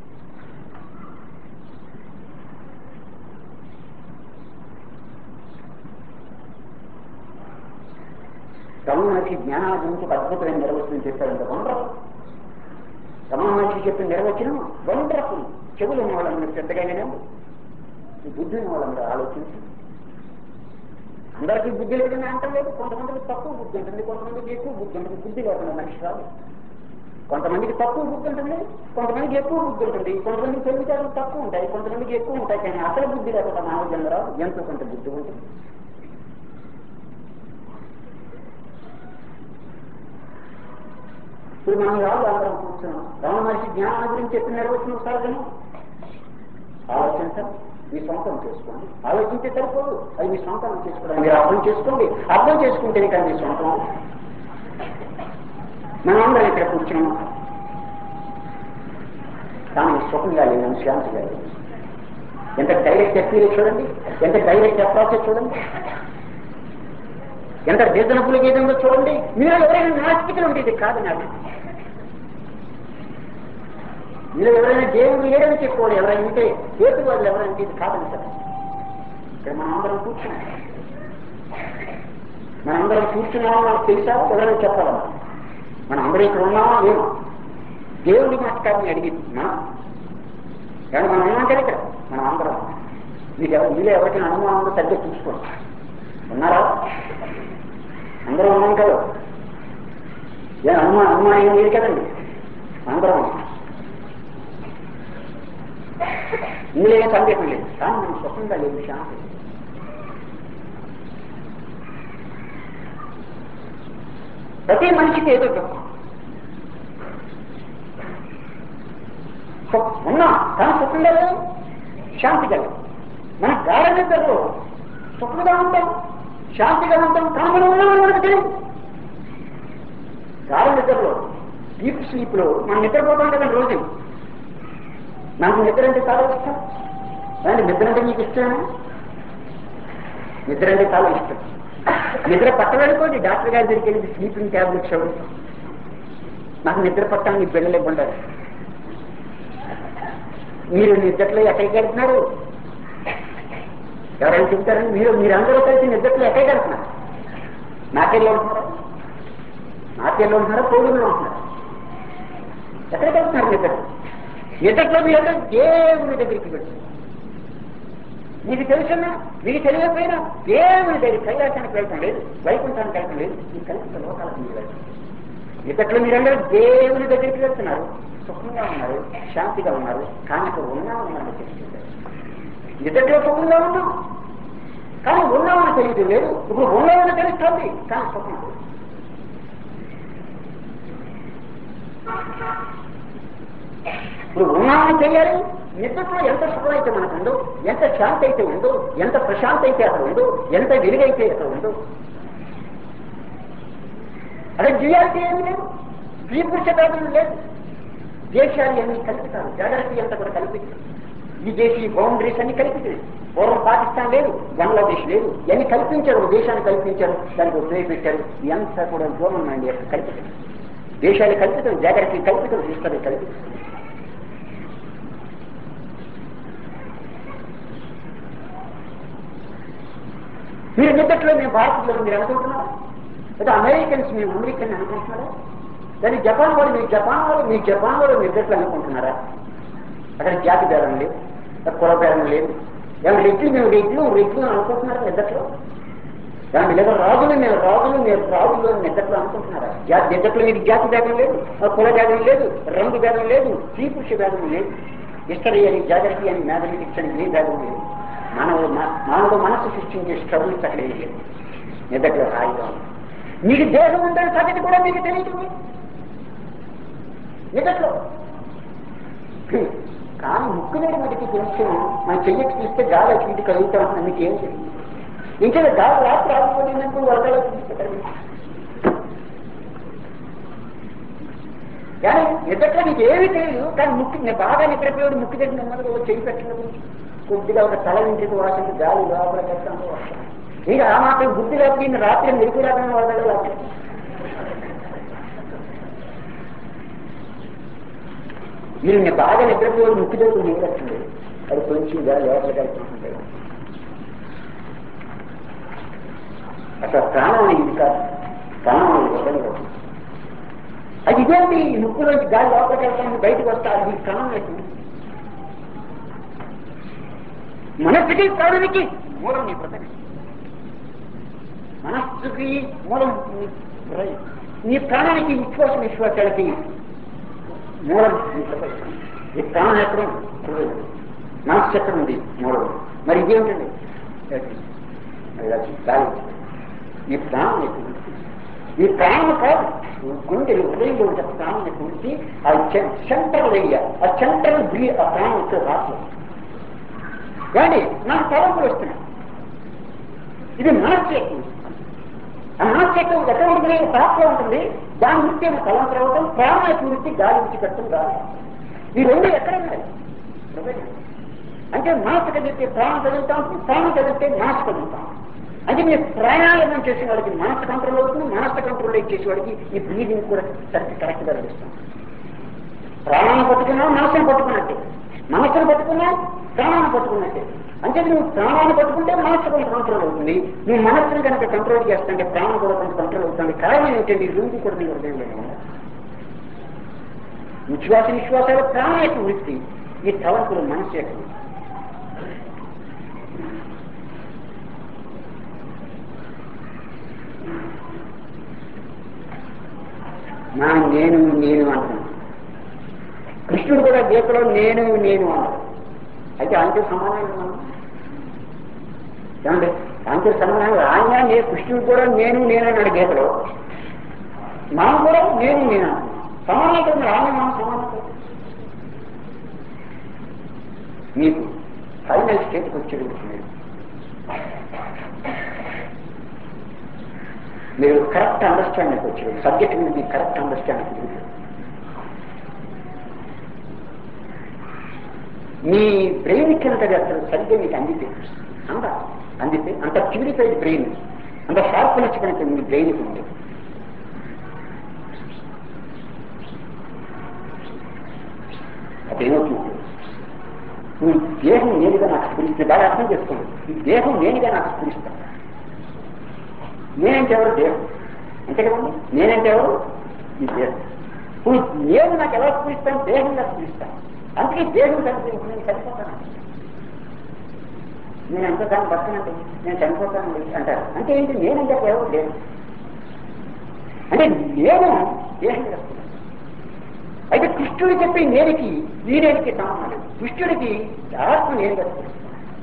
రమణ మహర్షి జ్ఞానాల గురించి ఒక అద్భుతమైన నిర్వచనం చెప్పారంటే వండర్ఫుల్ రమణ మహర్షి చెప్పిన నిర్వచనం వండర్ఫుల్ చెవులు ఉన్న వాళ్ళందరూ శ్రద్ధగా వినండి ఈ బుద్ధి ఉన్న వాళ్ళందరూ ఆలోచించి అందరికీ బుద్ధి లేదని అంటలేదు కొంతమందికి తక్కువ బుద్ధి ఉంటుంది కొంతమందికి ఎక్కువ బుద్ధి ఉంటుంది బుద్ధి లేకుండా మనిషి రాదు కొంతమందికి తక్కువ బుద్ధి ఉంటుంది కొంతమందికి ఎక్కువ బుద్ధి ఉంటుంది కొంతమందికి తెలివితేటలు తక్కువ ఉంటాయి కొంతమందికి ఎక్కువ ఉంటాయి కానీ అసలు బుద్ధి లేకుండా మానవ జన్మ రాదు ఎంతో కొంత బుద్ధి ఉంటుంది ఇప్పుడు మనం వాళ్ళు అందరం కూర్చున్నాం రమణ మహర్షి జ్ఞానం గురించి చెప్పిన నిర్వచనం సాధన ఆలోచించండి మీ సొంతం చేసుకోండి ఆలోచించే సరిపోదు అది మీ సొంతం చేసుకోవడం మీరు అర్థం చేసుకోండి అర్థం చేసుకుంటేనే కానీ మీ సొంతం మనం అందరం ఇక్కడ కూర్చున్నాం కానీ సుఖంగా లేదని శాంతిగా లేదు ఎంత డైరెక్ట్ ఎక్స్పీరియన్స్ చూడండి ఎంత డైరెక్ట్ అప్రాసెస్ చూడండి ఎంత రీజనబుల్ గీతంలో చూడండి మీరు ఎవరైనా నాస్తికులు ఉంటే ఇది కాదు నాకు మీరు ఎవరైనా దేవుడు లేడని చెప్పుకోవాలి ఎవరైనా ఉంటే చేతు వాళ్ళు ఎవరైనా ఇది కాదని సార్ ఇక్కడ మనం అందరం కూర్చున్నాం మనం అందరం కూర్చున్నామో మనకు తెలుసా ఎవరైనా చెప్పాలా మనం అందరం ఇక్కడ ఉన్నామా లేమా దేవుడి మాట్లాడిని అడిగింది మనం కానీ మనం ఉన్నాం కదా ఇక్కడ మనం అందరం మీకు ఎవరు మీలో ఎవరికైనా అనుమానం ఉందో సరిగ్గా చూసుకోండి ఉన్నారా అందరూ ఉన్నాం కదా ఏ అనుమానం అనుమానం ఏం లేదు కదండి అందరం ఉన్నాం ఇందులో ఏం సందేహం లేదు కానీ మనం స్వతంగా లేదు శాంతి ప్రతి మనిషికి ఏదో దుఃఖం సు- ఉన్నాం కానీ సుఖంగా లేదు శాంతిగా లేదు మన గాఢ నిద్రలో సుఖంగా ఉంటాం శాంతిగా ఉంటాం కానీ మనం ఉన్నామని మనకు తెలియదు గాఢ నిద్రలో డీప్ స్లీప్ లో మనం నిద్రపోతాం కదా రోజు నాకు నిద్ర అంటే చాలా ఇష్టం అంటే నిద్ర అంటే మీకు ఇష్టమేనా నిద్ర అంటే చాలా ఇష్టం నిద్ర పట్టదనుకోండి డాక్టర్ గారి దగ్గరికి వెళ్ళి స్లీపింగ్ ట్యాబ్లెట్స్ అవ్వదు నాకు నిద్ర పట్టాలని బిడ్డలు ఇవ్వండారు మీరు నిద్రలో ఎక్కడికి వెళ్తున్నారు ఎవరైనా చెప్తారని మీరు మీరందరూ కలిసి నిద్రలో ఎక్కడికి వెళ్తున్నారు నాకెళ్ళి ఉంటున్నారా నాకెళ్ళి ఉంటున్నారా పోగుల్లో ఉంటున్నారా ఎక్కడికి వెళ్తున్నారు నిద్ర నిద్రలో మీరు దేవుని దగ్గరికి వెళ్తున్నారు మీకు తెలుసున్నా మీకు తెలియకపోయినా దేవుని దగ్గర కైలాసానికి వెళ్ళటం లేదు వైకుంఠానికి వెళ్ళటం లేదు ఈ కల్పిత లోకాలకు మీరు వెళ్తారు ఇతట్లో మీరందరూ దేవుని దగ్గరికి వెళ్తున్నారు సుఖంగా ఉన్నారు శాంతిగా ఉన్నారు కానీ ఇక్కడ ఉన్నామని మనకు తెలిసింది ఇతట్లో సుఖంగా ఉన్నాం కానీ ఉన్నామని తెలియదు లేదు ఇప్పుడు ఉన్నామని తెలుస్తుంది కానీ సుఖం లేదు. ఇప్పుడు ఉన్నామని తెలియాలి నిద్రలో ఎంత సుఖం అయితే మనకు ఉందో ఎంత శాంతి అయితే ఉందో ఎంత ప్రశాంతి అయితే అక్కడ ఉందో ఎంత వెలుగైతే అక్కడ ఉందో అదే జియాలిటీ ఏమి లేదు స్త్రీపురుష భేదం లేదు దేశాలు అన్ని కల్పితారు జాగ్రత్త అంతా కూడా కల్పించారు ఈ దేశీ బౌండరీస్ అన్ని కల్పించారు పూర్వం పాకిస్తాన్ లేదు బంగ్లాదేశ్ లేదు ఇవన్నీ కల్పించారు ఒక దేశాన్ని కల్పించారు దానికి ఉపయోగపెట్టారు ఎంత కూడా దూరం అండి అక్కడ కల్పితం దేశాలు కల్పితం జాగ్రత్త కల్పితం ఇస్తారు కల్పితం మీరు నిద్దట్లో మేము భారతీయులు మీరు అనుకుంటున్నారా లేదా అమెరికన్స్ మేము అమెరికన్ అనుకుంటున్నారా కానీ జపాన్ వాడు మీ జపాన్ వాడు మీ జపాన్ వాడు నిద్దట్లు అనుకుంటున్నారా అక్కడ జాతి భేదం లేదు అక్కడ కుల భేదం లేదు ఏమైనా రెట్లు మేము రెట్లు రెట్లు అని అనుకుంటున్నారా నిద్దట్లో ఏమంటే లేదా రాజులు మేము రాజులు మీరు రాజులు అని నిద్దట్లో అనుకుంటున్నారా జాతి నిద్దట్లో మీకు జాతి భేదం లేదు ఆ కుల భేదం లేదు రంగు భేదం లేదు స్త్రీ పురుష భేదం లేదు హిస్టరీ అని జాగ్రత్త అని మ్యాథమెటిక్స్ అని ఏ భేదం లేదు మానవుడు మ- మానవుడు మనసు సృష్టించే స్ట్రగుల్స్ అక్కడ ఏం లేదు నిద్దట్లో హాయిగా ఉంది మీకు దేహం ఉందని సంగతి కూడా మీకు తెలియదు నిద్దట్లో హ్మ్. కానీ ముక్కు మీద మటుకు కొంచెం మన చెయ్యకి తీస్తే గాలి అటు ఇటు కలుగుతా ఉంటుంది మీకేం తెలియదు ఇంకా గాలి రాత్రి ఆగిపోయిందంటూ వరదలు కానీ నిద్రలో నీకు ఏమీ తెలియదు కానీ ముక్కు నేను బాగా నిద్రపోయాడు ముక్కు దగ్గర నెమ్మదిగా ఓ చెయ్యి పెట్టినప్పుడు కొద్దిగా ఒక తల ఇంటికి వాసండి గాలి లోపల కట్టడంతో వస్తాను ఇంకా ఆ మాత్రం బుద్ధి లేకపోతే ఇన్ని రాత్రి మెరుపు రాకుండా వరదలు లేకపోతే మీరు నేను బాగా నిద్రపోయాడు ముక్కు దగ్గర నీళ్ళు వస్తుంది అది కొంచెం గాలి లోపల కలుపుకుంటాడు అసలు ప్రాణం ఇది కాదు ప్రాణం ఇది వదలదు అది ఇదేంటి ఈ ముక్కులోంచి గాలి లోపలికి వెళ్తాను బయటకు వస్తా అది ప్రాణం లేదు మనస్సుకి ప్రాణానికి మూలం నీ బ్రతక మనస్సుకి మూలం నీ హృదయం. నీ ప్రాణానికి ఉచ్ఛ్వాస నిశ్వాసాలకి మూలం నీ బ్రతక ఈ ప్రాణం ఎక్కడ ఉంది హృదయం మనస్సు ఎక్కడ ఉంది మూలం మరి ఇదేమిటండి అది అది గాలి ఈ ప్రాణం ఎక్కడ ఉంది? ఈ ప్రాణం కాదు గుండె హృదయంలో ఉంటే ప్రాణం ఎక్కడ ఉంది ఆ సెంట్రల్ ఏరియా ఆ సెంట్రల్ బ్రీ ఆ ప్రాణం వచ్చే రాత్రి కానీ నాకు తలంపులు వస్తున్నాయి ఇది మనస్సు ఎక్కువ ఆ మనస్సు ఎక్కువ ఎక్కడ ఉంటుంది పాత్ర ఉంటుంది దాని నుంచి ఏమో తలంపు రావటం ప్రాణం ఎక్కువ నుంచి గాలి నుంచి కట్టడం గాలి ఈ రెండు ఎక్కడ ఉన్నాయి హృదయం అంటే మనసు కదిలితే ప్రాణం కదులుతాం ప్రాణం కదిలితే మనసు కదులుతాం అంటే మీరు ప్రాణాయామం చేసిన వాడికి మనసు కంట్రోల్ అవుతుంది మనసు కంట్రోల్ చేసే వాడికి ఈ బ్రీదింగ్ కూడా సరిగ్గా కరెక్ట్గా నడుస్తుంది ప్రాణాన్ని పట్టుకున్నా మనసును పట్టుకున్నట్టే మనసును పట్టుకున్నా ప్రాణాన్ని పట్టుకున్నట్టే అంటే నువ్వు ప్రాణాన్ని పట్టుకుంటే మనసు కొంత కంట్రోల్ అవుతుంది నువ్వు మనస్సును కనుక కంట్రోల్ చేస్తుంటే ప్రాణం కూడా కొంత కంట్రోల్ అవుతుంది కారణం ఏంటంటే ఈ రెండు కూడా నీ హృదయంలో ఉన్నాయి విశ్వాస విశ్వాసాలు ప్రాణం యొక్క వృత్తి ఈ తలంపులు మనసు యొక్క వృత్తి మనం నేను నేను అంటున్నాం కృష్ణుడు కూడా గీతలో నేను నేను అన్నాడు అయితే అంతే సమానం మనం ఏమండి అంతే సమానం ఆయన నేను కృష్ణుడు కూడా నేను నేను అన్నాడు గీతలో మనం కూడా నేను నేను అంటున్నాం సమానం కదా ఆయన మనం సమానం కదా మీకు ఫైనల్ స్టేజ్కి వచ్చేది మీరు మీరు కరెక్ట్ అండర్స్టాండింగ్ వచ్చారు సబ్జెక్ట్ మీద మీకు కరెక్ట్ అండర్స్టాండింగ్ మీ బ్రెయిన్ కింద అసలు సరిగ్గా మీకు అందితే అంత అందితే అంత ప్యూరిఫైడ్ బ్రెయిన్ అంత షార్ప్నెస్ కనుక మీ బ్రెయిన్కి ఉంది అదేమవుతుంది ఈ దేహం నేనుగా నాకు స్ఫురిస్తుంది బాగా అర్థం చేసుకోండి ఈ దేహం నేనుగా నాకు స్ఫురిస్తాను నేనంటే ఎవరు దేహం అంతే కదండి నేనంటే ఎవరు ఈ దేహం ఇప్పుడు నేను నాకు ఎలా స్ఫురిస్తాను దేహంగా స్ఫురిస్తాను అందుకే దేహం చనిపోయింది నేను చనిపోతాను నేను ఎంత దాన్ని బతకనండి నేను చనిపోతానండి అంటారు అంటే ఏంటి నేనంటే ఎవరు దేహం అంటే నేను దేహంగా స్ఫురిస్తాను అయితే కృష్ణుడు చెప్పే నేనికి ఈ నేనికి సంబంధం లేదు కృష్ణుడికి ఆత్మ నేనుగా స్ఫురిస్తాను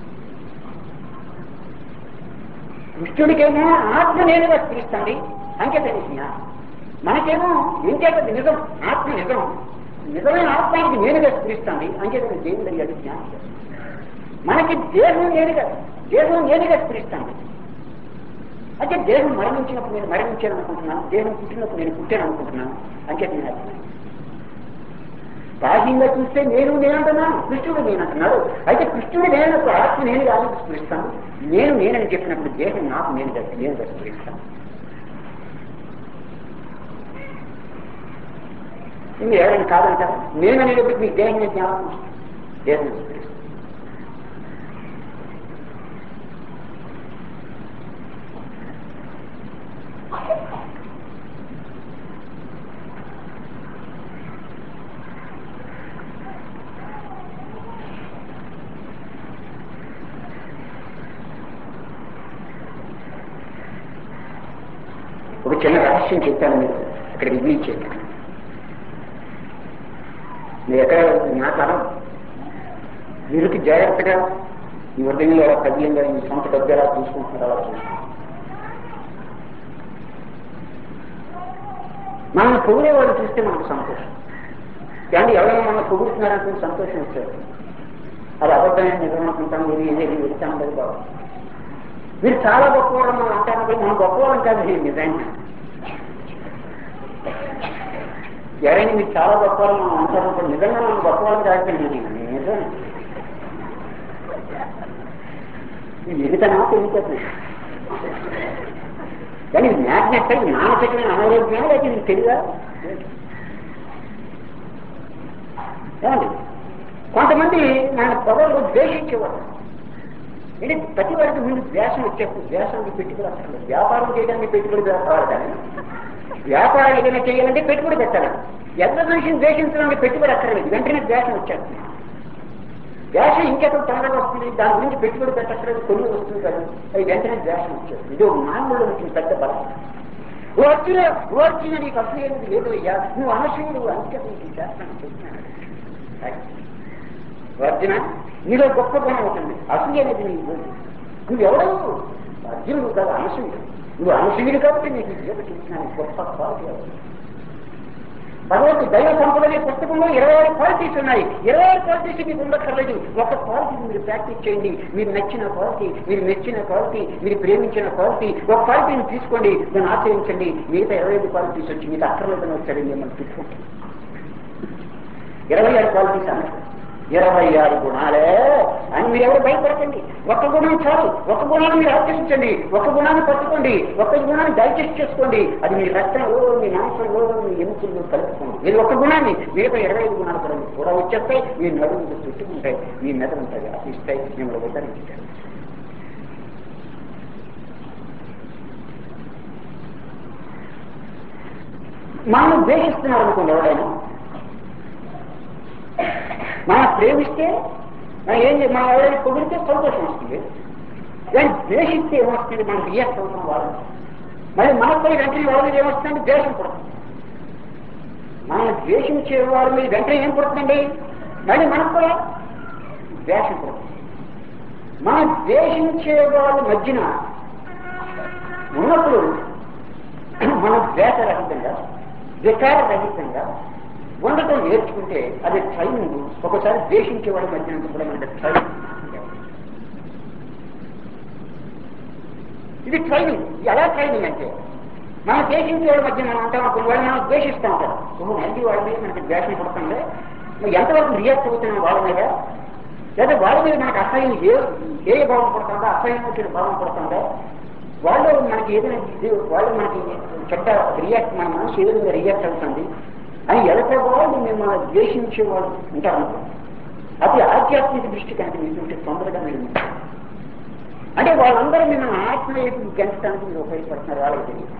కృష్ణుడికేమో ఆత్మ నేనుగా స్ఫురిస్తుంది అంకేత జ్ఞానం మనకేమో ఇంకేతది నిజం ఆత్మ నిజం నిజమైన ఆత్మానికి నేనుగా స్ఫురిస్తుంది అంకేత దేవుడు అయ్యాడు జ్ఞానం మనకి దేహం నేనుగా దేహం నేనుగా స్ఫురిస్తుంది అంటే దేహం మరణించినప్పుడు నేను మరణించాను అనుకుంటున్నాను దేహం పుట్టినప్పుడు నేను పుట్టాను అనుకుంటున్నాను అంకేత నేను అర్థం బాహ్యంగా చూస్తే నేను నేనంటున్నాను కృష్ణుడు నేనంటున్నాడు అయితే కృష్ణుడు నేను ఆత్మ నేను కాదు స్ఫురిస్తాను నేను నేనని చెప్పినప్పుడు దేహం నాకు నేను నేను స్ఫురిస్తాను ఇది ఎవరైనా కాదంటారు నేను అనేటప్పుడు మీకు దేహం జ్ఞానం దేహం స్ఫురిస్తాను ఒక చిన్న రహస్యం చెప్పాను మీరు ఇక్కడ రివ్యూ చేయండి మీరు ఎక్కడ మాట్లాడడం వీరికి జాగ్రత్తగా ఈ హృదయంలో ఎలా కదిలిందా ఈ సొంత డబ్బు ఎలా చూసుకుంటున్నారో అలా చూసుకుంటారు మనం పొగిడే వాళ్ళు చూస్తే మనకు సంతోషం కానీ ఎవరైనా మనం పొగుడుతున్నారంటే సంతోషం వచ్చారు అది అబద్ధమైన నిజం అనుకుంటాం మీరు ఏది వెళ్తాం లేదు బాబు మీరు చాలా గొప్పవాళ్ళం మనం అంటాను కానీ మనం గొప్పవాళ్ళం కాదు ఇది నిజంగా ఎవరైనా మీరు చాలా గొప్పవాళ్ళం మనం అంటాను కానీ నిజంగా మనం గొప్పవాళ్ళం కాకపోయింది నిజం ఇది ఎదుటనా తెలియదు కానీ ఇది మ్యాగ్నెట్ ఇది మానసికమైన అనారోగ్యం లేకపోతే ఇది తెలియదా ఏమండి కొంతమంది మన పొగలు ద్వేషించేవారు అంటే ప్రతి వారికి ముందు ద్వేషం వచ్చేప్పుడు ద్వేషానికి పెట్టుబడి అక్కర్లేదు వ్యాపారం చేయడానికి పెట్టుబడి కావాలి కానీ వ్యాపారం ఏదైనా చేయాలంటే పెట్టుబడి పెట్టాలి ఎంత మనిషిని ద్వేషించడానికి పెట్టుబడి అక్కర్లేదు వెంటనే ద్వేషం వచ్చేస్తుంది ద్వేషం ఇంకెక్కడ తొందరగా వస్తుంది దాని గురించి పెట్టుబడి పెట్టక్కర్లేదు కొన్ని వస్తుంది కాదు అది వెంటనే ద్వేషం వచ్చేస్తుంది ఇది ఒక మానవుడు వచ్చిన పెద్ద బలం ఓ అర్జున ఓ అర్జున నీకు అసలు ఏమిటి లేదు అయ్యా నువ్వు అనసూయుడు అందుకే నీకు చేస్తాను చెప్తున్నాను అర్జున నీలో గొప్ప గుణం అవుతుంది అసూయ అనేది నీకు లేదు నువ్వెవడవు అర్జునుడు కాదు అనసూయుడు నువ్వు అనసూయుడు కాబట్టి నీకు ఈ గీత చూస్తున్నాను గొప్ప క్వాలిటీ అవుతుంది భగవత్ దైవ సంపద అనే పుస్తకంలో ఇరవై ఆరు క్వాలిటీస్ ఉన్నాయి ఇరవై ఆరు క్వాలిటీస్ మీకు ఉండక్కర్లేదు ఒక క్వాలిటీ మీరు ప్రాక్టీస్ చేయండి మీరు నచ్చిన క్వాలిటీ మీరు మెచ్చిన క్వాలిటీ మీరు ప్రేమించిన క్వాలిటీ ఒక క్వాలిటీని తీసుకోండి దాన్ని ఆచరించండి మిగతా ఇరవై ఐదు క్వాలిటీస్ వచ్చి మీకు అక్కర్లేదని వచ్చాడు మిమ్మల్ని తిట్టుకుంటాం ఇరవై ఆరు క్వాలిటీస్ అన్నారు ఇరవై ఆరు గుణాలే అని మీరు ఎవరు భయపడకండి ఒక్క గుణం చాలు ఒక్క గుణాన్ని మీరు ఆచరించండి ఒక్క గుణాన్ని పట్టుకోండి ఒక్క గుణాన్ని డైజెస్ట్ చేసుకోండి అది మీ రక్తంలో మీ మాంసంలో మీ ఎముకల్లో కలుపుకోండి మీరు ఒక్క గుణాన్ని మిగతా ఇరవై ఐదు గుణాలు కూడా మీకు కూడా వచ్చేస్తాయి మీ నడుములు చుట్టుకుంటాయి మీ మెదడు ఉంటాయి అతిస్తాయి మిమ్మల్ని ఉద్ధరించారు మనం ద్వేషిస్తున్నారు అనుకోండి ఎవరైనా మనం ప్రేమిస్తే మనం ఏం చే- మనం ఎవరైనా పొగిడితే సంతోషం వస్తుంది కానీ ద్వేషిస్తే ఏమొస్తుంది మనం రియాక్ట్ అవుతాం వాళ్ళు మరి మనపై వెంటనే వాళ్ళ మీద ఏమొస్తుందంటే ద్వేషం పడుతుంది మనం ద్వేషించే వారి మీద వెంటనే ఏం పడుతుందండి మళ్ళీ మనకు కూడా ద్వేషం పడుతుంది మనం ద్వేషించే వాళ్ళ మధ్యన ఉన్నప్పుడు మనం ద్వేషరహితంగా వికారరహితంగా ఉండటం నేర్చుకుంటే అది ట్రైనింగ్ ఒకసారి ద్వేషించే వాడి మధ్య కూడా మనకి ట్రైనింగ్ ఇది ట్రైనింగ్ ఎలా ట్రైనింగ్ అంటే మనం ద్వేషించే వాడి మధ్య మనం ఉంటాం కొన్ని వాళ్ళు మనం ద్వేషిస్తూ ఉంటాం ఓహో మళ్ళీ వాళ్ళ మీద మనకి ద్వేషం పడుతుంది మరి ఎంతవరకు రియాక్ట్ అవుతున్నాం వాళ్ళ మీద లేదా వాళ్ళ మీద మనకు అసహ్యం ఏ ఏ భావం పడుతుందో అసహ్యం వచ్చిన భావం పడుతుందో వాళ్ళు మనకి ఏదైనా ఇది వాళ్ళు మనకి చెడ్డ రియాక్ట్ మన మనసు ఏ విధంగా రియాక్ట్ అవుతుంది అని ఎవరి వాళ్ళు మిమ్మల్ని ద్వేషించే వాళ్ళు ఉంటారు అది ఆధ్యాత్మిక దృష్టి కనుక మీకు తొందరగా మీరు అంటే వాళ్ళందరూ మిమ్మల్ని ఆత్మ వైపు గెంచడానికి మీరు ఉపయోగపడుతున్నారు వాళ్ళకి తెలియదు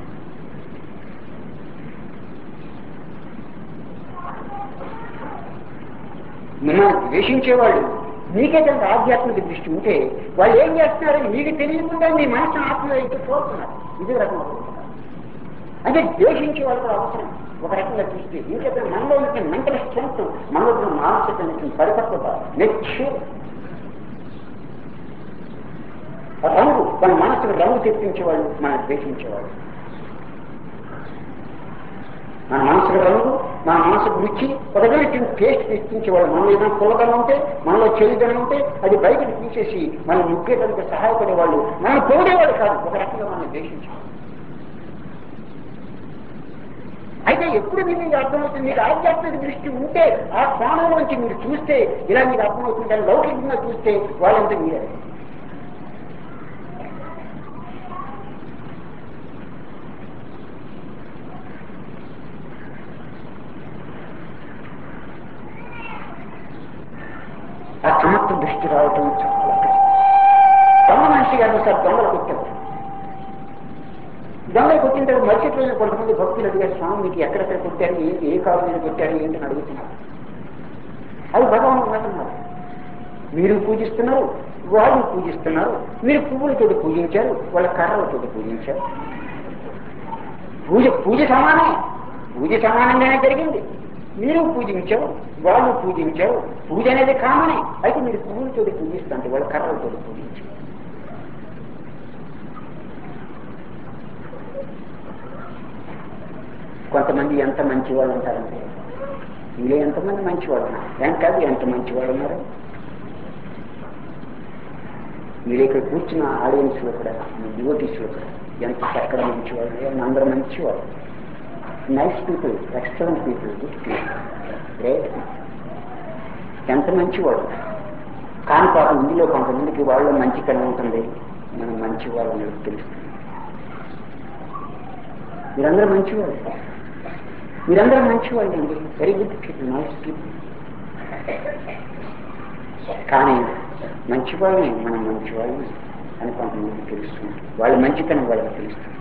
మిమ్మల్ని ద్వేషించేవాళ్ళు మీకే కనుక ఆధ్యాత్మిక దృష్టి ఉంటే వాళ్ళు ఏం చేస్తున్నారు మీకు తెలియకుండా మీ మనసును ఆత్మ వైపు కోరుతున్నారు ఇది రకం అంటే ద్వేషించే వాళ్ళకి అవసరం ఒక రకంగా చూస్తే ఇంకేత మనలో ఉన్న మెంటల్ స్ట్రెంత్ మనలో ఉన్న మానసిక పరిపక్వత నెక్స్ట్ రంగు మన మనసుకు రంగు తెప్పించేవాళ్ళు మన ద్వేషించేవాళ్ళు మన మనసుకు రంగు మన మనసుకు రుచి ఒక విధమైన టేస్ట్ తెప్పించేవాళ్ళు మనలో ఏదైనా కులదనం ఉంటే మనలో చెడుదనం ఉంటే అది బయటకు తీసేసి మనం ముగ్గేదానికి సహాయపడేవాళ్ళు మనం పోడేవాళ్ళు కాదు ఒక రకంగా మనం ద్వేషించేవాళ్ళు అయితే ఎప్పుడు మీకు ఇది అర్థమవుతుంది మీకు ఆధ్యాత్మిక దృష్టి ఉంటే ఆ కోణం నుంచి మీరు చూస్తే ఇలా మీకు అర్థమవుతుంది కానీ లౌకికంగా చూస్తే వాళ్ళంతా మీరే ఆ సమర్థ దృష్టి రావటం చాలా కష్టం దొంగ మనిషి గారు సార్ దొంగలు కొట్టారు దొంగలు కొట్టిన తర్వాత మరుసటి రోజున కొంతమంది భక్తులు అడిగారు స్వామి మీకు ఎక్కడెక్కడ కొట్టారు ఏ ఏ కాలు మీద కొట్టారు ఏంటని అడుగుతున్నారు అది భగవాన్ అంటున్నారు మీరు పూజిస్తున్నారు వాళ్ళు పూజిస్తున్నారు మీరు పువ్వులతో పూజించారు వాళ్ళ కర్రలతో పూజించారు పూజ పూజ సమానమే పూజ సమానంగానే జరిగింది మీరు పూజించారు వాళ్ళు పూజించారు పూజ అనేది కామనే అయితే మీరు పువ్వులతో పూజిస్తుంటే వాళ్ళ కర్రలతో పూజించారు కొంతమంది ఎంత మంచి వాళ్ళు ఉంటారంటే మీలో ఎంతమంది మంచి వాళ్ళు ఉన్నారు ఏం కాదు ఎంత మంచి వాళ్ళు ఉన్నారు మీరు ఇక్కడ కూర్చున్న ఆడియన్స్ లో కూడా మీ డివోటీస్ లో కూడా ఎంత చక్కగా మంచి వాళ్ళు ఉన్నారు. అందరూ మంచి వాళ్ళు nice people excellent people good people great ఎంత మంచి వాళ్ళు కానీ పాపం ఇందులో కొంతమందికి వాళ్ళు మంచితనం ఉంటుంది మనం మంచి వాళ్ళు అనేది తెలుస్తుంది మీరందరూ మంచివాళ్ళు మీరందరూ మంచివాళ్ళు అండి very good people nice people కానీ మంచివాళ్ళని మనం మంచివాళ్ళని అని కొంతమంది తెలుస్తుంది వాళ్ళ మంచితనం వాళ్ళకి తెలుస్తుంది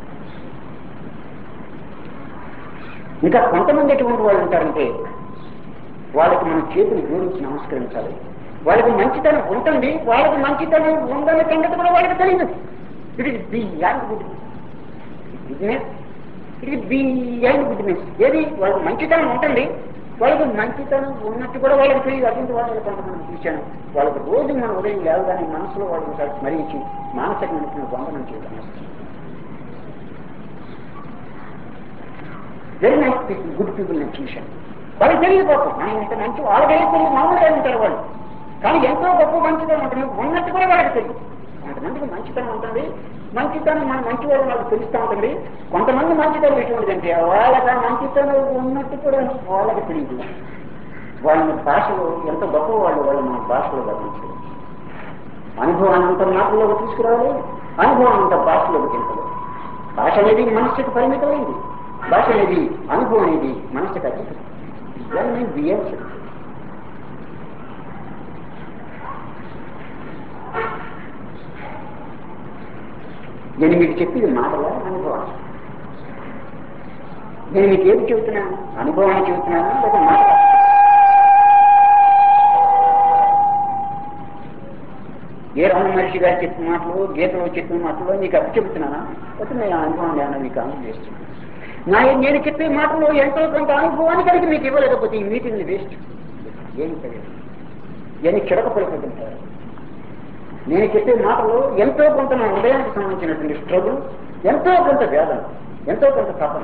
ఇంకా కొంతమంది ఎటువంటి వాళ్ళు ఉంటారంటే వాళ్ళకి మనం చేతులు జోడించి నమస్కరించాలి వాళ్ళకి మంచితనం ఉంటుంది వాళ్ళకి మంచితనం ఉందన్న సంగతి కూడా వాళ్ళకి తెలియదు it is beyond goodness it is beyond goodness ఏది వాళ్ళకి మంచితనం ఉంటుంది వాళ్ళకి మంచితనం ఉన్నట్టు కూడా వాళ్ళకి తెలియదు అటువంటి వాళ్ళని కొంతమంది చూశాను వాళ్ళకి రోజు మన ఉదయం లేవగానే మనసులో వాళ్ళని స్మరించి మానసిక వందనం చేయడం very nice people good people నేను చూశాను వాళ్ళకి తెలియకపోతే మనం ఇంత మంచి వాళ్ళకే తెలియదు మామూలుగా ఉంటారు వాళ్ళు కానీ ఎంతో గొప్ప మంచితనం ఉంటుంది ఉన్నట్టు కూడా వాళ్ళకి తెలియదు కొంతమందికి మంచితనం ఉంటుంది మంచితనం మన మంచి వాళ్ళు నాకు తెలుస్తూ ఉంటుంది కొంతమంది మంచితనం ఎటువంటిదంటే వాళ్ళకి ఆ మంచితనం ఉన్నట్టు కూడా వాళ్ళకి తెలియదు వాళ్ళని భాషలో ఎంత గొప్ప వాళ్ళు వాళ్ళు మన భాషలో వర్ణించారు అనుభవాన్ని అంత మాటల్లోకి తీసుకురావాలి అనుభవం అంత భాషలోకి తింటారు భాష అనేది మనస్సుకి పరిమితమైంది భాష అనేది అనుభవం అనేది మనస్సుకి అతీతం ఇవన్నీ బియ్యం నేను మీకు చెప్పింది మాటలా అనుభవం నేను మీకు ఏది చెబుతున్నాను అనుభవాన్ని చెబుతున్నాను లేదా మాట ఏ రమణ మహర్షి గారు చెప్పిన మాటలు గీతలో చెప్పిన మాటలు నీకు అప్పు చెబుతున్నానా లేకపోతే నేను అనుభవం ఏమన్నా మీకు అమలు చేస్తున్నాను నా నేను చెప్పే మాటలో ఎంతో కొంత అనుభవాన్ని కలిగి మీకు ఇవ్వలేకపోతే ఈ మీటింగ్ వేస్ట్ ఏమి తెలియదు ఏమి చిరకపడిపోతుంటారు నేను చెప్పే మాటలు ఎంతో కొంత నా హృదయానికి సంబంధించినటువంటి స్ట్రగుల్ ఎంతో కొంత వేదన ఎంతో కొంత తపన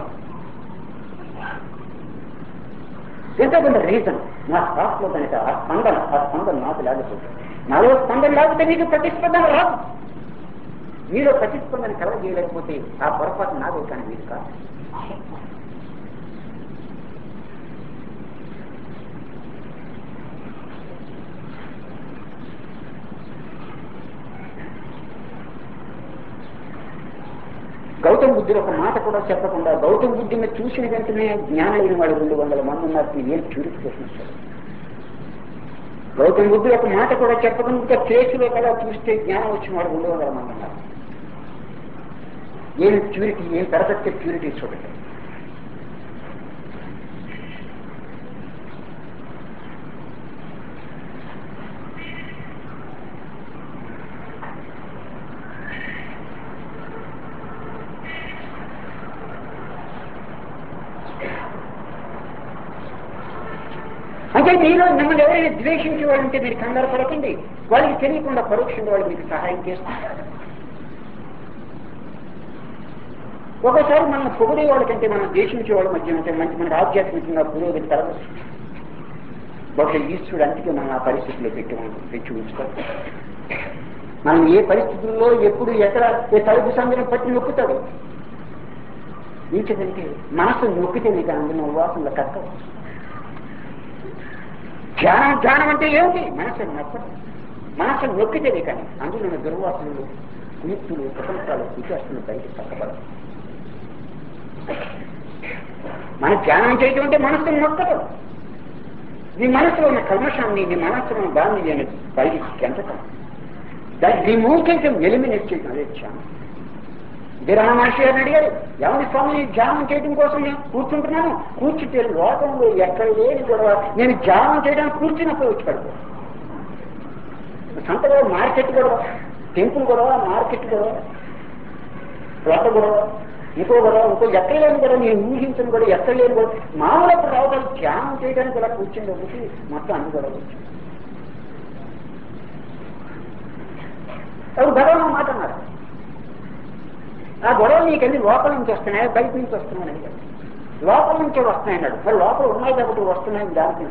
ఎంతో కొంత రీజన్ నా థాట్లో కనుక ఆ స్పందన ఆ స్పందన నాకు లేకపోతే నాలో స్పందన లేకపోతే మీకు ప్రతిస్పందన రాదు మీలో ప్రతిస్పందన కలగజేయలేకపోతే ఆ పొరపాటు నాదే కానీ మీరు కాదు గౌతమ బుద్ధుడు ఒక మాట కూడా చెప్పకుండా గౌతమ బుద్ధిని చూసిన వెంటనే జ్ఞానం లేని వాడు రెండు వందల మంది ఉన్నారు ఏం చురుకుపోతున్నాడు గౌతమ బుద్ధుడు ఒక మాట కూడా చెప్పకుండా చేతిలో కదా చూస్తే జ్ఞానం వచ్చిన వాడు రెండు వందల మంది ఉన్నారు ఏం ప్యూరిటీ ఏం పెరగట్టే ప్యూరిటీ చూడండి అంటే మీలో మిమ్మల్ని ఎవరైనా ద్వేషించే వాళ్ళు ఉంటే మీరు కంగారు పడకండి వాళ్ళకి తెలియకుండా పరోక్షంగా వాళ్ళు మీకు సహాయం చేస్తారు ఒకసారి మనం పొగిడే వాళ్ళకంటే మనం ద్వేషించే వాళ్ళ మధ్య ఉంటే మంచి మనకు ఆధ్యాత్మికంగా పురోగతి కలగదు బహుశా ఈశ్వరుడు అందుకే మనం ఆ పరిస్థితిలో పెట్టి మనం తెచ్చి ఉంచుతాడు మనం ఏ పరిస్థితుల్లో ఎప్పుడు ఎక్కడ ఏ తలుపు సందర్భం పట్టి నొక్కుతాడు ఏంటంటే మనసు నొక్కితే నీకు అందులో వాసనలు కట్టవు ధ్యానం ధ్యానం అంటే ఏమిటి మనసు నొక్కడం మనసు నొక్కితేనే కానీ అందులో ఉన్న దుర్వాసనలు కుయుక్తులు స్వతంత్రాలు విచాస్తులు బయట పక్కబడవు మన ధ్యానం చేయటం అంటే మనసును నొక్కడం నీ మనసులో ఉన్న కల్మషాన్ని నీ మనసులో ఉన్న దాన్ని నేను బయటికి గెంటటం దాన్ని రిమూవ్ చేయటం ఎలిమినేట్ చేయటం అదే ధ్యానం ఇదే రమణ మహర్షి గారిని అడిగారు ఎవరి స్వామి ధ్యానం చేయడం కోసం నేను కూర్చుంటున్నాను కూర్చుంటే లోకంలో ఎక్కడ లేని గొడవ నేను ధ్యానం చేయడానికి కూర్చున్నప్పుడు వచ్చి పడుకో సంతలో మార్కెట్ గొడవ టెంపుల్ గొడవ మార్కెట్ గొడవ రోడ్డ గొడవ ఇంకో గొడవ ఇంకో ఎక్కడ లేని గొడవ నేను ఊహించిన గొడవ ఎక్కడ లేని గొడవ మామూలు అప్పుడు రావడం ధ్యానం చేయడానికి ఇలా కూర్చుంది ఒకటి మొత్తం అన్ని గొడవ వచ్చింది ఎవరు గొడవ మాట అన్నారు ఆ గొడవలు నీకెళ్ళి లోపల నుంచి వస్తున్నాయి బయట నుంచి వస్తున్నాయి అడిగాడు లోపల నుంచే వస్తున్నాయి అన్నాడు మరి లోపల ఉన్నాయి కాబట్టి వస్తున్నాయి దానికి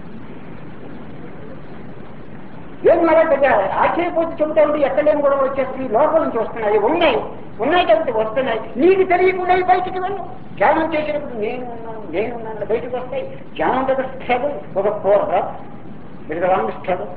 ఏం మరా పెద్ద ఆశ్చర్యపోతే చెబుతా ఉంటే ఎక్కడ లేని గొడవ వచ్చేస్తుంది లోపల నుంచి వస్తున్నాయి ఉన్నాయి ఉన్నాయి కాబట్టి వస్తున్నాయి నీకు తెలియకుండా ఇవి బయటికి వెళ్ళు ధ్యానం చేసినప్పుడు నేను ఉన్నాను నేను ఉన్నాను బయటకు వస్తాయి ధ్యానం ఒక స్ట్రగుల్ ఒక పోర లాంగ్ స్ట్రగుల్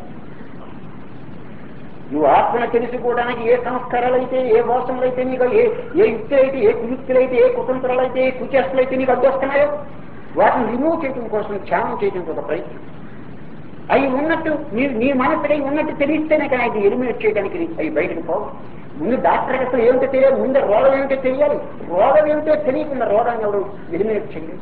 నువ్వు ఆత్మను తెలుసుకోవడానికి ఏ సంస్కారాలు అయితే ఏ వాసనలు అయితే నీకు ఏ ఏ యుక్తులు అయితే ఏ కుయుక్తులు అయితే ఏ కుతంత్రాలు అయితే ఏ కుచేష్టలు అయితే నీకు అడ్డొస్తున్నాయో వాటిని రిమూవ్ చేయడం కోసం ధ్యానం చేయడం ఒక ప్రయత్నం అవి ఉన్నట్టు నీ నీ మనసులో అవి ఉన్నట్టు తెలిస్తేనే కానీ అది ఎలిమినేట్ చేయడానికి అవి బయటకు పోవు ముందు డాక్టర్ అసలు ఏమిటో తెలియాలి ముందు రోగం ఏమిటో తెలియాలి రోగం ఏమిటో తెలియకుండా రోగాన్ని ఎవడు ఎలిమినేట్ చేయలేదు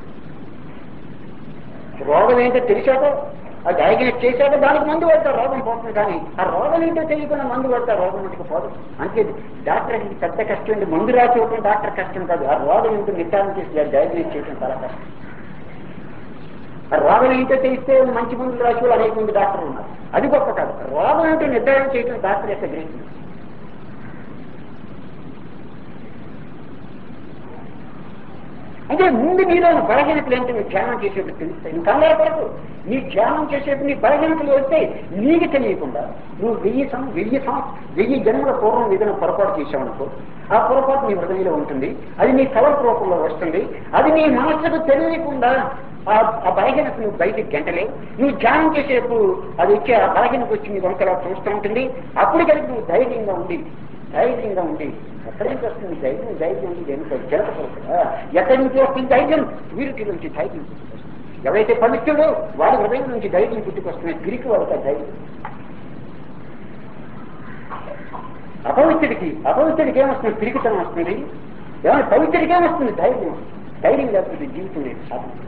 రోగం ఏంటో తెలిసాక ఆ డయాగ్నోస్ చేశాక దానికి మందు పెడతారు రోగం పోతుంది కానీ ఆ రోగం ఏంటో తెలియకుండా మందు పెడతారు రోగం మటుకు పోదు అంతే డాక్టర్కి పెద్ద కష్టం ఏంటి మందు రాసి ఇవ్వడం డాక్టర్ కష్టం కాదు ఆ రోగం ఏంటో నిర్ధారణ చేసి డయాగ్నోస్ చేయడం చాలా కష్టం ఆ రోగం ఏంటో తెలిస్తే మంచి మందులు రాసి వాళ్ళు అనేక మంది డాక్టర్లు ఉన్నారు అది గొప్ప కాదు రోగం ఏంటో నిర్ధారణ చేయడం డాక్టర్ యొక్క గ్రేట్ అంటే ముందు నీలో బలహీనతలు ఏంటో నీ ధ్యానం చేసేప్పుడు తెలుస్తాయి నువ్వు కంగారు పడకు నీ ధ్యానం చేసేప్పుడు నీ బలహీనతలు వస్తే నీకు తెలియకుండా నువ్వు వెయ్యి సం వెయ్యి సం వెయ్యి జన్మల పూర్వం ఏదైనా పొరపాటు చేసావనుకో ఆ పొరపాటు నీ హృదయంలో ఉంటుంది అది నీ కలర్ రూపంలో వస్తుంది అది నీ మనస్సుకు తెలియకుండా ఆ ఆ బలహీనత నువ్వు బయటికి గంటలేవు నువ్వు ధ్యానం చేసేటప్పుడు అది వచ్చి ఆ బలహీనత వచ్చి నీ వంకలా చూస్తూ ఉంటుంది అప్పుడు కనుక నువ్వు ధైర్యంగా ఉండి ధైర్యంగా ఉండి ఎక్కడి నుంచి వస్తుంది ధైర్యం ధైర్యం ఉంది దేనికో జరగకూడదు ఎక్కడి నుంచి వస్తుంది ధైర్యం వీరికి నుంచి ధైర్యం పుట్టుకొస్తుంది ఎవరైతే పవిత్రుడో వాడి హృదయం నుంచి ధైర్యం పుట్టుకొస్తున్నాయి పిరికి వాడికి ఆ ధైర్యం అపవిత్రుడికి అపవిత్రుడికి ఏమొస్తుంది పిరికితనం వస్తుంది ఏమైనా పవిత్రుడికి ఏమొస్తుంది ధైర్యం ధైర్యం లేకపోతే జీవితం లేదు సాధన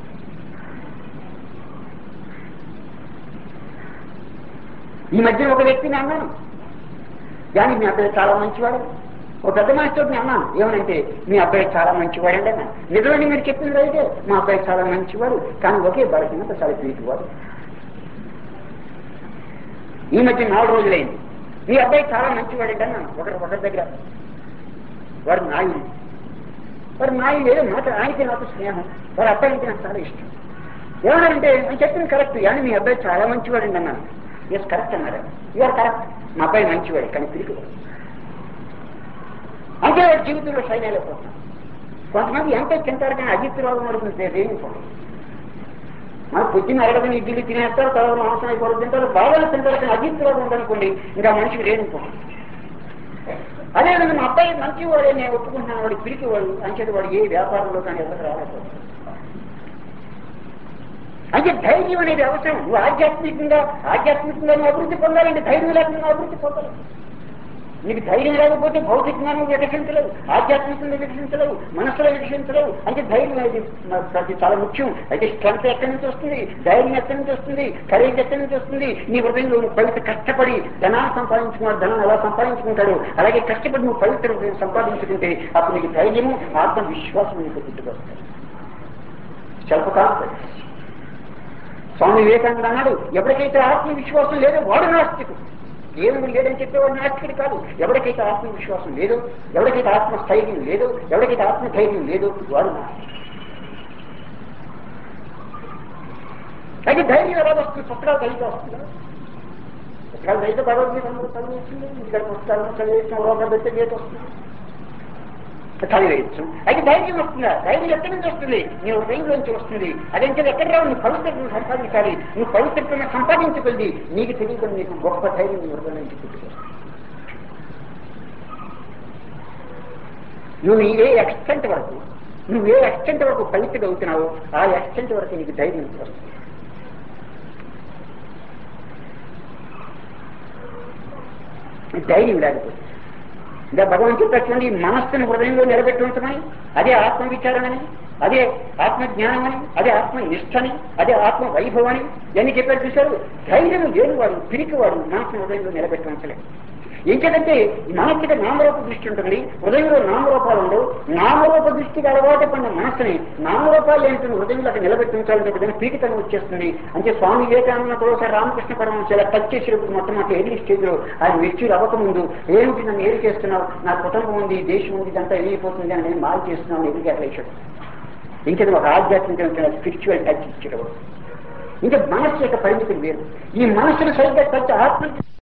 ఈ మధ్య ఒక వ్యక్తిని అన్నాను కానీ మీ అబ్బాయి చాలా మంచివాడు ఒక పెద్ద మాస్టర్ని అన్నాను ఏమనంటే మీ అబ్బాయి చాలా మంచివాడు అన్నా నిజమని మీరు చెప్పింది అయితే మా అబ్బాయి చాలా మంచివాడు కానీ ఒకే బలహీనత చాలా పీకివాడు ఈ మధ్య నాలుగు రోజులైంది మీ అబ్బాయి చాలా మంచివాడు అన్నాను ఒకరి ఒకరి దగ్గర వాడు నాయుడు వాడు నాయుడు ఏదో మాట ఆయనకి నాకు స్నేహం వారి అబ్బాయి అంటే నాకు చాలా ఇష్టం ఏమన్నారంటే నేను చెప్పింది కరెక్ట్ కానీ మీ అబ్బాయి చాలా మంచివాడు అన్నాను ఎస్ కరెక్ట్ అన్నారు ఇవాళ కరెక్ట్ మా అబ్బాయి మంచివాడు కానీ పిరికివాడు అంటే వాడి జీవితంలో షైన్ అయిపోతున్నాం కొంతమంది ఎంత తింటారు కానీ అజిత్ రోగం పడుతుంది ఏమి మన పొద్దున్న అరగదని ఇడ్లీ తినేస్తారు తర్వాత మాంసం అయిపోవడం తింటారు బాగా తింటారు కానీ అజిత్ రోగం ఉందనుకోండి ఇంకా మనిషికి లేనిపోవడం అదేవిధంగా మా అబ్బాయి మంచివాడే నేను ఒప్పుకుంటున్నాను వాడు పిరికివాడు అంచేది వాడు ఏ వ్యాపారంలో కానీ ఎవరు రాలేకపోతుంది అంటే ధైర్యం అనేది అవసరం నువ్వు ఆధ్యాత్మికంగా ఆధ్యాత్మికంగా నువ్వు అభివృద్ధి పొందాలంటే ధైర్యం లేకుండా అభివృద్ధి పొందాలి నీకు ధైర్యం లేకపోతే భౌతికంగా నువ్వు వికసించలేవు ఆధ్యాత్మికంగా వికసించలేవు మనసులో వికసించలేవు అంటే ధైర్యం అనేది ప్రతి చాలా ముఖ్యం అయితే స్ట్రెంత్ ఎక్కడి నుంచి వస్తుంది ధైర్యం ఎక్కడి నుంచి వస్తుంది కరేజ్ ఎక్కడి నుంచి వస్తుంది నీ హృదయంలో నువ్వు పవిత్ర కష్టపడి ధనాన్ని సంపాదించుకున్నాడు ధనం ఎలా సంపాదించుకుంటాడు అలాగే కష్టపడి నువ్వు పవిత్ర హృదయం సంపాదించుకుంటే అప్పుడు నీకు ధైర్యము ఆత్మవిశ్వాసం నీకు పుట్టుకొస్తాయి సెల్ఫ్ కాన్ఫిడెన్స్ స్వామి వివేకానంద అన్నాడు ఎవరికైతే ఆత్మవిశ్వాసం లేదో వాడు నాస్తికుడు ఏమి లేదని చెప్పేవాడు నాస్తికుడు కాదు ఎవరికైతే ఆత్మవిశ్వాసం లేదో ఎవరికైతే ఆత్మస్థైర్యం లేదో ఎవరికైతే ఆత్మధైర్యం లేదో వాడు నాస్తికుడు అయితే ధైర్యం ఎలా వస్తుంది పుస్తకాలు చదివితే వస్తుందా పుస్తకాలు చదివితే భగవద్గీత అందరూ చదివేస్తుంది ఇక్కడ పుస్తకాలు చదివేసిన రోగం పెడితే గీత వస్తుంది చదివేయచ్చు అయితే ధైర్యం వస్తుందా ధైర్యం ఎక్కడి నుంచి వస్తుంది నీ హృదయం నుంచి వస్తుంది అదంటే ఎక్కడ రావు నువ్వు పవిత్రతను సంపాదించాలి నువ్వు పవిత్రతను సంపాదించుకుంది నీకు తెలియదు నీకు గొప్ప ధైర్యం నీ హృదయం నుంచి పుట్టుకొస్తుంది నువ్వు ఏ ఎక్స్టెంట్ వరకు నువ్వు ఏ ఎక్స్టెంట్ వరకు పవిత్రుడు అవుతున్నావో ఆ ఎక్స్టెంట్ వరకు నీకు ధైర్యం వస్తుంది ధైర్యం లేకపోతే ఇంకా భగవంతుడు చెప్పండి మనస్సును హృదయంలో నిలబెట్టి ఉంచమని అదే ఆత్మ విచారణని అదే ఆత్మ జ్ఞానమని అదే ఆత్మ నిష్టని అదే ఆత్మ వైభవని ఇవన్నీ చెప్పారు చూశారు ధైర్యం లేనివాడు పిరికివాడు మనస్సు హృదయంలో నిలబెట్టి ఉంచలేదు ఇంకేదంటే మనస్సుకి నామరూప దృష్టి ఉంటుంది హృదయంలో నామరూపాలు ఉండవు నామరూప దృష్టికి అలవాటు పడిన మనస్సుని నామరూపాలు ఏంటని హృదయంలోకి నిలబెట్టి ఉంచాలంటే విధంగా పీకితనం వచ్చేస్తుంది అంటే స్వామి వివేకానంద ఒకసారి రామకృష్ణ పరమహంస ఇలా టచ్ చేసినప్పుడు మొట్టమొదటి ఎర్లీ స్టేజ్ లో ఆయన మెచ్యూర్ అవ్వకముందు ఏమిటి నన్ను ఏది చేస్తున్నావు నా కుటుంబం ఉంది దేశం ఉంది ఇదంతా వెళ్ళిపోతుంది అని నేను మాల్ చేస్తున్నావు ఎదురు అట్లేసాడు ఇంకా ఒక ఆధ్యాత్మిక స్పిరిచువల్ టచ్ ఇచ్చేటప్పుడు ఇంకా మనస్సు యొక్క పరిమితులు వేరు ఈ మనస్సును సరిగ్గా టచ్ ఆత్మ